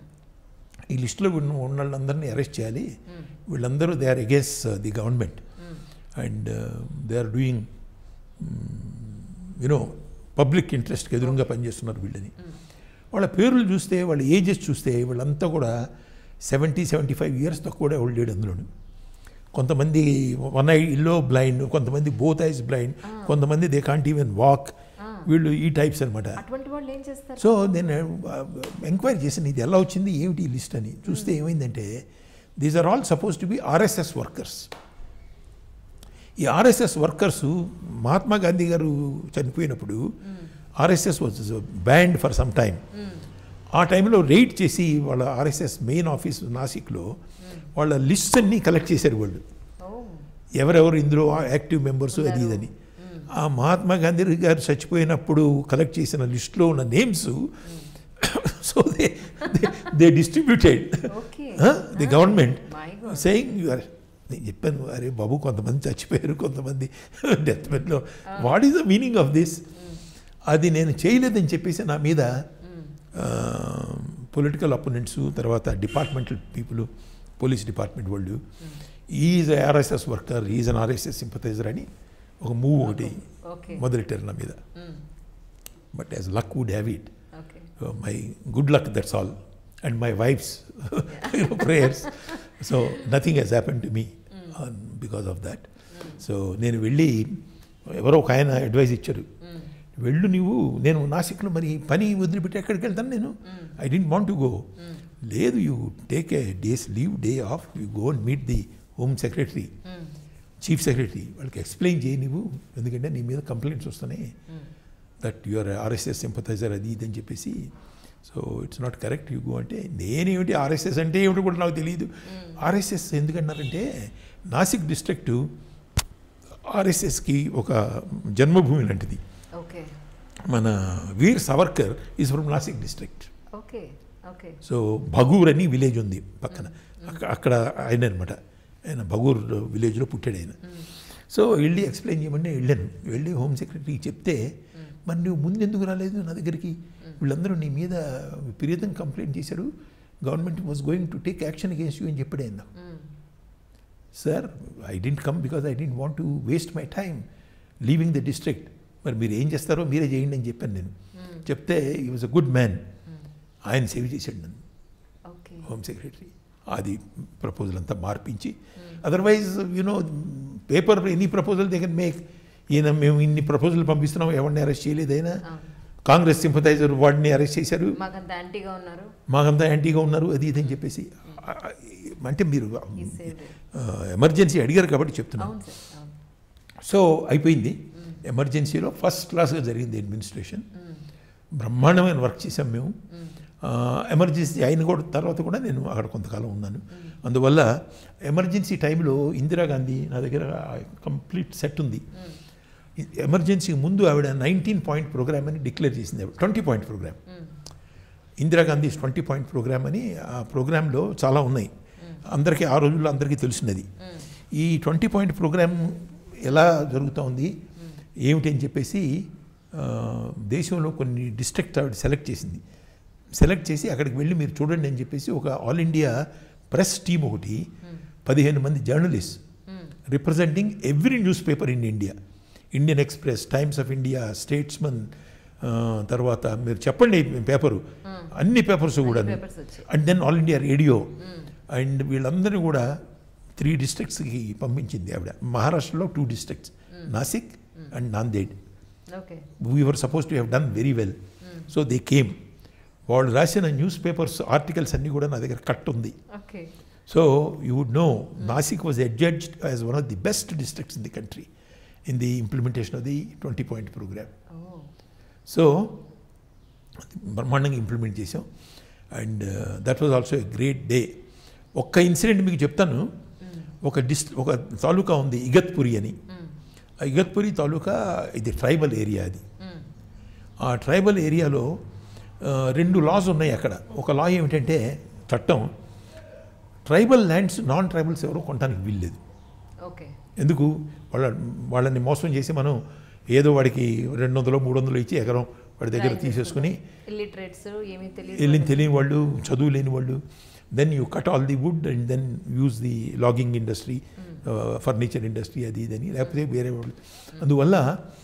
ఈ లిస్టులో ఉన్న ఉన్న వాళ్ళందరినీ అరెస్ట్ చేయాలి వీళ్ళందరూ they are against the government and they are doing you know public ఇంట్రెస్ట్కి ఎదురుగా పనిచేస్తున్నారు వీళ్ళని వాళ్ళ పేర్లు చూస్తే వాళ్ళ ఏజెస్ చూస్తే వీళ్ళంతా కూడా సెవెంటీ సెవెంటీ ఫైవ్ ఇయర్స్ తక్కువ కూడా ఎవరు లేడు అందులోను కొంతమంది వన్ ఐ ఇల్లో బ్లైండ్ కొంతమంది బోత్ ఐస్ బ్లైండ్ కొంతమంది దే కాంట్ ఈవెన్ వాక్ వీళ్ళు ఈ టైప్స్ అనమాట అటువంటి వాళ్ళు ఏం చేస్తారు సో నేను ఎంక్వైరీ చేశాను ఇది ఎలా వచ్చింది ఏమిటి ఈ లిస్ట్ అని చూస్తే ఏమైందంటే these are all suppose to be RSS workers ఈ ఆర్ఎస్ఎస్ వర్కర్స్ మహాత్మా గాంధీ గారు చనిపోయినప్పుడు RSS was banned for some time ఆ టైంలో రైడ్ చేసి వాళ్ళ ఆర్ఎస్ఎస్ మెయిన్ ఆఫీస్ నాసిక్లో వాళ్ళ లిస్ట్ అన్నీ కలెక్ట్ చేశారు వాళ్ళు ఓ ఎవరెవరు ఇందులో యాక్టివ్ మెంబర్స్ అది ఇదని ఆ మహాత్మా గాంధీ గారు చచ్చిపోయినప్పుడు కలెక్ట్ చేసిన లిస్ట్లో ఉన్న names so they they distributed okay the government my god saying you're నేను చెప్పాను అరే బాబు కొంతమంది చచ్చిపోయారు కొంతమంది డెత్ బెడ్లో what is the meaning of this అది నేను చేయలేదని చెప్పేసి నా మీద పొలిటికల్ అపోనెంట్స్ తర్వాత డిపార్ట్మెంటల్ పీపుల్ పోలీస్ డిపార్ట్మెంట్ వాళ్ళు is RSS worker is an RSS sympathizer అని ఒక మూవ్ ఒకటి ఓకే మొదలెట్టారు నా మీద but as luck would have it okay my good luck that's all and my wife's prayers so nothing has happen to me because of that so నేను వెళ్ళి ఎవరో ఒక ఆయన అడ్వైజ్ ఇచ్చారు వెళ్ళు నువ్వు నేను నాసిక్లో మరి పని వదిలిపెట్టి ఎక్కడికి వెళ్తాను నేను I didn't want to go లేదు you take a day's leave day off you go and meet the home secretary chief secretary వాళ్ళకి ఎక్స్ప్లెయిన్ చేయి నువ్వు ఎందుకంటే నీ మీద కంప్లైంట్స్ వస్తున్నాయి దట్ యువర్ ఆర్ఎస్ఎస్ సింపథైజర్ అది ఇది అని చెప్పేసి so it's not correct you go అంటే నేనేమిటి ఆర్ఎస్ఎస్ అంటే ఏమిటి కూడా నాకు తెలియదు ఆర్ఎస్ఎస్ ఎందుకన్నారంటే నాసిక్ డిస్ట్రిక్ట్ ఆర్ఎస్ఎస్కి ఒక జన్మభూమి లాంటిది ఓకే మన Veer Savarkar is from Nashik district okay okay so Bhagur అని విలేజ్ ఉంది పక్కన అక్క- అక్కడ ఆయన అనమాట ఆయన భగూర్ విలేజ్లో పుట్టాడు ఆయన సో వెళ్ళి ఎక్స్ప్లెయిన్ చేయమని వెళ్ళాను వెళ్ళి హోమ్ సెక్రటరీకి చెప్తే మరి నువ్వు ముందు ఎందుకు రాలేదు నా దగ్గరికి వీళ్ళందరూ నీ మీద విపరీతం కంప్లైంట్ చేశారు government was going to take action against you అని చెప్పాడు ఆయన sir I didn't come because I didn't want to waste my time leaving the district మరి మీరు ఏం చేస్తారో మీరే చేయండి అని చెప్పాను నేను చెప్తే he was a good man ఆయన సేవ్ చేశాడు నన్ను ఓకే హోమ్ సెక్రటరీ అది ప్రపోజల్ అంతా మార్పించి otherwise you know paper any proposal they can make ఈయన మేము ఇన్ని ప్రపోజల్ పంపిస్తున్నాం ఎవరిని అరెస్ట్ చేయలేదు అయినా కాంగ్రెస్ సింపథైజర్ వాడిని అరెస్ట్ చేశారు మాకంత యాంటీగా ఉన్నారు మాకంతా యాంటీగా ఉన్నారు అది ఇది అని చెప్పేసి ఆ, ఆ, అంటే మీరు ఈ సేవ్ ఎమర్జెన్సీ అడిగారు కాబట్టి చెప్తున్నాను అవును సార్ అవును సో అయిపోయింది ఎమర్జెన్సీలో ఫస్ట్ క్లాస్గా జరిగింది అడ్మినిస్ట్రేషన్ బ్రహ్మాండమైన వర్క్ చేసాం మేము ఆ, ఎమర్జెన్సీ అయిన కూడా తర్వాత కూడా నేను అక్కడ కొంతకాలం ఉన్నాను అందువల్ల ఎమర్జెన్సీ టైంలో ఇందిరాగాంధీ నా దగ్గర కంప్లీట్ సెట్ ఉంది ఎమర్జెన్సీ ముందు ఆవిడ నైన్టీన్ పాయింట్ ప్రోగ్రామ్ అని డిక్లేర్ చేసింది ఆవిడ twenty point programme Indira Gandhi twenty point programme అని ఆ ప్రోగ్రాంలో చాలా ఉన్నాయి అందరికీ ఆ రోజుల్లో అందరికీ తెలిసినది ఈ ట్వంటీ పాయింట్ ప్రోగ్రామ్ ఎలా జరుగుతూ ఉంది ఏమిటి అని చెప్పేసి ఆ, దేశంలో కొన్ని డిస్ట్రిక్ట్ ఆవిడ సెలెక్ట్ చేసింది సెలెక్ట్ చేసి అక్కడికి వెళ్ళి మీరు చూడండి అని చెప్పేసి ఒక ఆల్ ఇండియా ప్రెస్ టీమ్ ఒకటి పదిహేను మంది journalist representing every newspaper in India Indian Express Times of India Statesman తర్వాత మీరు చెప్పండి పేపరు అన్ని పేపర్స్ కూడా పేపర్స్ వచ్చాయి and then All India Radio and వీళ్ళందరినీ కూడా త్రీ డిస్ట్రిక్ట్స్కి పంపించింది ఆవిడ మహారాష్ట్రలో two districts Nashik and Nanded okay we're supposed to have done very well so they came వాళ్ళు రాసిన న్యూస్ పేపర్స్ ఆర్టికల్స్ అన్నీ కూడా నా దగ్గర కట్ ఉంది okay so you would know Nashik was adjudged as one of the best districts in the country in the implementation of the twenty point programme oh so బ్రహ్మాండంగా implement చేసాం and that was also a great day ఒక్క incident మీకు చెప్తాను ఒక డిస్ ఒక తాలూకా ఉంది ఇగత్పురి అని ఆ ఇగత్పురి తాలూకా ఇది ట్రైబల్ ఏరియా అది ఆ ట్రైబల్ ఏరియాలో ఆ, రెండు లాస్ ఉన్నాయి అక్కడ ఒక లా ఏమిటంటే చట్టం ట్రైబల్ ల్యాండ్స్ నాన్ ట్రైబల్స్ ఎవరో కొనడానికి వీల్లేదు ఓకే ఎందుకు వాళ్ళ వాళ్ళని మోసం చేసి మనం ఏదో వాడికి రెండు వందలు మూడు వందలు ఇచ్చి ఎకరం వాడి దగ్గర Right. తీసేసుకుని ఇల్లిటరేట్స్ ఏమీ తెలియదు వెళ్ళిన తెలియని వాళ్ళు చదువు లేని వాళ్ళు then you cut all the wood and then use the logging industry furniture industry అది ఇదని లేకపోతే వేరే వాళ్ళు అందువల్ల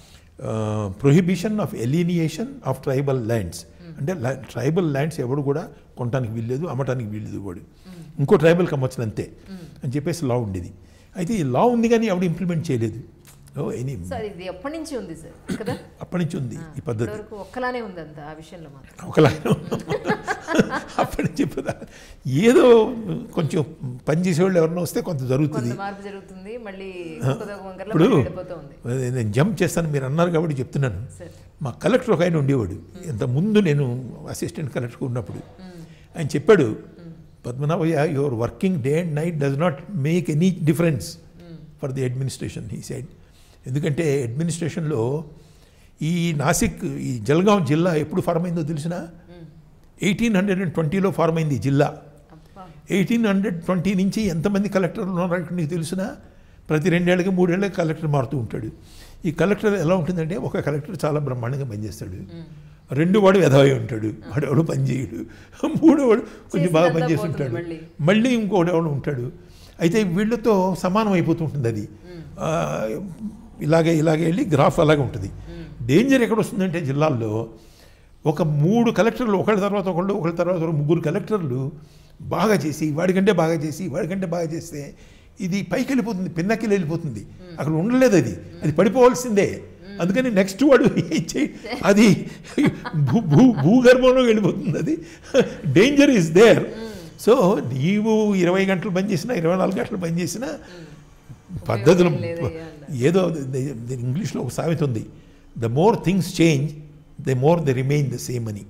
prohibition of alienation of tribal lands అంటే ట్రైబల్ ల్యాండ్స్ ఎవడు కూడా కొనడానికి వీల్లేదు అమ్మటానికి వీల్లేదు వాడు ఇంకో ట్రైబల్కి అమ్మొచ్చు అంతే అని చెప్పేసి లా ఉండేది అయితే ఈ లా ఉంది కానీ ఎవడు ఇంప్లిమెంట్ చేయలేదు ఓ ఎనీ సార్ ఇది ఎప్పటి నుంచి ఉంది సార్ కదా అప్పటి నుంచి ఉంది ఈ పద్ధతి ఇప్పటివరకు ఒక్కలానే ఉంది అంత ఆ విషయంలో మాత్రం ఒకలాగా అప్పటి నుంచి ఇప్పుడు ఏదో కొంచెం పని చేసేవాళ్ళు ఎవరైనా వస్తే కొంత జరుగుతుంది కొంత మార్పు జరుగుతుంది మళ్ళీ ఒక్కొక్క వంకరలో ఇప్పుడు మళ్ళీ వెళ్ళిపోతూ ఉంది నేను జంప్ చేస్తాను మీరు అన్నారు కాబట్టి చెప్తున్నాను సార్ మా కలెక్టర్ ఒక ఆయన ఉండేవాడు ఇంత ముందు నేను అసిస్టెంట్ కలెక్టర్ ఉన్నప్పుడు ఆయన చెప్పాడు Padmanabhaiah your working day and night does not make any difference for the administration he said ఎందుకంటే అడ్మినిస్ట్రేషన్లో ఈ నాసిక్ ఈ జల్గాం జిల్లా ఎప్పుడు ఫార్మ్ అయిందో తెలిసిన ఎయిటీన్ హండ్రెడ్ అండ్ ట్వంటీలో ఫార్మ్ అయింది ఈ జిల్లా అబ్బా ఎయిటీన్ హండ్రెడ్ ట్వంటీ నుంచి ఎంతమంది కలెక్టర్లు ఉన్నారో నీకు తెలిసిన ప్రతి రెండేళ్ళకి మూడేళ్ళకి కలెక్టర్ మారుతూ ఉంటాడు ఈ కలెక్టర్ ఎలా ఉంటుందంటే ఒక కలెక్టర్ చాలా బ్రహ్మాండంగా పనిచేస్తాడు రెండు వాడు వెధవై ఉంటాడు వాడు ఎవడు పని చేయడు మూడో వాడు కొంచెం బాగా చేసిందంతా పనిచేస్తుంటాడు పోతుంది మళ్ళీ. మళ్ళీ ఇంకోటి ఎవడు ఉంటాడు అయితే వీళ్ళతో సమానం అయిపోతుంటుంది అది ఆ, ఇలాగే ఇలాగే వెళ్ళి గ్రాఫ్ అలాగే ఉంటుంది డేంజర్ ఎక్కడ వస్తుందంటే జిల్లాల్లో ఒక మూడు కలెక్టర్లు ఒకళ్ళ తర్వాత ఒకళ్ళు ఒకళ్ళ తర్వాత ఒకళ్ళు ముగ్గురు కలెక్టర్లు బాగా చేసి వాడికంటే బాగా చేసి వాడికంటే బాగా చేస్తే ఇది పైకి వెళ్ళిపోతుంది పిన్నకి వెళ్ళిపోతుంది అక్కడ ఉండలేదు అది అది పడిపోవాల్సిందే అందుకని నెక్స్ట్ వాడు ఏం చేయి అది భూ భూ భూగర్భంలో వెళ్ళిపోతుంది అది డేంజర్ ఇస్ దేర్ సో నీవు ఇరవై గంటలు పని చేసినా ఇరవై నాలుగు గంటలు పని చేసినా పద్ధతులు ఉపయోగం లేదయ్యా అన్నారు. ఏదో ద- ద- ఇంగ్లీష్లో ఒక సామెత ఉంది the more things change the more the remain the same అని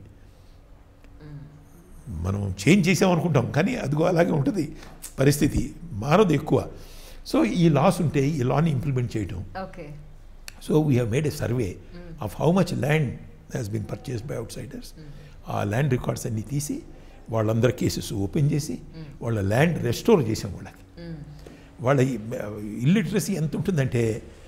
మనం చేంజ్ చేసాం అనుకుంటాం కానీ అదిగో అలాగే ఉంటుంది పరిస్థితి మారదు ఎక్కువ సో ఈ లాస్ ఉంటే ఈ లాని ఇంప్లిమెంట్ చేయటం okay so we have made a survey of how much land has been purchase by outsiders ఆ ల్యాండ్ రికార్డ్స్ అన్ని తీసి వాళ్ళందరి కేసెస్ ఓపెన్ చేసి వాళ్ళ ల్యాండ్ రెస్టోర్ చేసాం వాళ్ళకి వాళ్ళ ఇల్లిటరసీ ఎంత ఉంటుందంటే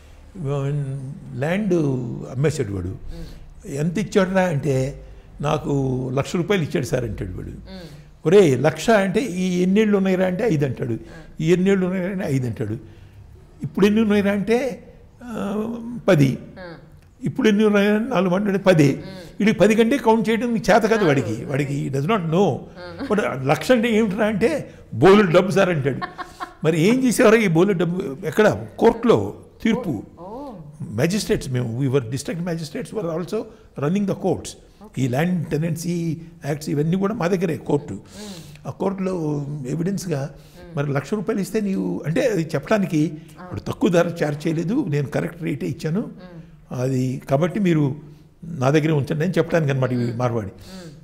ల్యాండ్ అమ్మేశాడు వాడు ఎంత ఇచ్చాడురా అంటే నాకు లక్ష రూపాయలు ఇచ్చాడు సార్ అంటాడు వాడు ఒరే లక్ష అంటే ఈ ఎన్నేళ్ళు ఉన్నాయిరా అంటే ఐదు అంటాడు ఈ ఎన్నేళ్ళు ఉన్నాయిరా అంటే ఐదు అంటాడు ఇప్పుడు ఎన్ని ఉన్నాయిరా అంటే ఆ, పది ఇప్పుడు ఎన్ని ఉన్నాయా నాలుగు వందల పది వీడికి పది కంటే కౌంట్ చేయడం నీకు చేత కాదు వాడికి వాడికి డస్ నాట్ నో బట్ లక్ష అంటే ఏమిట్రా అంటే బోలు డబ్బు సార్ అంటాడు మరి ఏం చేసేవారు ఈ బోలు డబ్బు ఎక్కడ కోర్టులో తీర్పు ఓ మ్యాజిస్ట్రేట్స్ మేము we were district magistrates were also running the courts ఈ ల్యాండ్ టెనెన్సీ యాక్ట్స్ ఇవన్నీ కూడా మా దగ్గరే కోర్టు ఆ కోర్టులో ఎవిడెన్స్గా మరి లక్ష రూపాయలు ఇస్తే నీవు అంటే అది చెప్పడానికి ఇప్పుడు తక్కువ ధర చార్జ్ చేయలేదు నేను కరెక్ట్ రేటే ఇచ్చాను అది కాబట్టి మీరు నా దగ్గరే ఉంచండి అని చెప్పడానికి అనమాట ఇవి మార్వాడి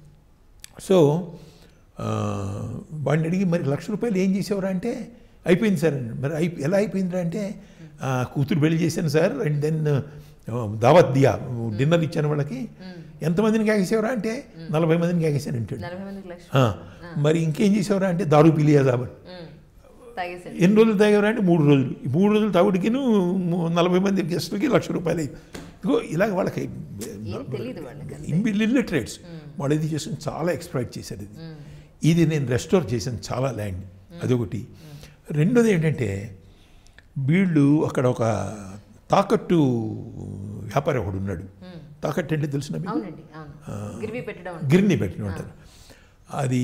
సో ఆ, వాడిని అడిగి మరి లక్ష రూపాయలు ఏం చేసేవారా అంటే అయిపోయింది సార్ అన్నాడు. మరి అయి ఎలా అయిపోయిందిరా అంటే "ఆ, కూతురు పెళ్లి చేశాను సార్ అండ్ దెన్ దావత్ దియా డిన్నర్ ఇచ్చాను వాళ్ళకి ఎంతమందిని కాగేసేవరా అంటే నలభై మందిని కాగేశాను అంటాడు నలభై మందికి లక్ష "ఆ, మరి ఇంకేం చేసేవరా అంటే దారు పిలియా దాబర్ ఉమ్. తాగేసాడు ఎన్ని రోజులు తాగేవరా అంటే మూడు రోజులు ఈ మూడు రోజులు తాగుడికిను ము- నలభై మంది గెస్టులకి లక్ష రూపాయలు అయింది ఇదిగో ఇలాగ వాళ్ళకి ఏం తెలియదు వాళ్ళకి అంతే. ఇంబిల్ ఇల్లిటరేట్స్ వాళ్ళు ఇది చేసుకుని చాలా ఎక్స్ప్లాయిట్ చేశారు ఇది ఇది నేను రెస్టోర్ చేశాను చాలా ల్యాండ్ అదొకటి రెండోది ఏంటంటే వీళ్ళు అక్కడ ఒక తాకట్టు వ్యాపారి ఒకడు ఉన్నాడు తాకట్టు అంటే తెలిసిన మీకు అవునండి అవును గిరివి పెట్టడం అంటే. గిరిని పెట్టిన ఉంటారు అది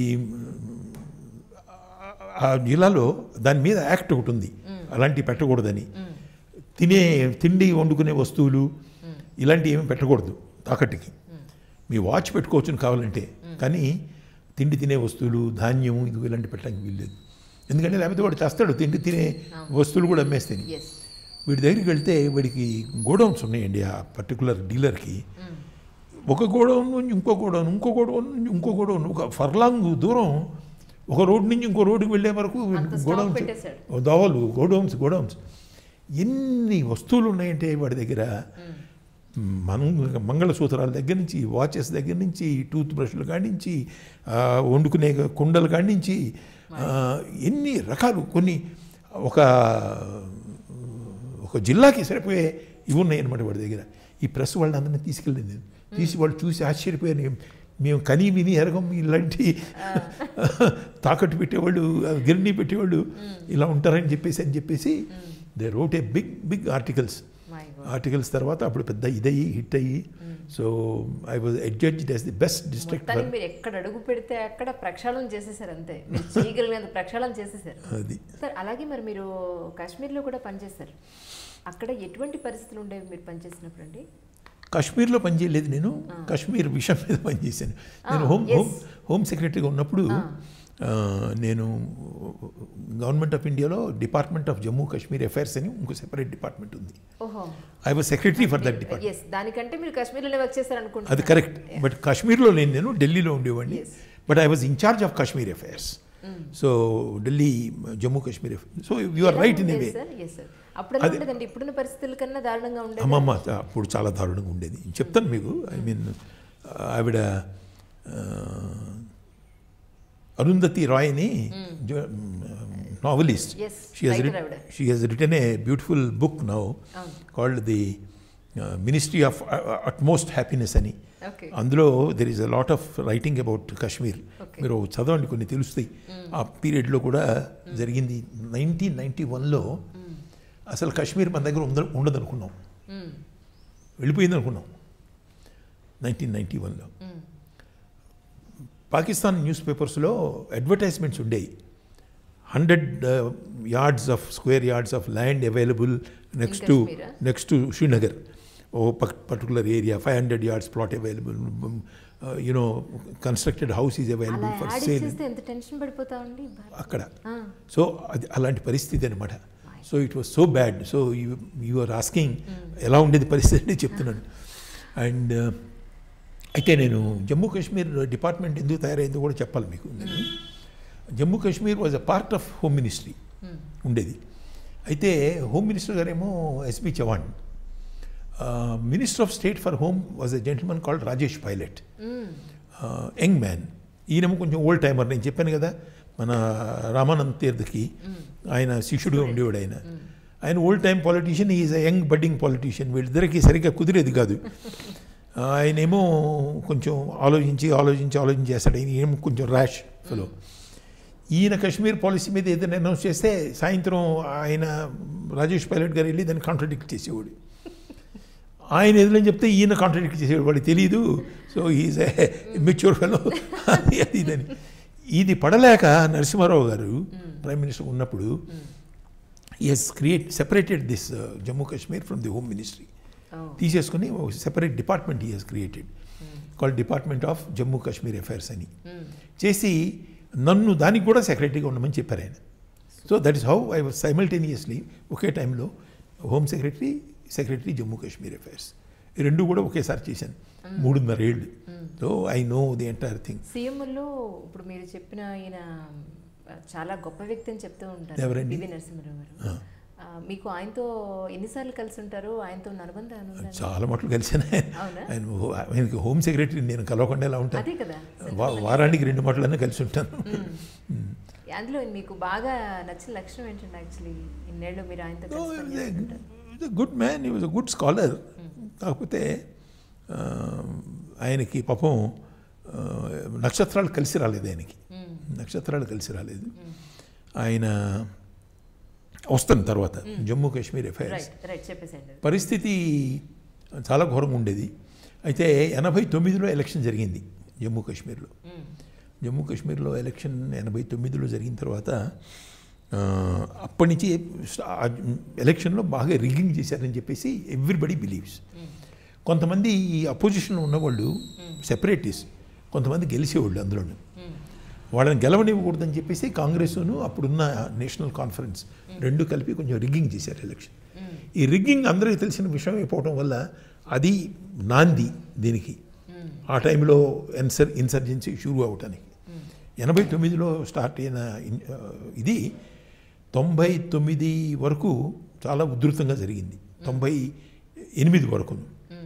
ఆ జిల్లాలో దాని మీద యాక్ట్ ఒకటి ఉంది అలాంటివి పెట్టకూడదని తినే తిండి వండుకునే వస్తువులు ఇలాంటివి ఏమి పెట్టకూడదు తాకట్టుకి మీ వాచ్ పెట్టుకోవచ్చును కావాలంటే కానీ తిండి తినే వస్తువులు ధాన్యం ఇది ఇలాంటి పెట్టడానికి వీల్లేదు ఎందుకంటే లేకపోతే వాడు చేస్తాడు తిండి తినే వస్తువులు కూడా అమ్మేస్తాయి ఎస్ వీడి దగ్గరికి వెళ్తే వీడికి గోడౌన్స్ ఉన్నాయండి ఆ పర్టికులర్ డీలర్కి ఒక గోడౌన్ నుంచి ఇంకో గోడౌన్ ఇంకో గోడౌన్ నుంచి ఇంకో గోడౌన్ ఒక ఫర్లాంగ్ దూరం ఒక రోడ్ నుంచి ఇంకో రోడ్డుకి వెళ్ళే వరకు అంత స్టాక్ గోడౌన్స్ పెట్టేశాడు. దోవలు గోడౌన్స్ గోడౌన్స్ ఎన్ని వస్తువులు ఉన్నాయంటే వాడి దగ్గర మనం మంగళసూత్రాల దగ్గర నుంచి వాచెస్ దగ్గర నుంచి టూత్ బ్రష్ల కాడి నుంచి ఆ, వండుకునే కుండల కాడి నుంచి ఆ, ఎన్ని రకాలు కొన్ని ఒక ఒక జిల్లాకి సరిపోయే ఇవి ఉన్నాయి అనమాట వాడి దగ్గర ఈ ప్రెస్ వాళ్ళని అందరినీ తీసుకెళ్ళింది తీసి వాళ్ళు చూసి ఆశ్చర్యపోయారు మేము కనీ విని ఎరగం ఇలాంటి తాకట్టు పెట్టేవాళ్ళు గిరిని పెట్టేవాళ్ళు ఇలా ఉంటారని చెప్పేసి అని చెప్పేసి they wrote a big big articles my articles తర్వాత అప్పుడు పెద్ద ఇదయ్యి హిట్ అయ్యి so I was adjudged as the best district మొత్తానికి మీరు ఎక్కడ అడుగు పెడితే అక్కడ ప్రక్షాళన చేసేసారు అంతే మీరు చేయగలిగినంత ప్రక్షాళన చేసేసారు అది సార్ అలాగే మరి మీరు కాశ్మీర్లో కూడా పనిచేశారు అక్కడ ఎటువంటి పరిస్థితులు ఉండేవి మీరు పనిచేసినప్పుడు అండి కాశ్మీర్లో పనిచేయలేదు నేను కాశ్మీర్ విషయం మీద పనిచేశాను నేను హోమ్ yes. హోమ్ హోమ్ సెక్రటరీగా ఉన్నప్పుడు ఆ, నేను గవర్నమెంట్ ఆఫ్ ఇండియాలో department of Jammu Kashmir affairs అని ఇంకో సెపరేట్ డిపార్ట్మెంట్ ఉంది ఓహో I was secretary for that department yes దానికంటే మీరు కాశ్మీర్లోనే వర్క్ చేశారు అది అనుకుంటున్నాను కరెక్ట్ బట్ కాశ్మీర్లో లేను నేను ఢిల్లీలో ఉండేవాడిని Yes. But I was in charge of Kashmir affairs so Delhi Jammu Kashmir so you are right in a way sir yes sir అప్పుడు ఎలా ఉండేదండి ఇప్పుడున్న పరిస్థితుల కన్నా దారుణంగా ఉండేది అమ్మమ్మ అప్పుడు చాలా దారుణంగా ఉండేది చెప్తాను మీకు ఐ మీన్ ఆవిడ ఆ, అరుంధతి రాయ్ని నావలిస్ట్ Yes, writer ఆవిడ. She has written a beautiful book now అవును called the ministry of utmost happiness అని ఓకే అందులో there is a lot of writing about Kashmir Okay. మీరు చదవండి కొన్ని తెలుస్తాయి ఆ పీరియడ్లో కూడా జరిగింది నైన్టీన్ నైంటీ వన్లో అసలు కాశ్మీర్ మన దగ్గర ఉంద ఉండదు అనుకున్నాం వెళ్ళిపోయింది అనుకున్నాం నైన్టీన్ నైంటీ వన్లో పాకిస్తాన్ న్యూస్ పేపర్స్లో అడ్వర్టైజ్మెంట్స్ ఉండేవి hundred yards of square yards of land available next to Kashmir, ah? Next to Srinagar a particular area five hundred yards plot available you know constructed house is అలా అవైలబుల్ ఫర్ యాడ్ సేల్ చేస్తే ఎంత tension పడిపోతామండి అక్కడ ఆ, so అది అలాంటి పరిస్థితి అనమాట so it was so bad so you you are asking ఎలా ఉండేది పరిస్థితి అంటే చెప్తున్నాను అండ్ అయితే నేను జమ్మూ కాశ్మీర్ డిపార్ట్మెంట్ ఎందుకు తయారైందో కూడా చెప్పాలి మీకు నేను Jammu Kashmir was a part of home ministry ఉండేది అయితే హోమ్ మినిస్టర్ గారేమో SP Chavan minister of state for home was a gentleman called Rajesh Pilot young man ఈయనేమో కొంచెం ఓల్డ్ టైమర్ నేను చెప్పాను కదా మన రామానంద్ తీర్థకి ఆయన శిష్యుడిగా ఉండేవాడు ఆయన ఆయన old time politician is a young budding politician వీళ్ళిద్దరికి సరిగ్గా కుదిరేది కాదు ఆయనేమో కొంచెం ఆలోచించి ఆలోచించి ఆలోచించి చేస్తాడు ఆయన ఏమో కొంచెం ర్యాష్ ఫెలో ఈయన కాశ్మీర్ పాలసీ మీద ఏదైనా అనౌన్స్ చేస్తే సాయంత్రం ఆయన రాజేష్ పైలట్ గారు వెళ్ళి దాన్ని కాంట్రడిక్ట్ చేసేవాడు ఆయన ఎదురని చెప్తే ఈయన కాంట్రడిక్ట్ చేసేవాడు వాడికి తెలియదు సో ఈజ్ మెచ్యూర్ ఫెలో అది అది ఇదని ఇది పడలేక నరసింహారావు గారు ప్రైమ్ మినిస్టర్ ఉన్నప్పుడు has create separated this Jammu Kashmir from the home ministry తీసేసుకుని separate department he has created call department of Jammu Kashmir affairs అని చేసి నన్ను దానికి కూడా సెక్రటరీగా ఉండమని చెప్పారు ఆయన so that is how I was simultaneously ఒకే టైంలో home secretary secretary Jammu Kashmir affairs ఈ రెండు కూడా ఒకేసారి చేశాను మూడున్నర ఏళ్ళు so I know the entire thing సీఎంలో ఇప్పుడు మీరు చెప్పిన ఈయన చాలా గొప్ప వ్యక్తి అని చెప్తూ ఉంటారు ఎవరండి? పివి నరసింహారావు గారు ఆ, మీకు ఆయనతో ఎన్నిసార్లు కలిసి ఉంటారు ఆయనతో ఉన్న అనుబంధం ఉందా? చాలా మట్లు కలిసాను అవునా? ఆయన ఆయనకి హోమ్ సెక్రటరీ నేను కలవకుండా ఎలా ఉంటాను అదే కదా వా- వారానికి రెండు మాటలన్నా కలిసి ఉంటాను అందులో మీకు బాగా నచ్చిన లక్షణం ఏంటండి యాక్చువల్లీ ఇన్నేళ్ళు మీరు ఆయనతో కలిసి పనిచేస్తుంటారు good man he was a good scholar కాకపోతే ఆ, ఆయనకి పాపం ఆ, నక్షత్రాలు కలిసి రాలేదు ఆయనకి నక్షత్రాలు కలిసి రాలేదు ఆయన వస్తాను తర్వాత Jammu Kashmir affairs right right చెప్పేసండి పరిస్థితి చాలా ఘోరంగా ఉండేది అయితే ఎనభై తొమ్మిదిలో ఎలక్షన్ జరిగింది జమ్మూ కాశ్మీర్లో జమ్మూ కాశ్మీర్లో ఎలక్షన్ ఎనభై తొమ్మిదిలో జరిగిన తర్వాత ఆ, అప్పటి నుంచి ఆ ఎలక్షన్లో బాగా రిగ్గింగ్ చేశారని చెప్పేసి ఎవ్రీబడి బిలీవ్స్ కొంతమంది ఈ అపోజిషన్లో ఉన్నవాళ్ళు సెపరేటిస్ట్ కొంతమంది గెలిచేవాళ్ళు అందులోను వాళ్ళని గెలవనివ్వకూడదని చెప్పేసి కాంగ్రెస్ను అప్పుడున్న నేషనల్ కాన్ఫరెన్స్ రెండు కలిపి కొంచెం రిగ్గింగ్ చేశారు ఎలక్షన్ ఈ రిగ్గింగ్ అందరికీ తెలిసిన విషయం అయిపోవడం వల్ల అది నాంది దీనికి ఆ టైంలో ఇన్సర్ ఇన్సర్జెన్సీ షురూ అవటానికి ఎనభై తొమ్మిదిలో స్టార్ట్ అయిన ఇన్- ఆ, ఇది తొంభై తొమ్మిది వరకు చాలా ఉధృతంగా జరిగింది తొంభై ఎనిమిది వరకు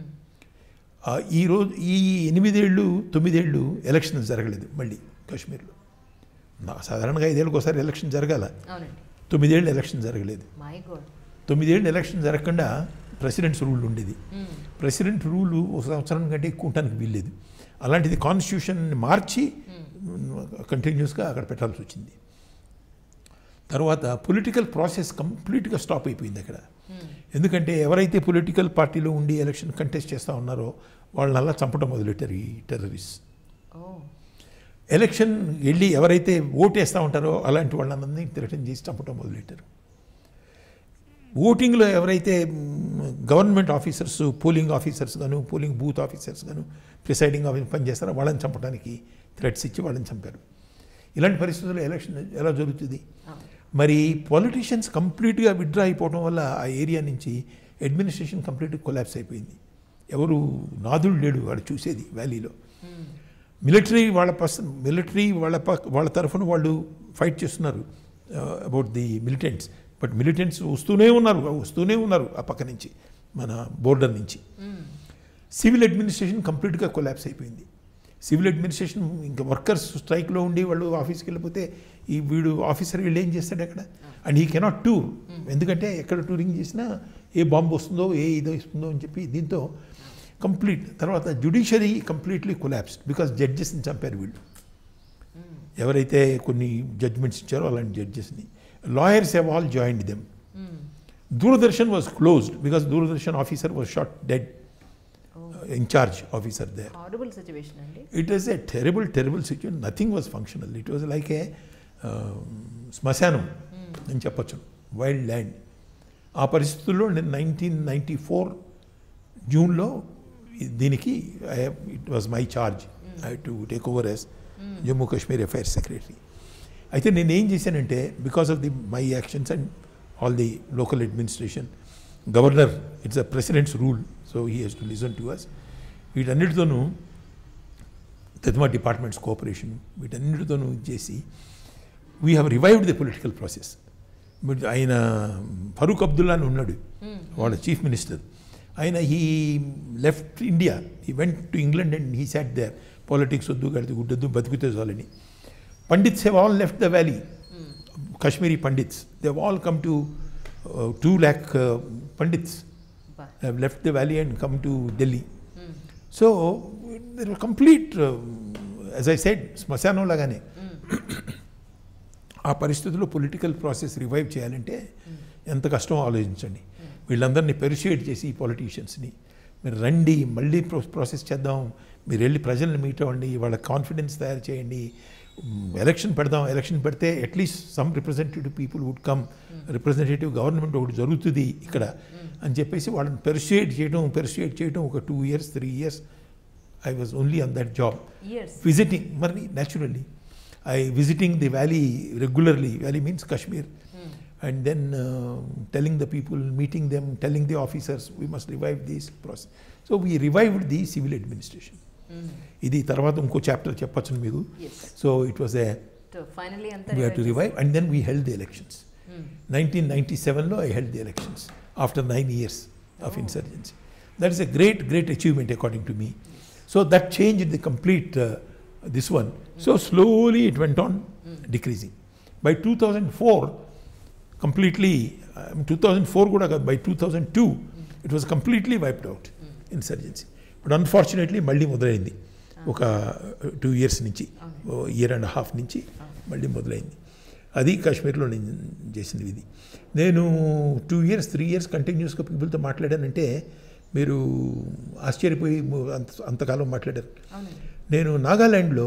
ఆ, ఈ రోజు ఈ ఎనిమిదేళ్ళు తొమ్మిదేళ్ళు ఎలక్షన్ జరగలేదు మళ్ళీ కాశ్మీర్లో నా సాధారణంగా ఐదేళ్ళకి ఒకసారి ఎలక్షన్ జరగాల అవునండి తొమ్మిదేళ్ళు ఎలక్షన్ జరగలేదు మై గాడ్ తొమ్మిదేళ్ళు ఎలక్షన్ జరగకుండా ప్రెసిడెంట్స్ రూల్ ఉండేది ప్రెసిడెంట్ రూల్ ఒక సంవత్సరం కంటే ఎక్కువ ఉండడానికి వీల్లేదు అలాంటిది కాన్స్టిట్యూషన్ మార్చి కంటిన్యూస్గా అక్కడ పెట్టాల్సి వచ్చింది తర్వాత పొలిటికల్ ప్రాసెస్ కంప్లీట్గా స్టాప్ అయిపోయింది అక్కడ ఎందుకంటే ఎవరైతే పొలిటికల్ పార్టీలో ఉండి ఎలక్షన్ కంటెస్ట్ చేస్తూ ఉన్నారో వాళ్ళనల్లా చంపడం మొదలెట్టారు ఈ టెర్రరిస్ట్ ఓ ఎలక్షన్ వెళ్ళి ఎవరైతే ఓటేస్తూ ఉంటారో అలాంటి వాళ్ళందరినీ థ్రెటన్ చేసి చంపడం మొదలెట్టారు ఓటింగ్లో ఎవరైతే గవర్నమెంట్ ఆఫీసర్స్ పోలింగ్ ఆఫీసర్స్ గాను పోలింగ్ బూత్ ఆఫీసర్స్ గాను ప్రిసైడింగ్ ఆఫీసర్ పనిచేస్తారో వాళ్ళని చంపడానికి థ్రెట్స్ ఇచ్చి వాళ్ళని చంపారు ఇలాంటి పరిస్థితుల్లో ఎలక్షన్ ఎలా జరుగుతుంది మరి పొలిటీషియన్స్ కంప్లీట్గా విత్డ్రా అయిపోవడం వల్ల ఆ ఏరియా నుంచి అడ్మినిస్ట్రేషన్ కంప్లీట్గా కొలాప్స్ అయిపోయింది ఎవరు నాదుడు లేడు వాడు చూసేది వ్యాలీలో మిలిటరీ వాళ్ళ పర్సన్ మిలిటరీ వాళ్ళ పక్ వాళ్ళ తరఫున వాళ్ళు ఫైట్ చేస్తున్నారు about the militants but militants వస్తూనే ఉన్నారు వస్తూనే ఉన్నారు ఆ పక్క నుంచి మన బోర్డర్ నుంచి సివిల్ అడ్మినిస్ట్రేషన్ కంప్లీట్గా కొలాప్స్ అయిపోయింది సివిల్ అడ్మినిస్ట్రేషన్ ఇంకా వర్కర్స్ స్ట్రైక్లో ఉండి వాళ్ళు ఆఫీస్కి వెళ్ళిపోతే ఈ వీడు ఆఫీసర్ వెళ్ళి ఏం చేస్తాడు అక్కడ అండ్ ఈ కెనాట్ టూర్ ఎందుకంటే ఎక్కడ టూరింగ్ చేసినా ఏ బాంబు వస్తుందో ఏ ఇదో ఇస్తుందో అని చెప్పి దీంతో కంప్లీట్ తర్వాత జుడిషియరీ కంప్లీట్లీ కొలాప్స్డ్ బికాస్ జడ్జెస్ని చంపారు వీళ్ళు ఎవరైతే కొన్ని జడ్జ్మెంట్స్ ఇచ్చారో అలాంటి జడ్జెస్ని lawyers have all joined them Doordarshan was closed because Doordarshan officer was shot dead incharge officer there horrible situation అండి it is a terrible terrible situation nothing was functional it was like a శ్మశానం అని చెప్పచ్చు wild land ఆ పరిస్థితుల్లో నేను nineteen ninety four జూన్లో దీనికి it was my charge I to take over as Jammu Kashmir affairs secretary అయితే నేను ఏం చేశానంటే because of the my actions and all the local administration governor it's a president's rule so he has to listen to us వీటన్నిటితోనూ తదిమా departments cooperation వీటన్నిటితోనూ చేసి we have revived the political process ఆయన ఫరూక్ అబ్దుల్లా అని ఉన్నాడు వాళ్ళ చీఫ్ మినిస్టర్ ఆయన he left India he went to England and he sat there politics వద్దు గడితే గుడ్డొద్దు బతికితే చాలని Pandits have all left the valley Kashmiri Pandits they all come to two lakh Pandits బా have left the valley and come to Delhi. So there were complete, uh, as I said, శ్మశానం లాగానే ఆ పరిస్థితుల్లో పొలిటికల్ ప్రాసెస్ రివైవ్ చేయాలంటే ఎంత కష్టమో ఆలోచించండి వీళ్ళందరినీ పెరిషియేట్ చేసి ఈ పొలిటీషియన్స్ని మీరు రండి మళ్ళీ ప్రో ప్రాసెస్ చేద్దాం మీరు వెళ్ళి ప్రజల్ని మీట్ అవ్వండి వాళ్ళ కాన్ఫిడెన్స్ తయారు చేయండి ఎలక్షన్ పెడదాం ఎలక్షన్ పెడితే at least some representative people would come representative government ఒకటి జరుగుతుంది ఇక్కడ అని చెప్పేసి వాళ్ళని పెర్సుయేట్ చేయడం పెర్సుయేట్ చేయడం ఒక two years three years I was only on that job years visiting మరి naturally I visiting the valley regularly valley means Kashmir and then telling the people meeting them telling the officers we must revive these process so we revived the civil administration ఇది తర్వాత ఇంకో chapter చెప్పచ్చు మీకు yes so it was a finally అంతా we have to revive revive and then we held the elections Hmm. Nineteen ninety సెవెన్లో I held the elections after nine years of insurgency that is a great great achievement according to me so that change the complete this one so slowly it went on decreasing by two thousand four completely two thousand four కూడా కాదు by two thousand two it was completely wiped out insurgency but unfortunately మళ్ళీ మొదలైంది ఒక two years నుంచి year and half నుంచి మళ్ళీ మొదలైంది అది కాశ్మీర్లో నేను చేసింది ఇది నేను టూ ఇయర్స్ త్రీ ఇయర్స్ కంటిన్యూస్గా పీపుల్తో మాట్లాడానంటే మీరు ఆశ్చర్యపోయి అంత అంతకాలం మాట్లాడారు అవునండి నేను నాగాల్యాండ్లో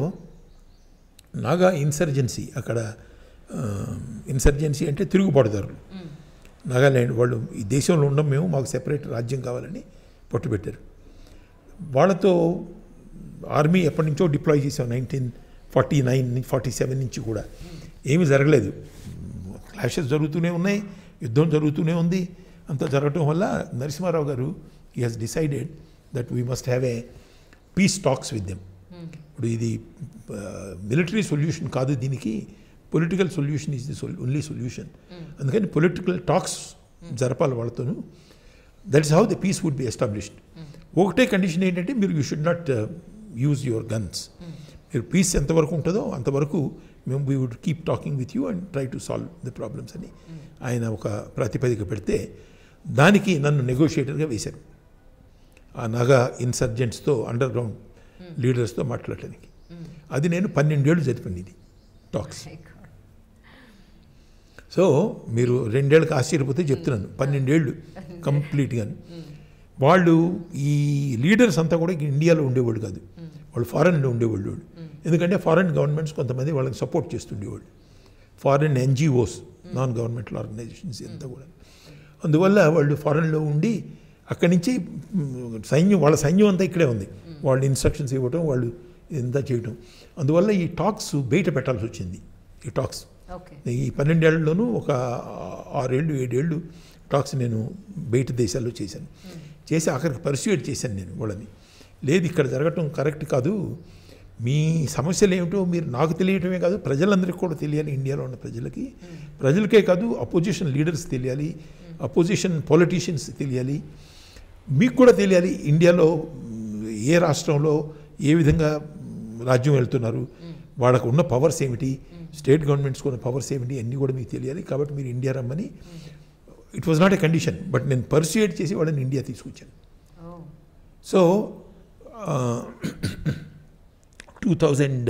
నాగా ఇన్సర్జెన్సీ అక్కడ ఇన్సర్జెన్సీ అంటే తిరుగుబాటుదారులు Mm. నాగాల్యాండ్ వాళ్ళు ఈ దేశంలో ఉండం మేము మాకు సెపరేట్ రాజ్యం కావాలని పట్టుబెట్టారు వాళ్ళతో ఆర్మీ ఎప్పటి నుంచో డిప్లాయ్ చేసాం nineteen forty nine forty seven నుంచి కూడా ఏమీ జరగలేదు క్లాషెస్ జరుగుతూనే ఉన్నాయి యుద్ధం జరుగుతూనే ఉంది అంత జరగటం వల్ల నరసింహారావు గారు he has decided that we must have a peace talks with them ఇప్పుడు ఇది మిలిటరీ సొల్యూషన్ కాదు దీనికి political solution is the only solution అందుకని పొలిటికల్ టాక్స్ జరపాలి వాళ్ళతోనూ that is how the peace would be established ఒకటే కండిషన్ ఏంటంటే మీరు you should not use your guns మీరు పీస్ ఎంతవరకు ఉంటుందో అంతవరకు మేము we would keep talking with you and try to solve the problems అని ఆయన ఒక ప్రాతిపదిక పెడితే దానికి నన్ను నెగోషియేటర్గా వేశారు ఆ నాగా ఇన్సర్జెంట్స్తో అండర్ గ్రౌండ్ లీడర్స్తో మాట్లాడటానికి అది నేను పన్నెండేళ్ళు జరిపింది ఇది టాక్స్ My God. సో మీరు రెండేళ్ళకి ఆశ్చర్యపోతే చెప్తున్నాను పన్నెండేళ్ళు కంప్లీట్గా వాళ్ళు ఈ లీడర్స్ అంతా కూడా ఇండియాలో ఉండేవాళ్ళు కాదు వాళ్ళు ఫారెన్లో ఉండేవాళ్ళు ఎందుకంటే ఫారెన్ గవర్నమెంట్స్ కొంతమంది వాళ్ళకి సపోర్ట్ చేస్తుండేవాళ్ళు foreign NGOs non governmental organisations అంతా కూడా అందువల్ల వాళ్ళు ఫారెన్లో ఉండి అక్కడి నుంచి మ్, సైన్యం వాళ్ళ సైన్యం అంతా ఇక్కడే ఉంది వాళ్ళు ఇన్స్ట్రక్షన్స్ ఇవ్వటం వాళ్ళు ఇదంతా చేయటం అందువల్ల ఈ టాక్స్ బయట పెట్టాల్సి వచ్చింది ఈ టాక్స్ ఓకే ఈ పన్నెండేళ్లలోనూ ఒక ఆరేళ్ళు ఏడేళ్ళు టాక్స్ నేను బయట దేశాల్లో చేశాను చేసి ఆఖరికి పర్స్యూట్ చేశాను నేను వాళ్ళని లేదు ఇక్కడ జరగటం కరెక్ట్ కాదు మీ సమస్యలు ఏమిటో మీరు నాకు తెలియటమే కాదు ప్రజలందరికీ కూడా తెలియాలి ఇండియాలో ఉన్న ప్రజలకి ప్రజలకే కాదు అపోజిషన్ లీడర్స్ తెలియాలి అపోజిషన్ పొలిటీషియన్స్ తెలియాలి మీకు కూడా తెలియాలి ఇండియాలో మ్, ఏ రాష్ట్రంలో ఏ విధంగా మ్, రాజ్యం వెళ్తున్నారు వాళ్ళకు ఉన్న పవర్స్ ఏమిటి స్టేట్ గవర్నమెంట్స్కి ఉన్న పవర్స్ ఏమిటి అన్నీ కూడా మీకు తెలియాలి కాబట్టి మీరు ఇండియా రమ్మని it was not a condition but నేను పర్సుయేట్ చేసి వాళ్ళని ఇండియా తీసుకొచ్చాను ఓ సో టూ థౌజండ్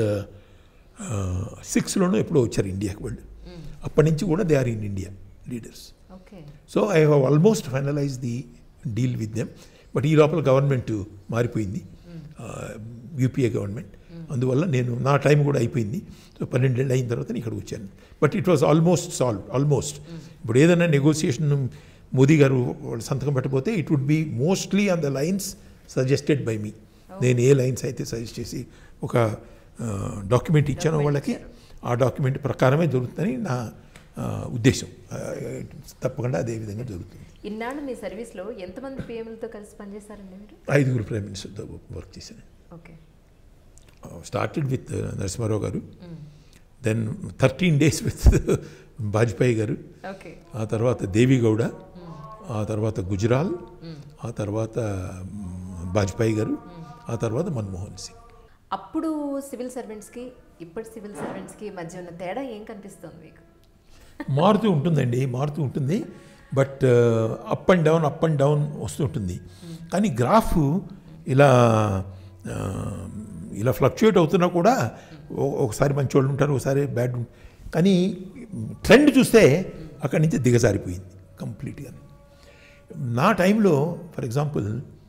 సిక్స్లోనూ ఎప్పుడో వచ్చారు ఇండియాకి వాళ్ళు అప్పటి నుంచి కూడా they are in India leaders okay so I have almost finalise the deal with them but ఈ లోపల గవర్నమెంట్ మారిపోయింది యూపీఏ గవర్నమెంట్ అందువల్ల నేను నా టైం కూడా అయిపోయింది సో పన్నెండేళ్ళు అయిన తర్వాత నేను ఇక్కడికి వచ్చాను but it was almost solve almost ఇప్పుడు ఏదైనా నెగోసియేషన్ మోదీ గారు వాళ్ళు సంతకం పెట్టకపోతే it would be mostly on the lines suggested by me నేను ఏ లైన్స్ అయితే సజెస్ట్ చేసి ఒక డాక్యుమెంట్ ఇచ్చానో వాళ్ళకి ఆ డాక్యుమెంట్ ప్రకారమే జరుగుతుందని నా ఆ, ఉద్దేశం ఆ, తప్పకుండా అదే విధంగా జరుగుతుంది ఇన్నాళ్ళు మీ సర్వీస్లో ఎంతమంది పిఎంలతో కలిసి పనిచేశారండి మీరు ఐదుగురు ప్రైమ్ మినిస్టర్తో వర్క్ చేశాను ఓకే స్టార్టెడ్ విత్ నరసింహారావు గారు then thirteen days with Vajpayee గారు ఓకే ఆ తర్వాత దేవిగౌడ ఆ తర్వాత గుజరాల్ ఆ తర్వాత మ్, వాజ్పేయి గారు ఆ తర్వాత మన్మోహన్ సింగ్ అప్పుడు సివిల్ సర్వెంట్స్కి ఇప్పటి సివిల్ సర్వెంట్స్కి మధ్య ఉన్న తేడా ఏం కనిపిస్తుంది మీకు మారుతూ ఉంటుందండి మారుతూ ఉంటుంది but up and down up and down వస్తుంటుంది కానీ గ్రాఫ్ ఇలా ఆ, ఇలా ఫ్లక్చుయేట్ అవుతున్నా కూడా ఓ- ఒకసారి మంచి వాళ్ళు ఉంటారు ఒకసారి బ్యాడ్ ఉం- కానీ ట్రెండ్ చూస్తే అక్కడి నుంచి దిగజారిపోయింది కంప్లీట్గా నా టైంలో ఫర్ ఎగ్జాంపుల్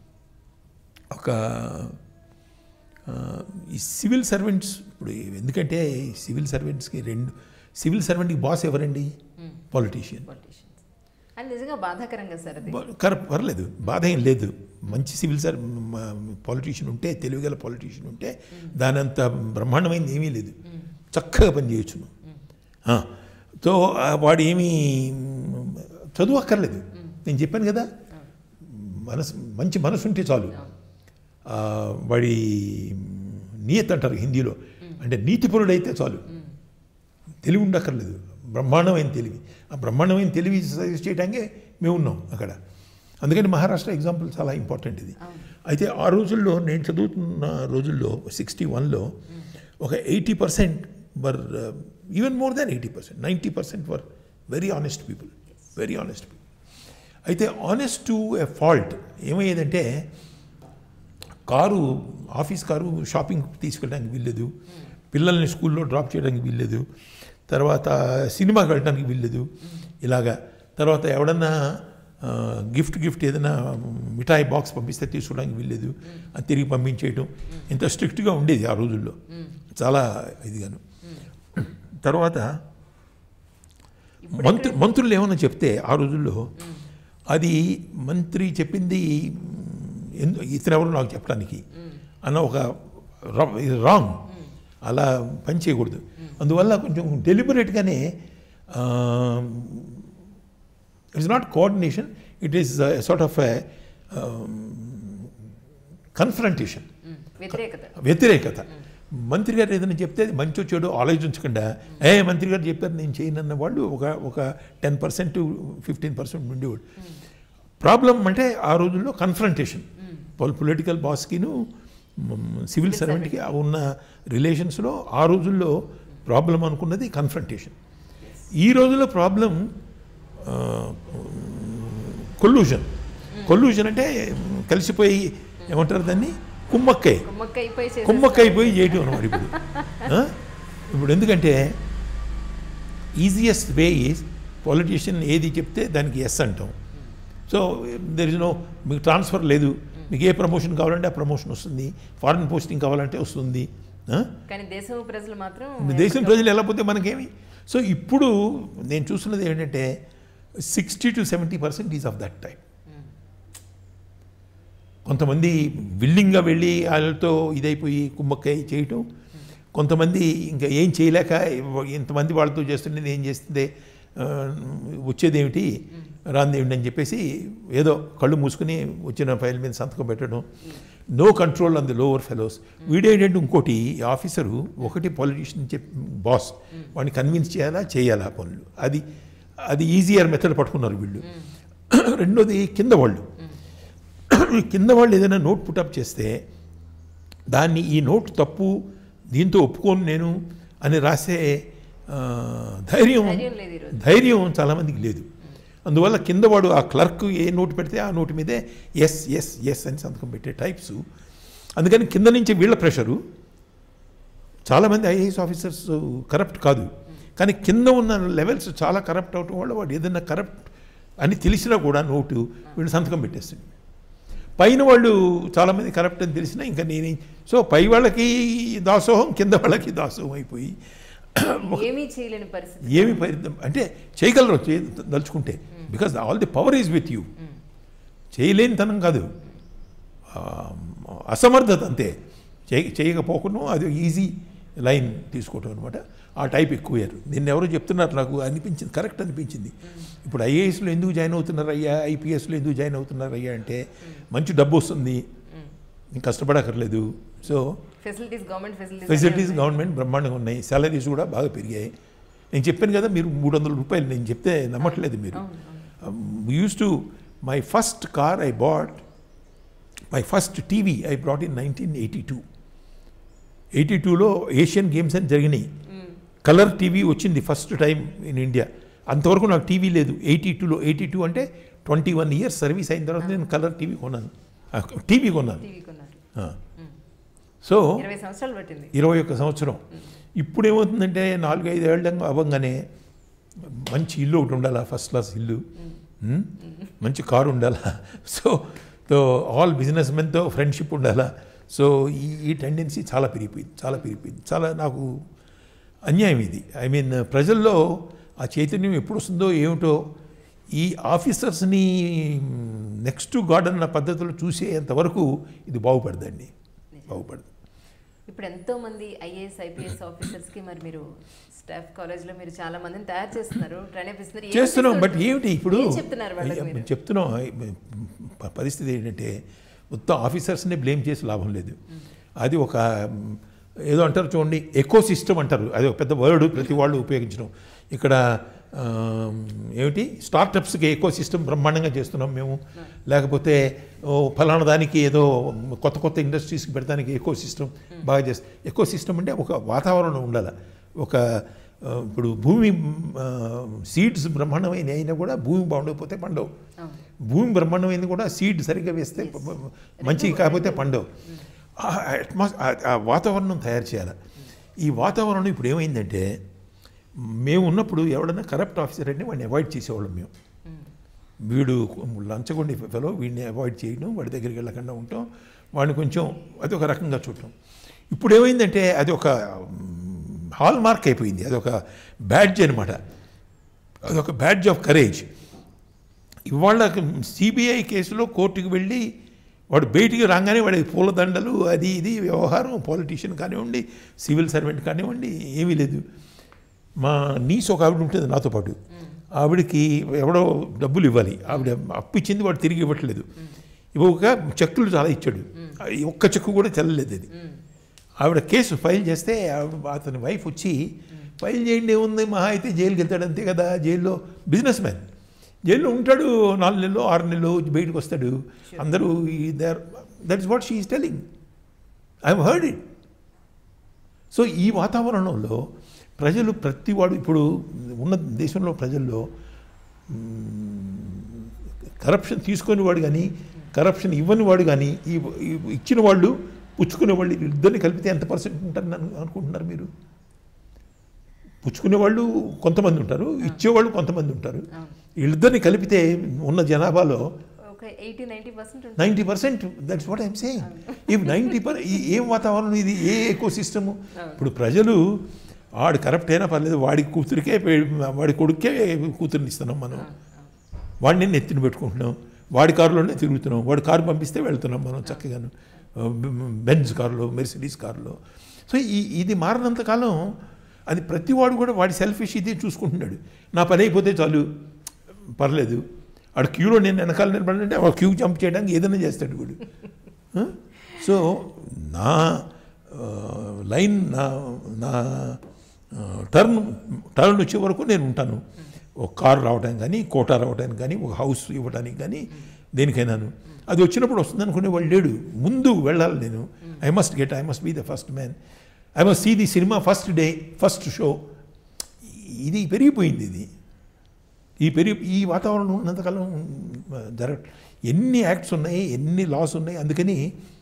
ఒక ఆ, ఈ సివిల్ సర్వెంట్స్ ఇప్పుడు ఎందుకంటే ఈ సివిల్ సర్వెంట్స్కి రెండు సివిల్ సర్వెంట్కి బాస్ ఎవరండి పాలిటీషియన్ పొలిటీషియన్స్ అది నిజంగా బాధాకరంగా సార్ అది కరెక్ట్ పర్లేదు బాధ ఏం లేదు మంచి సివిల్ సర్ పాలిటీషియన్ ఉంటే తెలివిగల పాలిటీషియన్ ఉంటే దాని అంత బ్రహ్మాండమైంది ఏమీ లేదు చక్కగా పనిచేయచ్చును ఆ, సో ఆ, వాడు ఏమీ చదువు అక్కర్లేదు నేను చెప్పాను కదా మనసు మంచి మనసు ఉంటే చాలు ఆ, వాడి నియత్ అంటారు హిందీలో అంటే నీతిపరుడైతే చాలు తెలివి ఉండక్కర్లేదు బ్రహ్మాండమైన తెలివి ఆ బ్రహ్మాండమైన తెలివి సజెస్ట్ చేయడానికే మేము ఉన్నాం అక్కడ అందుకని మహారాష్ట్ర ఎగ్జాంపుల్ చాలా ఇంపార్టెంట్ ఇది అయితే ఆ రోజుల్లో నేను చదువుతున్న రోజుల్లో సిక్స్టీ వన్లో ఒక eighty percent were even more than eighty percent ninety percent were very honest people very honest people అయితే ఆనెస్ట్ టు ఎ ఫాల్ట్ ఏమయ్యేదంటే కారు ఆఫీస్ కారు షాపింగ్ తీసుకెళ్ళడానికి వీల్లేదు పిల్లల్ని స్కూల్లో డ్రాప్ చేయడానికి వీల్లేదు తర్వాత సినిమాకి వెళ్ళడానికి వీల్లేదు ఇలాగా తర్వాత ఎవడన్నా ఆ, గిఫ్ట్ గిఫ్ట్ ఏదైనా మిఠాయి బాక్స్ పంపిస్తే తీసుకోవడానికి వీల్లేదు అది తిరిగి పంపించేయటం ఇంత స్ట్రిక్ట్గా ఉండేది ఆ రోజుల్లో చాలా ఇదిగాను తర్వాత మంత్రి మంత్రులు ఏమన్నా చెప్తే ఆ రోజుల్లో అది మంత్రి చెప్పింది ఎందు ఇతను ఎవరు నాకు చెప్పడానికి అన్న ఒక రాంగ్ అలా పని చేయకూడదు అందువల్ల కొంచెం డెలిబరేట్గానే it's not coordination it is sort of a confrontation వ్యతిరేకత వ్యతిరేకత మంత్రి గారు ఏదైనా చెప్తే అది మంచో చెడు ఆలోచించకుండా ఏ మంత్రి గారు చెప్పారు నేను చేయనన్న వాళ్ళు ఒక ఒక టెన్ పర్సెంట్ ఫిఫ్టీన్ పర్సెంట్ ఉండేవాడు ప్రాబ్లం అంటే ఆ రోజుల్లో కన్ఫరంటేషన్ పొలిటికల్ బాస్కిను సివిల్ సర్వెంట్కి ఉన్న రిలేషన్స్లో ఆ రోజుల్లో ప్రాబ్లం అనుకున్నది కన్ఫరంటేషన్ ఈ రోజుల్లో ప్రాబ్లం కొల్యూషన్ కొల్యూషన్ అంటే కలిసిపోయి ఏమంటారు దాన్ని కుమ్మక్కై కుమ్మక్క అయిపోయి చేసే- కుమ్మక్కైపోయి చేయటం అనమాట ఇప్పుడు ఆ? ఇప్పుడు ఎందుకంటే ఈజియెస్ట్ వే ఈజ్ పొలిటీషియన్ ఏది చెప్తే దానికి ఎస్ అంటాం సో దెర్ ఇస్ నో మీకు ట్రాన్స్ఫర్ లేదు మీకు ఏ ప్రమోషన్ కావాలంటే ఆ ప్రమోషన్ వస్తుంది ఫారెన్ పోస్టింగ్ కావాలంటే వస్తుంది ఆ? కానీ దేశం ప్రజలు మాత్రం మీ దేశం ప్రజలు ఎలా పోతే మనకేమి సో ఇప్పుడు నేను చూస్తున్నది ఏంటంటే sixty to seventy percent is of that type కొంతమంది విల్లింగ్గా వెళ్ళి వాళ్ళతో ఇదైపోయి కుమ్మక్కై చేయటం కొంతమంది ఇంకా ఏం చేయలేక ఇంతమంది వాళ్ళతో చేస్తుంటే ఏం చేస్తుంది ఆ, వచ్చేది ఏమిటి రాంది ఏమిటి అని చెప్పేసి ఏదో కళ్ళు మూసుకుని వచ్చిన ఫైల్ మీద సంతకం పెట్టడం no control on the lower fellows వీడేంటంటే ఇంకోటి ఈ ఆఫీసరు ఒకటి పొలిటీషియన్ చెప్ బాస్ వాడిని కన్విన్స్ చేయాలా చేయాలా ఆ పనులు అది అది ఈజియర్ మెథడ్ పట్టుకున్నారు వీళ్ళు రెండోది కింద వాళ్ళు కింద వాళ్ళు ఏదైనా నోట్ పుటప్ చేస్తే దాన్ని ఈ నోట్ తప్పు దీంతో ఒప్పుకోను నేను అని రాసే ఆ, ధైర్యం ధైర్యం లేదు ఈరోజు. ధైర్యం చాలామందికి లేదు అందువల్ల కింద వాడు ఆ క్లర్క్ ఏ నోటు పెడితే ఆ నోటు మీదే ఎస్ ఎస్ ఎస్ అని సంతకం పెట్టే టైప్స్ అందుకని కింద నుంచి వీళ్ళ ప్రెషరు చాలామంది ఐఏఎస్ ఆఫీసర్స్ కరప్ట్ కాదు కానీ కింద ఉన్న లెవెల్స్ చాలా కరప్ట్ అవటం వల్ల వాడు ఏదైనా కరప్ట్ అని తెలిసినా కూడా నోటు వీళ్ళు సంతకం పెట్టేస్తుంది పైన వాళ్ళు చాలామంది కరప్ట్ అని తెలిసినా ఇంకా నేనే సో పై వాళ్ళకి దాసోహం కింద వాళ్ళకి దాసోహం అయిపోయి ఏమీ చేయలేని పరిస్థితి ఏమి పరిధం అంటే చేయగలరు చేయ దలుచుకుంటే because all the power is with you చేయలేనితనం కాదు ఆ, అసమర్థత అంతే చేయ చేయకపోకుండా అది ఈజీ లైన్ తీసుకోవటం అనమాట ఆ టైప్ ఎక్కువయ్యారు నిన్న ఎవరో చెప్తున్నారు నాకు అనిపించింది కరెక్ట్ అనిపించింది ఇప్పుడు ఐఏఎస్లో ఎందుకు జాయిన్ అవుతున్నారు అయ్యా ఐపీఎస్లో ఎందుకు జాయిన్ అవుతున్నారు అయ్యా అంటే మంచి డబ్బు వస్తుంది ఇంకా కష్టపడక్కర్లేదు so facilities government facilities facilities government బ్రహ్మాండంగా ఉన్నాయి సాలరీస్ కూడా బాగా పెరిగాయి నేను చెప్పాను కదా మీరు మూడు వందల రూపాయలు నేను చెప్తే నమ్మట్లేదు మీరు use to my first car I bought my first TV I brought in nineteen eighty two eighty టూలో ఏషియన్ గేమ్స్ అని జరిగినాయి కలర్ టీవీ వచ్చింది ఫస్ట్ టైం ఇన్ ఇండియా అంతవరకు నాకు టీవీ లేదు ఎయిటీ టూలో ఎయిటీ టూ అంటే ట్వంటీ వన్ ఇయర్స్ సర్వీస్ అయిన తర్వాత నేను కలర్ టీవీ కొన్నాను టీవీ కొన్నాను టీవీ కొన్నారు ఆ. సో ఇరవై సంవత్సరాలు పట్టింది ఇరవై ఒక్క సంవత్సరం ఇప్పుడు ఏమవుతుందంటే నాలుగు ఐదు ఏళ్ళ అవ్వగానే మంచి ఇల్లు ఒకటి ఉండాలా ఫస్ట్ క్లాస్ ఇల్లు ఉమ్, మంచి కారు ఉండాలా సో తో ఆల్ బిజినెస్ మెన్తో ఫ్రెండ్షిప్ ఉండాలా సో ఈ ఈ టెండెన్సీ చాలా పెరిగిపోయింది చాలా పెరిగిపోయింది చాలా నాకు అన్యాయం ఇది ఐ మీన్ ప్రజల్లో ఆ చైతన్యం ఎప్పుడు వస్తుందో ఏమిటో ఈ ఆఫీసర్స్ని నెక్స్ట్ గాడ్ అన్న పద్ధతిలో చూసేంత వరకు ఇది బాగుపడదండి బాగుపడదు ఇప్పుడు ఎంతో మంది ఐఏఎస్ ఐపీఎస్ ఆఫీసర్స్ కి మరి మీరు స్టాఫ్ కాలేజ్ లో మీరు చాలా మందిని తయారు చేస్తున్నారు ట్రైన్ ఇస్తున్నారు ఏం చేస్తున్నాం బట్ చేస్తున్నారు? ఏమిటి ఇప్పుడు ఏం చెప్తున్నారు వాళ్ళకి అయ్య, మీరు? చెప్తున్నాం ప- పరిస్థితి ఏంటంటే మొత్తం ఆఫీసర్స్నే బ్లేమ్ చేసి లాభం లేదు అది ఒక మ్, ఏదో అంటారు చూడండి ఎకో సిస్టమ్ అంటారు అది ఒక పెద్ద వర్డ్ ప్రతి వాళ్ళు ఉపయోగించడం ఇక్కడ ఆ, ఏమిటి స్టార్టప్స్కి ఎకో సిస్టమ్ బ్రహ్మాండంగా చేస్తున్నాం మేము లేకపోతే ఓ ఫలానా దానికి ఏదో కొత్త కొత్త ఇండస్ట్రీస్కి పెడతానికి ఎకో సిస్టమ్ బాగా చేస్తాం ఎకో సిస్టమ్ అంటే ఒక వాతావరణం ఉండాలి ఒక ఆ, ఇప్పుడు భూమి సీడ్స్ బ్రహ్మాండమైన అయినా కూడా భూమి బాగుండకపోతే పండవు అవును. భూమి బ్రహ్మాండమైంది కూడా సీడ్ సరిగ్గా వేస్తే ప- ప- మంచిగా కాకపోతే పండవు ఆ అట్మాస్ ఆ- ఆ వాతావరణం తయారు చేయాలి ఈ వాతావరణం ఇప్పుడు ఏమైందంటే మేము ఉన్నప్పుడు ఎవడన్నా కరప్ట్ ఆఫీసర్ అంటే వాడిని అవాయిడ్ చేసేవాళ్ళం మేము వీడు లంచగొండి ఫెలో వీడిని అవాయిడ్ చేయడం వాడి దగ్గరికి వెళ్ళకుండా ఉంటాం వాడిని కొంచెం అది ఒక రకంగా చూడటం ఇప్పుడు ఏమైందంటే అది ఒక హాల్ మార్క్ అయిపోయింది అది ఒక బ్యాడ్జ్ అనమాట అదొక బ్యాడ్జ్ ఆఫ్ కరేజ్ ఇవాళ సిబిఐ కేసులో కోర్టుకు వెళ్ళి వాడు బయటికి రాగానే వాడికి పూలదండలు అది ఇది వ్యవహారం పాలిటీషియన్ కానివ్వండి సివిల్ సర్వెంట్ కానివ్వండి ఏమీ లేదు మా నీస్ ఒక ఆవిడ ఉంటుంది నాతో పాటు ఆవిడకి ఎవడో డబ్బులు ఇవ్వాలి ఆవిడ అప్పు ఇచ్చింది వాడు తిరిగి ఇవ్వట్లేదు ఇవ్వక చెక్కులు చాలా ఇచ్చాడు ఈ ఒక్క చెక్కు కూడా చెల్లలేదు అది ఆవిడ కేసు ఫైల్ చేస్తే ఆవిడ అతని వైఫ్ వచ్చి ఫైల్ చేయండి ఏముంది మహా అయితే జైలుకి వెళ్తాడు అంతే కదా జైల్లో బిజినెస్ మ్యాన్ జైల్లో ఉంటాడు నాలుగు నెలలు ఆరు నెలలు బయటకు వస్తాడు అందరూ దర్ that is what she is telling I heard it so ఈ వాతావరణంలో ప్రజలు ప్రతివాడు ఇప్పుడు ఉన్న దేశంలో ప్రజల్లో కరప్షన్ తీసుకొని వాడు కానీ కరప్షన్ ఇవ్వని వాడు కానీ ఈ ఈ ఇచ్చిన వాళ్ళు పుచ్చుకునే వాళ్ళు ఇద్దరిని కలిపితే ఎంత పర్సెంట్ ఉంటారని అను- అనుకుంటున్నారు మీరు పుచ్చుకునే వాళ్ళు కొంతమంది ఉంటారు ఇచ్చేవాళ్ళు కొంతమంది ఉంటారు వీళ్ళిద్దరిని కలిపితే ఉన్న జనాభాలో ఒక eighty ninety percent ninety percent that's what I'm saying if ninety per ఏం వాతావరణం ఇది ఏ ఎకో సిస్టము ఇప్పుడు ప్రజలు వాడు కరప్ట్ అయినా పర్లేదు వాడి కూతురికే పె- వాడి కొడుకే కూతుర్ని ఇస్తున్నాం మనం వాడిని నెత్తిన పెట్టుకుంటున్నాం వాడి కారులోనే తిరుగుతున్నాం వాడి కారు పంపిస్తే వెళ్తున్నాం మనం చక్కగాను బెంజ్ కారులో మెర్సిడీస్ కారులో సో ఈ ఇది మారినంత కాలం అది ప్రతి వాడు కూడా వాడి సెల్ఫిష్ ఇది చూసుకుంటున్నాడు నా పని అయిపోతే చాలు పర్లేదు ఆడు క్యూలో నేను వెనకాల నిలబడంటే వాడు క్యూ జంప్ చేయడానికి ఏదైనా చేస్తాడు వీడు ఆ? సో నా ఆ, లైన్ నా నా ఆ, టర్న్ టర్న్ వచ్చే వరకు నేను ఉంటాను ఒక కారు రావడానికి కానీ కోటా రావడానికి కానీ ఒక హౌస్ ఇవ్వడానికి కానీ దేనికైనాను అది వచ్చినప్పుడు వస్తుంది అనుకునే వాళ్ళు లేడు ముందు వెళ్ళాలి నేను I must get I must be the first man I must see the cinema first day first show ఇది పెరిగిపోయింది ఇది ఈ పెరిగి ఈ వాతావరణం ఉన్నంతకాలం జరగ ఎన్ని యాక్ట్స్ ఉన్నాయి ఎన్ని లాస్ ఉన్నాయి అందుకని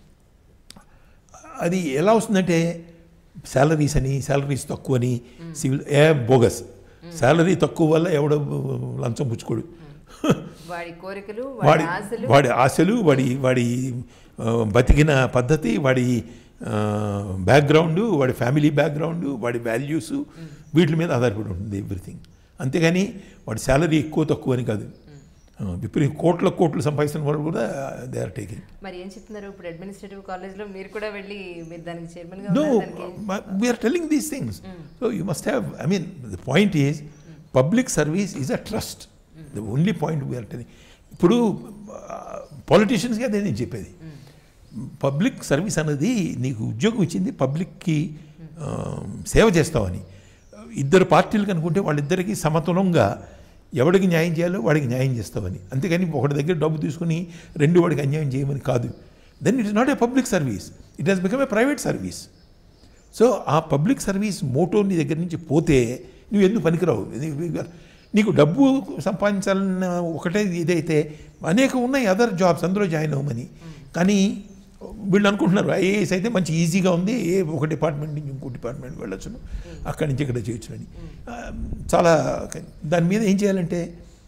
అది ఎలా వస్తుందంటే శాలరీస్ అని శాలరీస్ తక్కువ అని సివిల్ ఏ బోగస్ శాలరీ తక్కువ వల్ల ఎవడో లంచం పుచ్చుకోడు వాడి కోరికలు వాడి వాడి ఆశలు వాడి ఆశలు వాడి వాడి ఆ, బతికిన పద్ధతి వాడి బ్యాక్గ్రౌండ్ వాడి ఫ్యామిలీ బ్యాక్గ్రౌండ్ వాడి వాల్యూస్ వీటి మీద ఆధారపడి ఉంటుంది ఎవ్రీథింగ్ అంతేగాని వాడి శాలరీ ఎక్కువ తక్కువ అని కాదు ఆ, విపరీత కోట్ల కోట్లు సంపాదిస్తున్న వాళ్ళు కూడా దే ఆర్ టేకింగ్ మరి ఏం చెప్తున్నారు ఇప్పుడు అడ్మినిస్ట్రేటివ్ కాలేజ్ లో మీరు కూడా వెళ్ళి మీరు దానికి చైర్మన్ గా No, ఉన్నారు, దానికి ma- we are telling these things. So you must have, I mean, the point is, public service is a trust. The only point we are telling. ఇప్పుడు పాలిటీషియన్స్కి అదే నేను చెప్పేది పబ్లిక్ సర్వీస్ అనేది నీకు ఉద్యోగం ఇచ్చింది పబ్లిక్కి సేవ చేస్తావని ఇద్దరు పార్టీలు అనుకుంటే వాళ్ళిద్దరికీ సమతులంగా ఎవడికి న్యాయం చేయాలో వాడికి న్యాయం చేస్తావని అంతేగాని ఒకటి దగ్గర డబ్బు తీసుకుని రెండు వాడికి అన్యాయం చేయమని కాదు then it is not a public service it has become a private service so ఆ పబ్లిక్ సర్వీస్ మోటో నీ దగ్గర నుంచి పోతే నువ్వు ఎందుకు పనికిరావు నీ- నీకు డబ్బు సంపాదించాలన్న ఒకటే ఇదైతే అనేక ఉన్నాయి అదర్ జాబ్స్ అందులో జాయిన్ అవ్వమని కానీ వీళ్ళు అనుకుంటున్నారు ఐఏఎస్ అయితే మంచి ఈజీగా ఉంది ఏ ఒక డిపార్ట్మెంట్ నుంచి ఇంకో డిపార్ట్మెంట్ వెళ్ళొచ్చును అక్కడి నుంచి ఇక్కడ చేయొచ్చునని ఆ, చాలా దాని మీద ఏం చేయాలంటే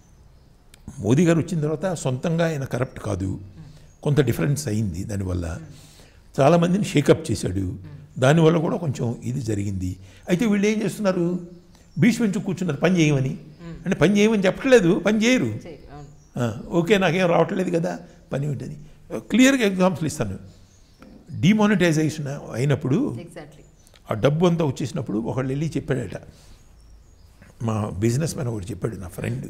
మోదీ గారు వచ్చిన తర్వాత సొంతంగా ఆయన కరప్ట్ కాదు కొంత డిఫరెన్స్ అయింది దానివల్ల చాలామందిని షేకప్ చేశాడు దానివల్ల కూడా కొంచెం ఇది జరిగింది అయితే వీళ్ళు ఏం చేస్తున్నారు భీష్మించు కూర్చున్నారు పని చేయమని అంటే పని చేయమని చెప్పట్లేదు పని చేయరు చేయి, అవును. ఆ, ఓకే నాకేం రావట్లేదు కదా పని ఏంటని క్లియర్గా ఎగ్జాంపుల్ ఇస్తాను డిమానిటైజేషన్ అయినప్పుడు ఎగ్జాక్ట్లీ ఆ డబ్బు అంతా వచ్చేసినప్పుడు ఒకళ్ళు వెళ్ళి చెప్పాడట మా బిజినెస్ మ్యాన్ ఒకటి చెప్పాడు నా ఫ్రెండ్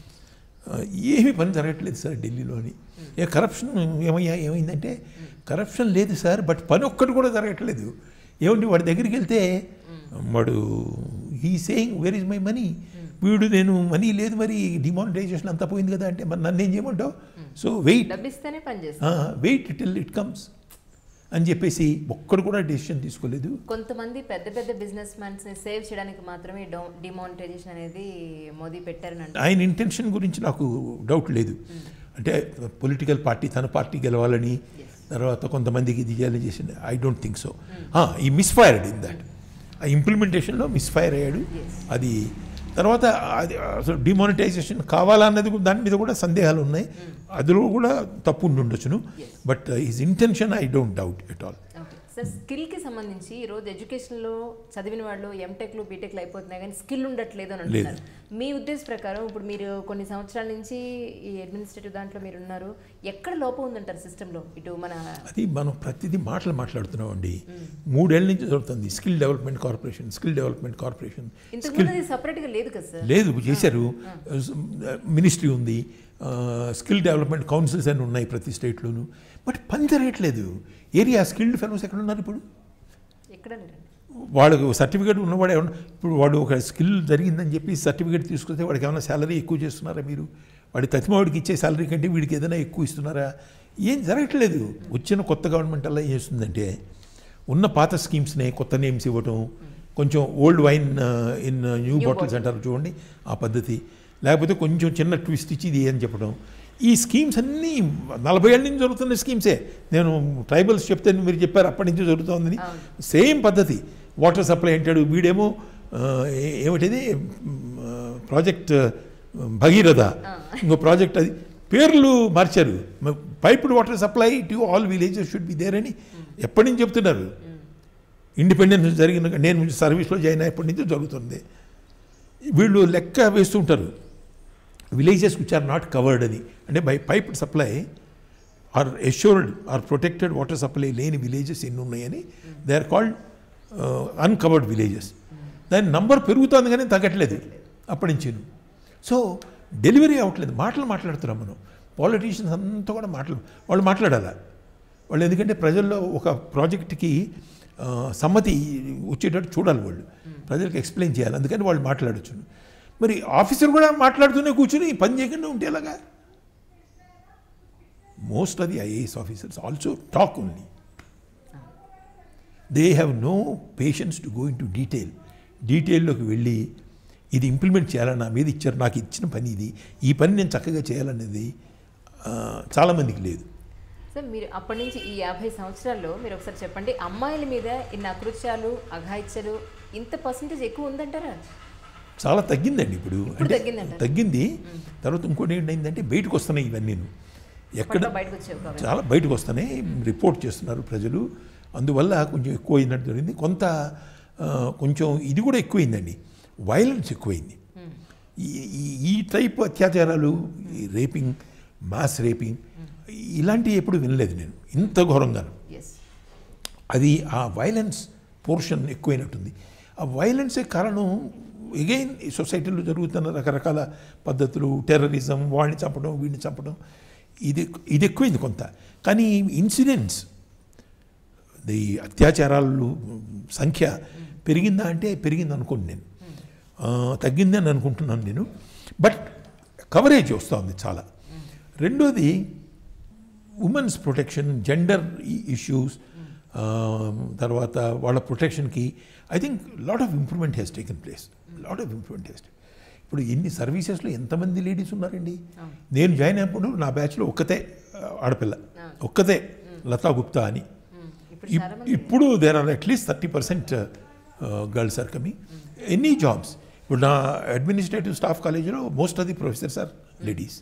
ఏమీ పని జరగట్లేదు సార్ ఢిల్లీలోని ఏ కరప్షన్ ఏమయ్యా ఏమైందంటే కరప్షన్ లేదు సార్ బట్ పని ఒక్కటి కూడా జరగట్లేదు ఏమండి వాడి దగ్గరికి వెళ్తే వాడు he saying where is my money వీడు నేను మనీ లేదు మరి డిమానిటైజేషన్ అంతా పోయింది కదా అంటే మరి నన్ను ఏం చేయమంటావు సో వెయిట్ డబ్బు ఇస్తేనే పని చేస్తాం వెయిట్ టిల్ ఇట్ కమ్స్ అని చెప్పేసి ఒక్కడు కూడా డెసిషన్ తీసుకోలేదు కొంతమంది పెద్ద పెద్ద బిజినెస్ మ్యాన్స్ ని సేవ్ చేయడానికి మాత్రమే డిమానిటైజేషన్ అనేది మోదీ పెట్టారని అంటారు ఆయన ఇంటెన్షన్ గురించి నాకు డౌట్ లేదు అంటే పొలిటికల్ పార్టీ తన పార్టీ గెలవాలని తర్వాత కొంతమందికి ఇది చేయాలని చేసింది ఐ డోంట్ థింక్ సో ఈ మిస్ఫైర్డ్ ఇన్ దట్ ఆ ఇంప్లిమెంటేషన్లో మిస్ఫైర్ అయ్యాడు అది తర్వాత అది అసలు డిమానిటైజేషన్ కావాలన్నది కూడా- దాని మీద కూడా సందేహాలు ఉన్నాయి అందులో కూడా తప్పు ఉండి ఉండొచ్చును but is intention I don't doubt at all okay sir స్కిల్కి సంబంధించి ఈ రోజు ఎడ్యుకేషన్లో చదివిన వాళ్ళు ఎంటెక్లు బీటెక్లు అయిపోతున్నాయి కానీ స్కిల్ ఉండట్లేదు అని అంటున్నారు మీ ఉద్దేశ ప్రకారం ఇప్పుడు మీరు కొన్ని సంవత్సరాల నుంచి ఈ అడ్మినిస్ట్రేటివ్ దాంట్లో మీరు ఉన్నారు ఎక్కడ లోపం ఉందంటారు సిస్టంలో ఇటు మన అది మనం ప్రతిదీ మాటలు మాట్లాడుతున్నాం అండి మూడేళ్ల నుంచి జరుగుతుంది skill development corporation skill development corporation ఇంతకుముందు అది సపరేట్గా లేదు కదా సార్ లేదు చేశారు మినిస్ట్రీ ఉంది స్కిల్ డెవలప్మెంట్ కౌన్సిల్స్ అని ఉన్నాయి ప్రతి స్టేట్లోనూ బట్ పని జరగట్లేదు ఏరియా స్కిల్డ్ ఫెలోస్ ఎక్కడ ఉన్నారు ఇప్పుడు ఎక్కడ లేరండి వాళ్ళకు సర్టిఫికేట్ ఉన్నవాడు ఏమన్నా ఇప్పుడు వాడు ఒక స్కిల్ జరిగిందని చెప్పి సర్టిఫికేట్ తీసుకొస్తే వాడికి ఏమైనా శాలరీ ఎక్కువ చేస్తున్నారా మీరు వాడి తతిమావాడికి ఇచ్చే శాలరీ కంటే వీడికి ఏదైనా ఎక్కువ ఇస్తున్నారా ఏం జరగట్లేదు వచ్చిన కొత్త గవర్నమెంట్ అలా ఏం చేస్తుందంటే ఉన్న పాత స్కీమ్స్నే కొత్త నేమ్స్ ఇవ్వటం కొంచెం old wine in new bottles అంటారు చూడండి ఆ పద్ధతి లేకపోతే కొంచెం చిన్న ట్విస్ట్ ఇచ్చి ఇది అని చెప్పడం ఈ స్కీమ్స్ అన్నీ నలభై ఏళ్ళ నుంచి జరుగుతున్న స్కీమ్సే నేను ట్రైబల్స్ చెప్తే మీరు చెప్పారు అప్పటి నుంచి జరుగుతోందని సేమ్ పద్ధతి వాటర్ సప్లై అంటాడు వీడేమో ఆ, ఏ- ఏమిటిది ప్రాజెక్ట్ భగీరథ ఇంకో ప్రాజెక్ట్ అది పేర్లు మార్చారు piped water supply to all villages should be there అని ఎప్పటి నుంచి చెప్తున్నారు ఇండిపెండెన్స్ జరిగిన నేను సర్వీస్లో జాయిన్ అయినప్పటి నుంచి జరుగుతుంది వీళ్ళు లెక్క వేస్తుంటారు villages which are not covered అని అంటే by piped supply or assured or protected water supply లేని విలేజెస్ ఎన్ని ఉన్నాయని they are called uncovered villages దాని నంబర్ పెరుగుతుంది కానీ తగ్గట్లేదు అప్పటి నుంచి సో డెలివరీ అవ్వట్లేదు మాటలు మాట్లాడుతున్నాం మనం పాలిటీషియన్స్ అంతా కూడా మాట్లాడు వాళ్ళు మాట్లాడాలా వాళ్ళు ఎందుకంటే ప్రజల్లో ఒక ప్రాజెక్ట్కి ఆ, సమ్మతి వచ్చేటట్టు చూడాలి వాళ్ళు ప్రజలకు ఎక్స్ప్లెయిన్ చేయాలి అందుకని వాళ్ళు మాట్లాడచ్చు మరి ఆఫీసర్ కూడా మాట్లాడుతూనే కూర్చుని పని చేయకుండా ఉంటే ఎలాగా most of the IAS officers also talk only they have no patience to go into detail డీటెయిల్లోకి వెళ్ళి ఇది ఇంప్లిమెంట్ చేయాలని నా మీద ఇచ్చారు నాకు ఇచ్చిన పని ఇది ఈ పని నేను చక్కగా చేయాలనేది ఆ, చాలామందికి లేదు సార్ మీరు అప్పటి నుంచి ఈ యాభై సంవత్సరాల్లో మీరు ఒకసారి చెప్పండి అమ్మాయిల మీద ఇన్ని అకృత్యాలు అఘాయిత్యాలు ఇంత పర్సంటేజ్ ఎక్కువ ఉందంటారా చాలా తగ్గిందండి ఇప్పుడు అంటే తగ్గిందంటారా? తగ్గింది తర్వాత ఇంకోటి ఏంటంటే బయటకు వస్తున్నాయి ఇవన్నీ ఎక్కడ అప్పట్లో బయటకు వచ్చేవి కాబట్టి చాలా బయటకు వస్తున్నాయి రిపోర్ట్ చేస్తున్నారు ప్రజలు అందువల్ల కొంచెం ఎక్కువ అయినట్టు జరిగింది కొంత ఆ, కొంచెం ఇది కూడా ఎక్కువైందండి వైలెన్స్ ఎక్కువైంది ఈ- ఈ- ఈ టైప్ అత్యాచారాలు ఈ రేపింగ్ మాస్ రేపింగ్ ఇలాంటివి ఎప్పుడు వినలేదు నేను ఇంత ఘోరంగాను ఎస్ అది ఆ వైలెన్స్ పోర్షన్ ఎక్కువైనట్టుంది ఆ వైలెన్సే కారణం ఎగైన్ ఈ సొసైటీలో జరుగుతున్న రకరకాల పద్ధతులు టెర్రరిజం వాడిని చంపడం వీడిని చంపడం ఇది ఇది ఎక్కువైంది కొంత కానీ ఇన్సిడెంట్స్ ది అత్యాచారాలు సంఖ్య పెరిగిందా అంటే పెరిగింది అనుకోండి నేను ఆ, తగ్గిందని అనుకుంటున్నాను నేను బట్ కవరేజ్ వస్తుంది చాలా రెండోది ఉమెన్స్ ప్రొటెక్షన్ జెండర్ ఇష్యూస్ తర్వాత వాళ్ళ ప్రొటెక్షన్కి I think lot of improvement has taken place lot of improvement has ఇప్పుడు ఎన్ని సర్వీసెస్లో ఎంతమంది లేడీస్ ఉన్నారండి నేను జాయిన్ అయినప్పుడు నా బ్యాచ్లో ఒక్కతే ఆ, ఆడపిల్ల ఒక్కతే లతా గుప్తా అని ఇప్పుడు ఇప్- చాలా మంది ఇప్పుడు there are at least thirty percent girls are coming any jobs ఇప్పుడు నా అడ్మినిస్ట్రేటివ్ స్టాఫ్ కాలేజీలో most of the professors are ladies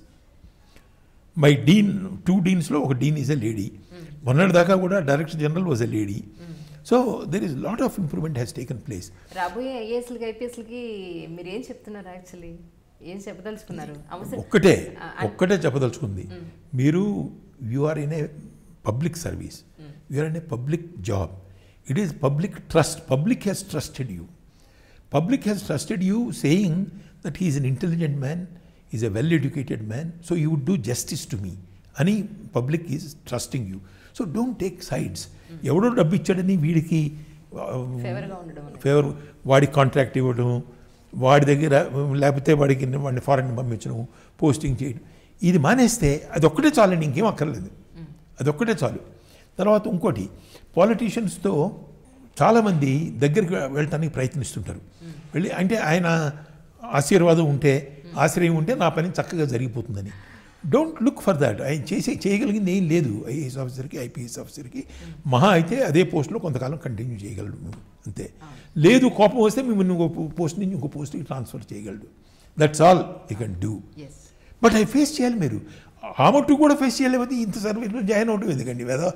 my dean two డీన్స్లో ఒక డీన్ ఈజ్ ఎ లేడీ మొన్నటి దాకా కూడా director general was a lady so there is lot of improvement has taken place రాబోయే ఐఏఎస్లకి ఐపీఎస్లకి మీరు ఏం చెప్తున్నారు యాక్చువల్లీ ఏం చెప్పదలుచుకున్నారు అవసరం ఒక్కటే ఆ, ఒక్కటే చెప్పదలుచుకుంది మీరు you are in a public service you are in a public job it is public trust public has trusted you public has trusted you saying that he is an intelligent man is a well educated man so you would do justice to me అని public is trusting you so don't take sides ఎవడో డబ్బు ఇచ్చాడని వీడికి ఫేవర్గా ఉండడం అనేది. Favour వాడికి contract ఇవ్వడం వాడి దగ్గర లేకపోతే వాడికి వాడిని ఫారెన్ పంపించడం పోస్టింగ్ చేయడం ఇది మానేస్తే అది ఒక్కటే చాలండి ఇంకేం అక్కర్లేదు అదొక్కటే చాలు తర్వాత ఇంకోటి పాలిటీషియన్స్తో చాలామంది దగ్గరికి వెళ్ళటానికి ప్రయత్నిస్తుంటారు వెళ్ళి అంటే ఆయన ఆశీర్వాదం ఉంటే ఆశ్రయం ఉంటే నా పని చక్కగా జరిగిపోతుందని డోంట్ లుక్ ఫర్ దాట్ ఆయన చేసే చేయగలిగింది ఏం లేదు ఐఏఎస్ ఆఫీసర్కి ఐపీఎస్ ఆఫీసర్కి మహా అయితే అదే పోస్ట్లో కొంతకాలం కంటిన్యూ చేయగలడు నువ్వు అంతే లేదు కోపం వస్తే మిమ్మల్ని ఇంకో పోస్ట్ నుంచి ఇంకో పోస్ట్కి ట్రాన్స్ఫర్ చేయగలడు that's all you can do yes but అవి ఫేస్ చేయాలి మీరు ఆ మట్టు కూడా ఫేస్ చేయలేకపోతే ఇంత సర్వీస్లో జాయిన్ అవడం ఎందుకండి వేదా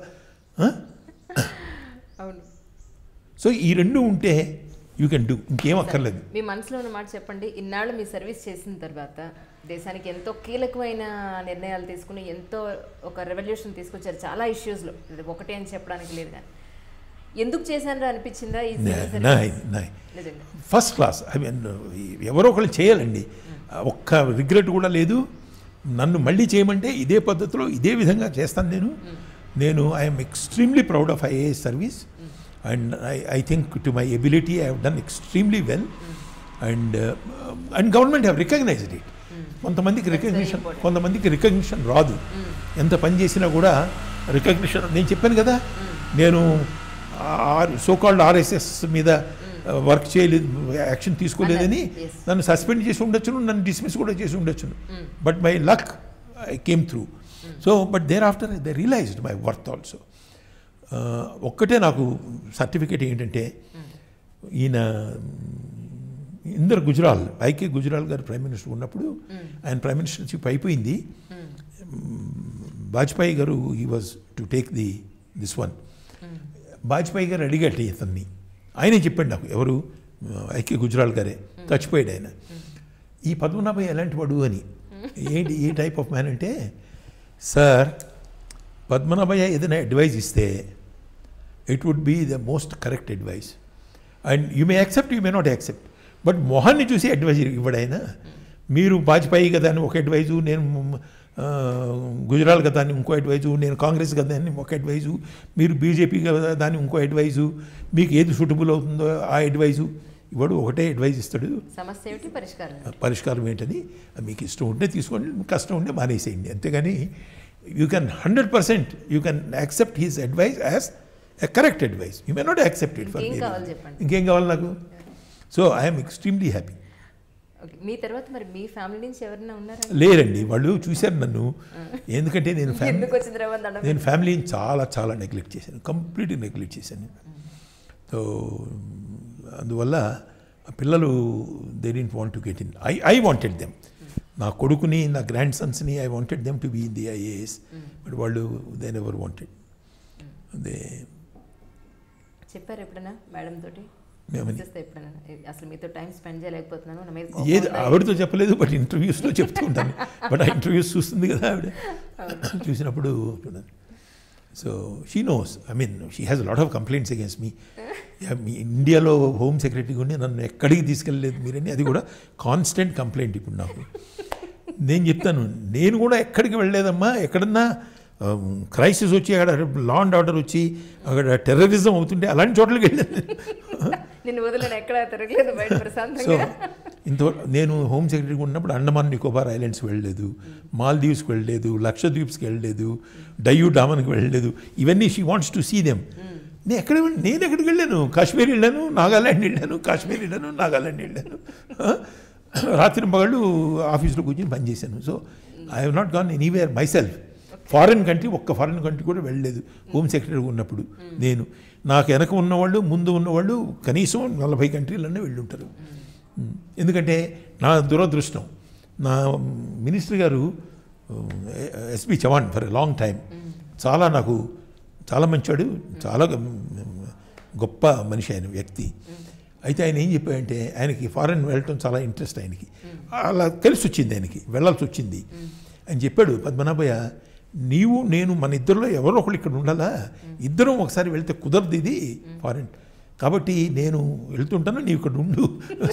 అవును సో ఈ రెండు ఉంటే యూ కెన్ డూ ఇంకేం అక్కర్లేదు మీ మనసులో ఉన్న మాట చెప్పండి ఇన్నాళ్ళు మీ సర్వీస్ చేసిన తర్వాత దేశానికి ఎంతో కీలకమైన నిర్ణయాలు తీసుకుని ఎంతో ఒక రెవల్యూషన్ తీసుకొచ్చారు చాలా ఇష్యూస్లో ఇది ఒకటే అని చెప్పడానికి లేదు కానీ ఎందుకు చేశాను అనిపించిందా ఈ civil service? నాయ్ నాయ్ నిజంగా ఫస్ట్ క్లాస్ ఐ మీన్ ఎవరో ఒకళ్ళు చేయాలండి ఒక్క రిగ్రెట్ కూడా లేదు నన్ను మళ్ళీ చేయమంటే ఇదే పద్ధతిలో ఇదే విధంగా చేస్తాను నేను నేను I'm extremely proud of IAS service and I I think to my ability I have done extremely well and and government have recognised it కొంతమందికి రికగ్నిషన్ కొంతమందికి రికగ్నిషన్ రాదు ఎంత పని చేసినా కూడా రికగ్నిషన్ నేను చెప్పాను కదా నేను సోకాల్డ్ ఆర్ఎస్ఎస్ మీద వర్క్ చేయలేదు యాక్షన్ తీసుకోలేదని అన్నారు, yes. నన్ను సస్పెండ్ చేసి ఉండొచ్చును నన్ను డిస్మిస్ కూడా చేసి ఉండొచ్చును but my luck I came through so but there after they realised my worth also ఒక్కటే నాకు సర్టిఫికేట్ ఏంటంటే ఈయన ఇందర్ గుజరాల్ ఐకే గుజరాల్ గారు ప్రైమ్ మినిస్టర్ ఉన్నప్పుడు ఆయన ప్రైమ్ మినిస్టర్షిప్ అయిపోయింది Vajpayee garu he was to take the this one Vajpayee garu అడిగట్టు ఇతన్ని ఆయనే చెప్పండి నాకు ఎవరు ఐకే గుజరాల్ గారే చచ్చిపోయాడు ఆయన ఈ పద్మనాభయ్య ఎలాంటి వాడు అని ఏంటి ఏ టైప్ ఆఫ్ మ్యాన్ అంటే సార్ పద్మనాభయ్య ఏదైనా అడ్వైజ్ ఇస్తే it would be the most correct advice and you may accept you may not accept but మొహాన్ని చూసి అడ్వైజ్ ఇవ్వడైనా మీరు వాజ్పేయి కదా అని ఒక అడ్వైజు నేను ఆ, గుజరాల్ కదా అని ఇంకో అడ్వైజు నేను కాంగ్రెస్ కదా అని ఒక అడ్వైజు మీరు బీజేపీ కదా దాన్ని ఇంకో అడ్వైజు మీకు ఏది సూటబుల్ అవుతుందో ఆ అడ్వైజు ఇవాడు ఒకటే అడ్వైజ్ ఇస్తాడు సమస్య ఏమిటి పరిష్కారం ఏమిటి? పరిష్కారం ఏంటని మీకు ఇష్టం ఉంటే తీసుకోండి కష్టం ఉంటే మానేసేయండి అంతేగాని you can hundred percent you can accept his advice as a correct advice you may not accept it for ఇంకేం కావాలి చెప్పండి. ఇంకేం కావాలి నాకు so I'm extremely happy okay మీ తర్వాత మరి మీ ఫ్యామిలీ నుంచి ఎవరైనా ఉన్నారా లేరండి వాళ్ళు చూశారు నన్ను ఎందుకంటే నేను ఫ్యామిలీ ఎందుకు వచ్చింది రేవంత్ దండం నేను ఫ్యామిలీని చాలా చాలా నెగ్లెక్ట్ చేశాను కంప్లీట్గా నెగ్లెక్ట్ చేశాను సో అందువల్ల ఆ పిల్లలు they didn't want to get in I I wanted them నా కొడుకుని నా గ్రాండ్ సన్స్ని I wanted them to be in the IAS but వాళ్ళు దే నెవర్ వాంటెడ్ దే చెప్పారు ఎప్పుడైనా మేడం తోటి మేమని చూస్తే ఎప్పుడైనా ఏ- అసలు మీతో టైం స్పెండ్ చేయలేకపోతున్నాను నా మీద ఏది కోపం ఆవిడతో చెప్పలేదు బట్ ఇంటర్వ్యూస్లో చెప్తూ ఉంటాను బట్ ఆ ఇంటర్వ్యూస్ చూస్తుంది కదా ఆవిడ చూసినప్పుడు చూడండి so she knows I mean she has lot of complaints against me me ఇండియాలో హోమ్ సెక్రటరీగా ఉండి నన్ను ఎక్కడికి తీసుకెళ్ళలేదు మీరని అది కూడా కాన్స్టెంట్ కంప్లైంట్ ఇప్పుడు నాకు నేను చెప్తాను నేను కూడా ఎక్కడికి వెళ్ళలేదమ్మా ఎక్కడన్నా క్రైసిస్ వచ్చి అక్కడ లా అండ్ ఆర్డర్ వచ్చి అక్కడ టెర్రరిజం అవుతుంటే అలాంటి చోట్లకి వెళ్ళాను నిన్ను వదిలేను ఎక్కడ తిరగలేదు బయట సో ప్రశాంతంగా ఇంతవరకు నేను హోమ్ సెక్రటరీగా ఉన్నప్పుడు అండమాన్ నికోబార్ ఐలాండ్స్కి వెళ్ళలేదు మాల్దీవ్స్కి వెళ్ళలేదు లక్షద్వీప్స్కి వెళ్ళలేదు డయ్యూ డామన్కి వెళ్ళలేదు ఇవన్నీ she wants to see them నేను ఎక్కడ వెళ్ళ- నేను ఎక్కడికి వెళ్ళాను కాశ్మీర్ వెళ్ళాను నాగాల్యాండ్ వెళ్ళాను కాశ్మీర్ వెళ్ళాను నాగాల్యాండ్ వెళ్ళాను ఆ? రాత్రి పగళ్ళు ఆఫీస్లో కూర్చొని పనిచేశాను so I have not gone anywhere myself foreign country ఒక్క ఫారిన్ కంట్రీ కూడా వెళ్ళలేదు హోమ్ సెక్రటరీ ఉన్నప్పుడు నేను నాకు వెనక ఉన్నవాళ్ళు ముందు ఉన్నవాళ్ళు కనీసం నలభై కంట్రీలన్నీ వెళ్ళుంటారు ఉమ్. ఎందుకంటే నా దురదృష్టం నా minister garu SP Chavan for a long time చాలా నాకు చాలా మంచివాడు చాలా గొప్ప మనిషి ఆయన వ్యక్తి అయితే ఆయన ఏం చెప్పాడంటే ఆయనకి ఫారెన్ వెళ్ళటం చాలా ఇంట్రెస్ట్ ఆయనకి అలా కలిసి వచ్చింది ఆయనకి వెళ్ళాల్సి వచ్చింది ఆయన చెప్పాడు పద్మనాభయ్య నీవు నేను మన ఇద్దరిలో ఎవరో ఒకళ్ళు ఇక్కడ ఉండాలా ఇద్దరం ఒకసారి వెళ్తే కుదరదు ఇది ఫారెన్ కాబట్టి నేను వెళ్తుంటాను నీవు ఇక్కడ ఉండు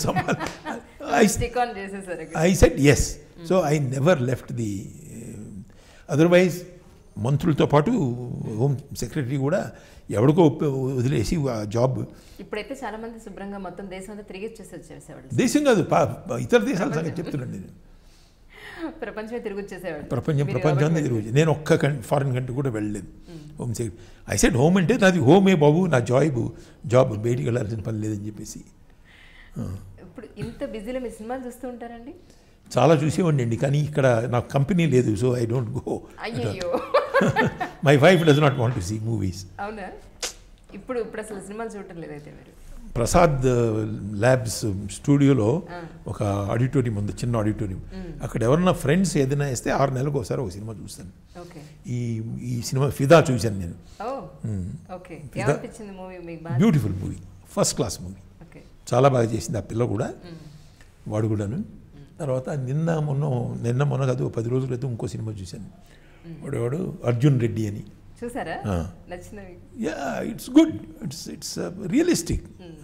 ఐ స్టిక్ ఆన్ చేసేసారు ఇక్కడ. I said yes so I never left the otherwise మంత్రులతో పాటు హోమ్ సెక్రటరీ కూడా ఎవడికో ఒప్ప- వదిలేసి ఆ జాబ్ ఇప్పుడైతే చాలా మంది శుభ్రంగా మొత్తం దేశం అంతా తిరిగి వచ్చేసి వచ్చేసేవాళ్ళు దేశం కాదు పా- ఇతర దేశాల సంగతి చెప్తున్నాను నేను ప్రపంచమే తిరిగి వచ్చేసేవాళ్ళు ప్రపంచం మీరు ప్రపంచాన్ని కాబట్టి తిరిగి నేను ఒక్క కం ఫారిన్ కంట్రీ కూడా వెళ్ళలేదు home secretary I said home అంటే నాది హోమే బాబు నా జాబ్ జాబ్ బయటికి వెళ్ళాల్సిన పని లేదని చెప్పేసి ఇప్పుడు ఇంత బిజీలో మీ సినిమాలు చూస్తూ ఉంటారండి చాలా చూసేవాడిని అండి కానీ ఇక్కడ నాకు కంపెనీ లేదు సో ఐ డోంట్ గో అయ్యయ్యో my wife does not want to see movies అవునా ఇప్పుడు ఇప్పుడు అసలు సినిమాలు చూడటం లేదైతే మీరు ప్రసాద్ ల్యాబ్స్ స్టూడియోలో ఒక ఆడిటోరియం ఉంది చిన్న ఆడిటోరియం అక్కడ ఎవరన్నా ఫ్రెండ్స్ ఏదైనా వేస్తే ఆరు నెలలకు ఒకసారి ఒక సినిమా చూస్తాను ఓకే ఈ ఈ సినిమా ఫిదా చూశాను నేను ఓ ఓకే ఏమనిపించింది మూవీ మీకు బాగా beautiful movie first class movie okay చాలా బాగా చేసింది ఆ పిల్ల కూడా వాడు కూడాను తర్వాత నిన్న మొన్న నిన్న మొన్న కాదు ఓ పది రోజుల క్రితం ఇంకో సినిమా చూశాను వాడు వాడు అర్జున్ రెడ్డి అని చూసారా ఆ. నచ్చింది మీకు yeah it's good it's it's realistic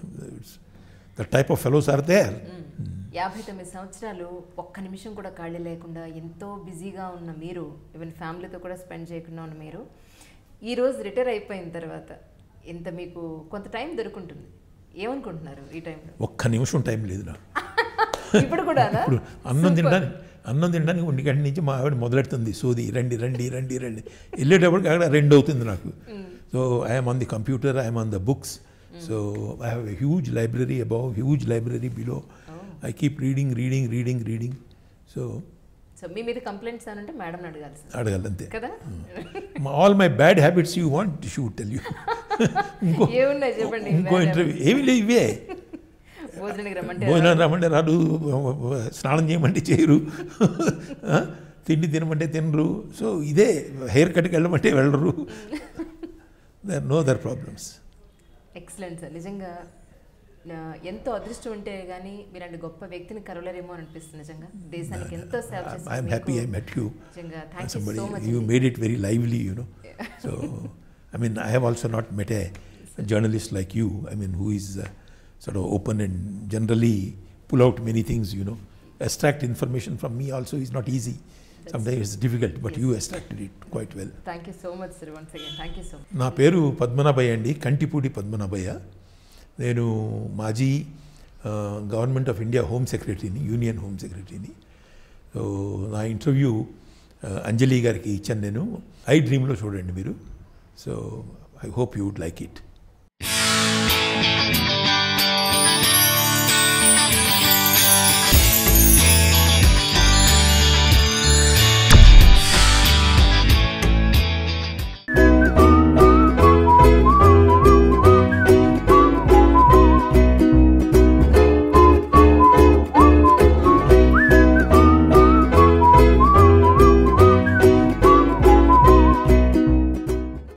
the type of fellows are there యాభై తొమ్మిది సంవత్సరాలు ఒక్క నిమిషం కూడా ఖాళీ లేకుండా ఎంతో బిజీగా ఉన్న మీరు ఈవెన్ ఫ్యామిలీతో కూడా స్పెండ్ చేయకుండా ఉన్న మీరు ఈ రోజు రిటైర్ అయిపోయిన తర్వాత ఇంత మీకు కొంత టైం దొరుకుంటుంది ఏమనుకుంటున్నారు ఈ టైంలో ఒక్క నిమిషం టైం లేదు నాకు ఇప్పుడు కూడా ఇప్పుడు అన్నం తినడానికి అన్నం తినడానికి ఒంటి గంట నుంచి మా ఆవిడ మొదలెడుతుంది సోది రండి రండి రండి రండి వెళ్ళేటప్పటికి అక్కడ రెండు అవుతుంది నాకు so I'm on the computer I'm on the books so I have a huge library above huge library below I keep reading reading reading reading so so మీ మీద కంప్లైంట్స్ అని అంటే మేడం అడగాల్సింది అడగాలంతే కదా all my bad habits you want should tell you ఇంకో ఏమున్నాయి చెప్పండి ఇంకో ఇంటర్వ్యూ ఏమి లేవు ఇవే భోజనానికి రమ్మంటే భోజనం రమ్మంటే రాడు స్నానం చేయమంటే చేయరు ఆ, తిండి తినమంటే తినరు సో ఇదే హెయిర్ కట్కి వెళ్ళమంటే వెళ్ళరు there no there problems excellent sir నిజంగా నా ఎంతో అదృష్టం ఉంటే కానీ మీలాంటి గొప్ప వ్యక్తిని కలవలేరేమో అని అనిపిస్తుంది నిజంగా దేశానికి ఎంతో సేవ I'm happy I met you నిజంగా thank you somebody so much you made it very lively you know so i mean i have also not met a, a journalist like you i mean who is uh, sort of open and generally pull out many things you know extract information from me also is not easy sometimes it's difficult but you extracted it quite well thank you so much sir once again thank you so much నా పేరు పద్మనాభయ్య అండి కంటిపూడి పద్మనాభయ్య నేను మాజీ government of India home సెక్రటరీని union home సెక్రటరీని so నా interview Anjali గారికి ఇచ్చాను నేను ఐ డ్రీమ్లో చూడండి మీరు so I hope you would like it